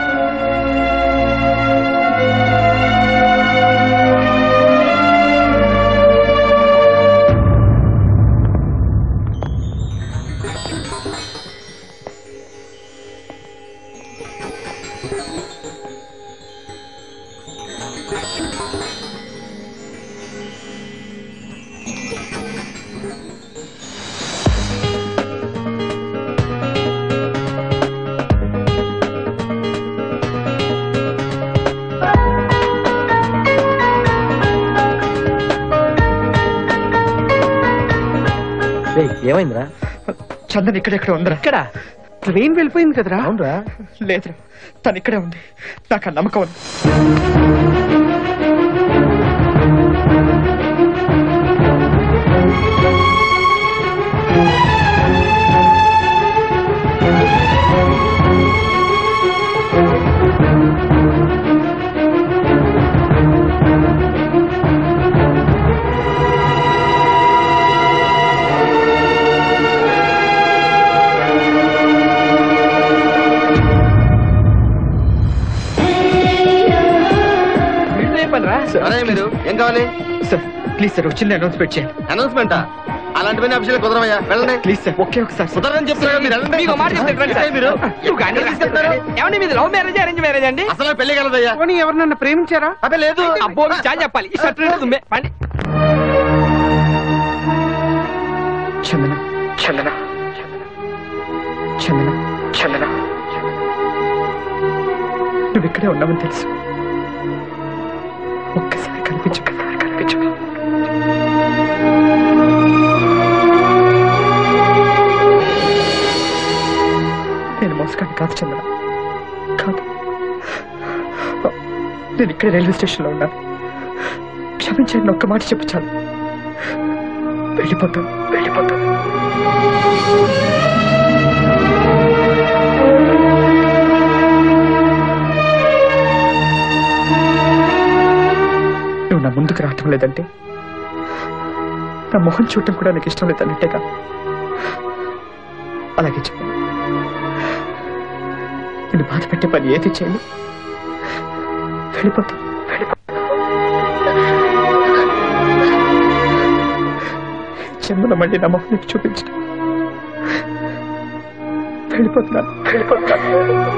ఏమైందిరా చందన్ ఇక్కడెక్కడ ఉందిరా ఇక్కడ ట్రైన్ వెళ్ళిపోయింది కదరా అవునరా లేదురా తను ఇక్కడే ఉంది నాకు ఆ నమ్మకం ఉంది పని రా అదే మీరు ఏం కావాలి సార్ ప్లీజ్ సార్ వచ్చింది అనౌన్స్మెంట్ చేయండి అనౌన్స్మెంటా అలాంటివన్నీ అభిషేక్ కుదరవయ్యా వెళ్ళండి ప్లీజ్ సార్ ఒకే ఒకసారి కుదరని చెప్తున్నారు మీరు వెళ్ళండి మీకు మాట చెప్తే రండి సార్. మీరు నువ్వు గాంధీ తీసుకెళ్తారు ఏమండి మీది లవ్ మ్యారేజ్ అరేంజ్ మ్యారేజ్ అండి అసలు పెళ్లి కలదయ్యా పోనీ ఎవరినన్నా ప్రేమించారా అబ్బే లేదు అబ్బో మీకు చాలా చెప్పాలి ఈ షర్ట్ రేటు దుమ్మే పండి చందన చందన చందన చందన నువ్వు ఇక్కడే ఉన్నావని తెలుసు ఒక్కసారి కనిపించు ఒక్కసారి కనిపించు నేను మోసగాన్ని కాదు చందన కాదు నేను ఇక్కడే రైల్వే స్టేషన్లో ఉన్నాను క్షమించండి ఒక్క మాట చెప్పు చాలు వెళ్ళిపోతాను వెళ్ళిపోతాను నువ్వు నా ముందుకు రావటం లేదంటే నా మొహం చూడటం కూడా నాకు ఇష్టం లేదన్నట్టేగా అలాగే చెప్పు నేను బాధ పెట్టే పని ఏది చేయను వెళ్ళిపోతా జన్మల మళ్ళీ నా మొహం నీకు చూపించడం వెళ్ళిపోతున్నాను వెళ్ళిపోతున్నాను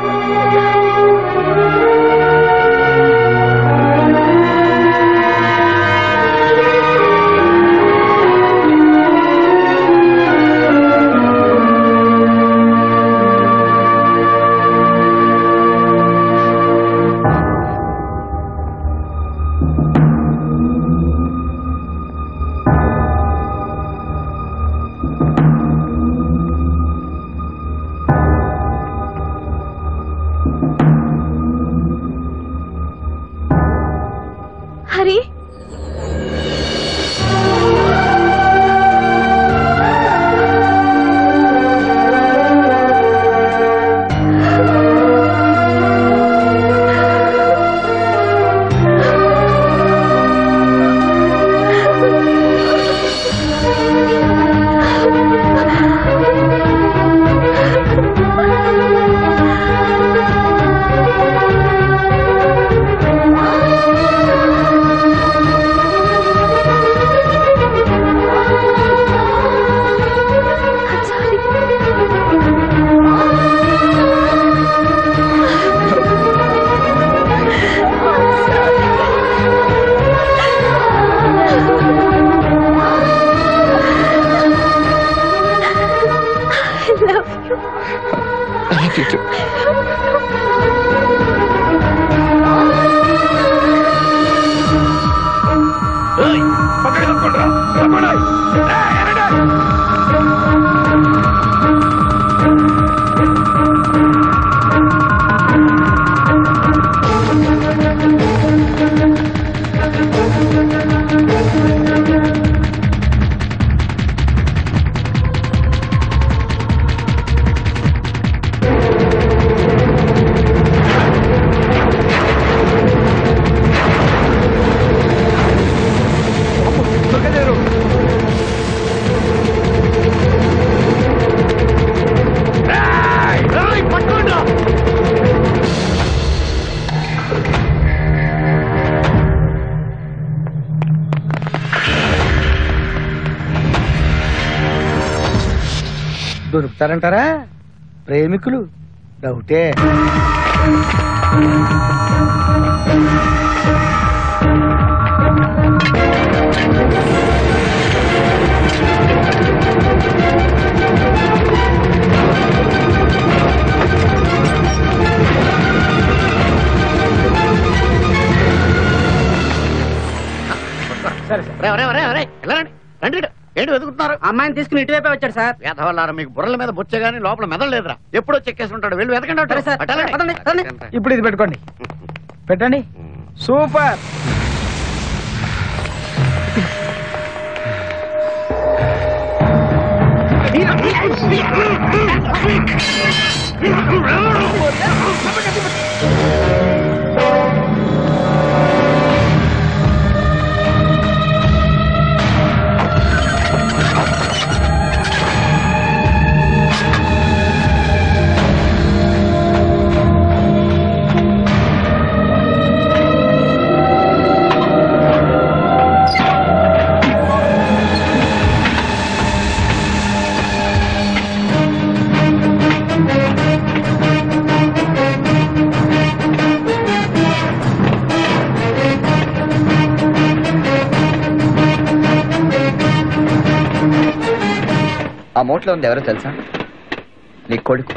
Hari I love you. I love you too. దొరుకుతారంటారా ప్రేమికులు డౌటే సరే సరే ఒరే, ఒరే, ఒరే, వెళ్ళండి రండి ఇటు. ఏంటి వెతుకుతున్నారు అమ్మాయిని తీసుకుని ఇటువైపే వచ్చాడు సార్ వేధవల్లారా మీకు బుర్రల మీద బుచ్చ గానీ లోపల మెదలేదురా ఎప్పుడో చెక్కేసి ఉంటాడు వెళ్ళి వెతకండి అటు. అటు వెళ్ళండి. ఇప్పుడు ఇది పెట్టుకోండి పెట్టండి సూపర్ మూటలో ఉంది ఎవరో తెలుసా నీ కొడుకు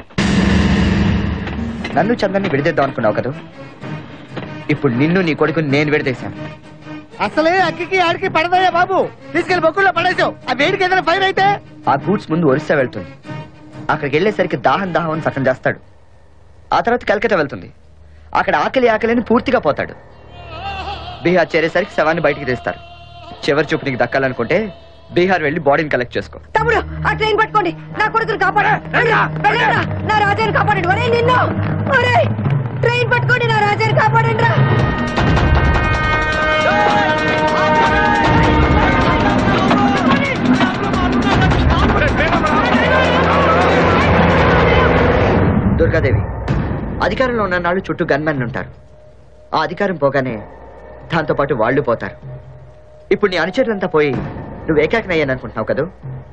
నన్ను చంద్రని విడిదేద్దాం అనుకున్నావు కదా ఇప్పుడు నిన్ను నీ కొడుకుని నేను విడదీశాను అసలే అక్కికి ఆడికి పడదయ్యా బాబు తీసుకెళ్లి బొక్కుల్లో పడేసావు ఆ వేడికి ఏదైనా ఫైర్ అయితే ఆ గూడ్స్ ముందు ఒరిస్సా వెళ్తుంది అక్కడికి వెళ్ళేసరికి దాహం దాహం అని సగం చేస్తాడు ఆ తర్వాత కలకత్తా వెళ్తుంది అక్కడ ఆకలి ఆకలిని పూర్తిగా పోతాడు బీహార్ చేరేసరికి శవాన్ని బయటికి తీస్తారు చివరి చూపు నీకు దక్కాలనుకుంటే బీహార్ వెళ్ళి బాడీని కలెక్ట్ చేసుకో తమ్ముడు ఆ ట్రైన్ పట్టుకోండి నా కొడుకుని కాపాడండి వెళ్ళండ్రా, నా రాజాని కాపాడండి ఒరే నిన్ను ఒరే ట్రైన్ పట్టుకోండి నా రాజాని కాపాడండి రా దుర్గాదేవి అధికారంలో ఉన్న నాళ్ళు చుట్టూ గన్మెన్ ఉంటారు ఆ అధికారం పోగానే దాంతో పాటు వాళ్ళు పోతారు ఇప్పుడు నీ అనుచరులంతా పోయి నువ్వు ఏకాకినయ్యాను అనుకుంటున్నావు కదా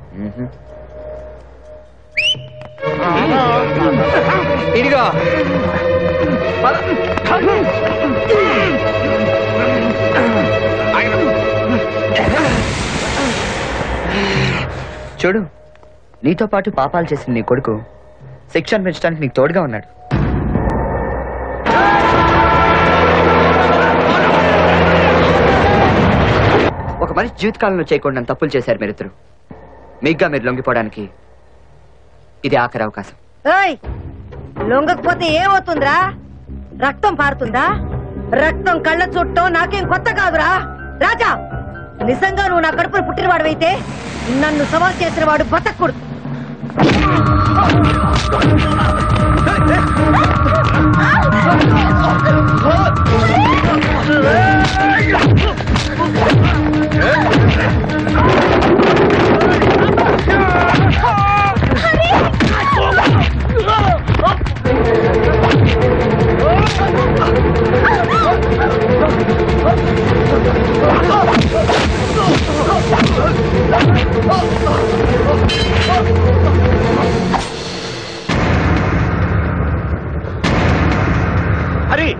ఇదిగో చూడు నీతో పాటు పాపాలు చేసిన నీ కొడుకు శిక్ష పెంచడానికి నీకు తోడుగా ఉన్నాడు ఒక మనిషి జీవితకాలంలో చేయకుండా తప్పులు చేశారు మీరిద్దరు మీగ్గా మీరు లొంగిపోవడానికి ఇది ఆఖరి అవకాశం ఏయ్ లొంగకపోతే ఏమవుతుందిరా రక్తం పారుతుందా రక్తం కళ్ళ చుట్టం నాకేం కొత్త కాదురా రాజా నిజంగా నువ్వు నా కడుపును పుట్టినవాడవైతే నన్ను సవాల్ చేసిన వాడు బతకూడదు హరి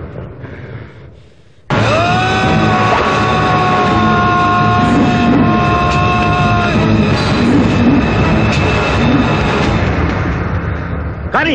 కానీ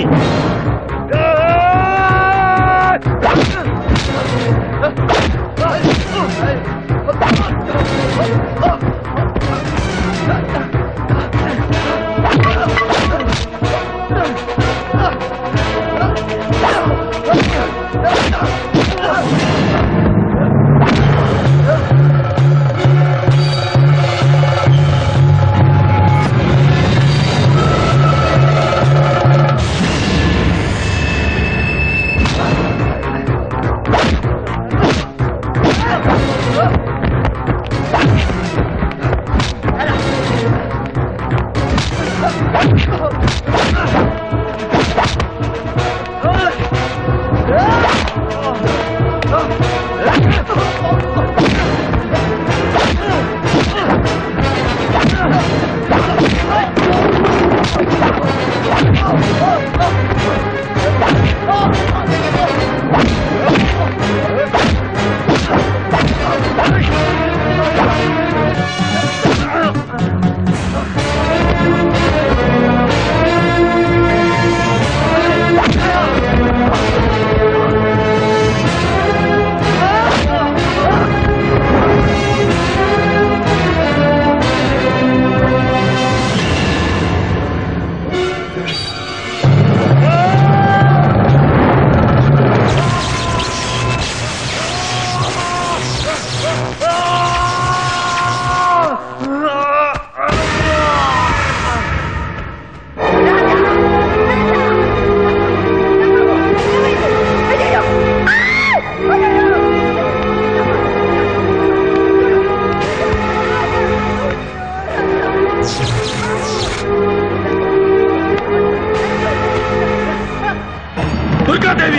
దుర్గాదేవి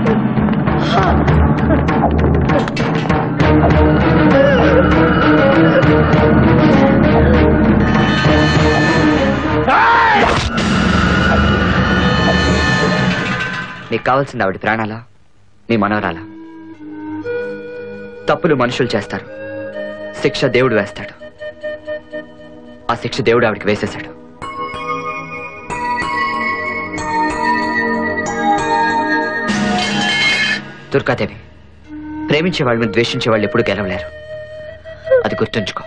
నీకు కావాల్సింది ఆవిడ ప్రాణాలా నీ మనవరాలా తప్పులు మనుషులు చేస్తారు శిక్ష దేవుడు వేస్తాడు ఆ శిక్ష దేవుడు ఆవిడకి వేసేశాడు దుర్గాదేవి ప్రేమించే వాళ్ళని ద్వేషించే వాళ్ళు ఎప్పుడు గెలవలేరు అది గుర్తుంచుకో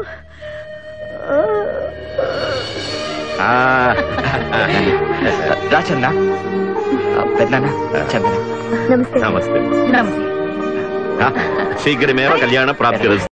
ఆ, రా చందా పెద్దనా చందన నమస్తే నమస్తే ఆ, శీఘ్రమేవ కళ్యాణ ప్రాప్తిరస్తు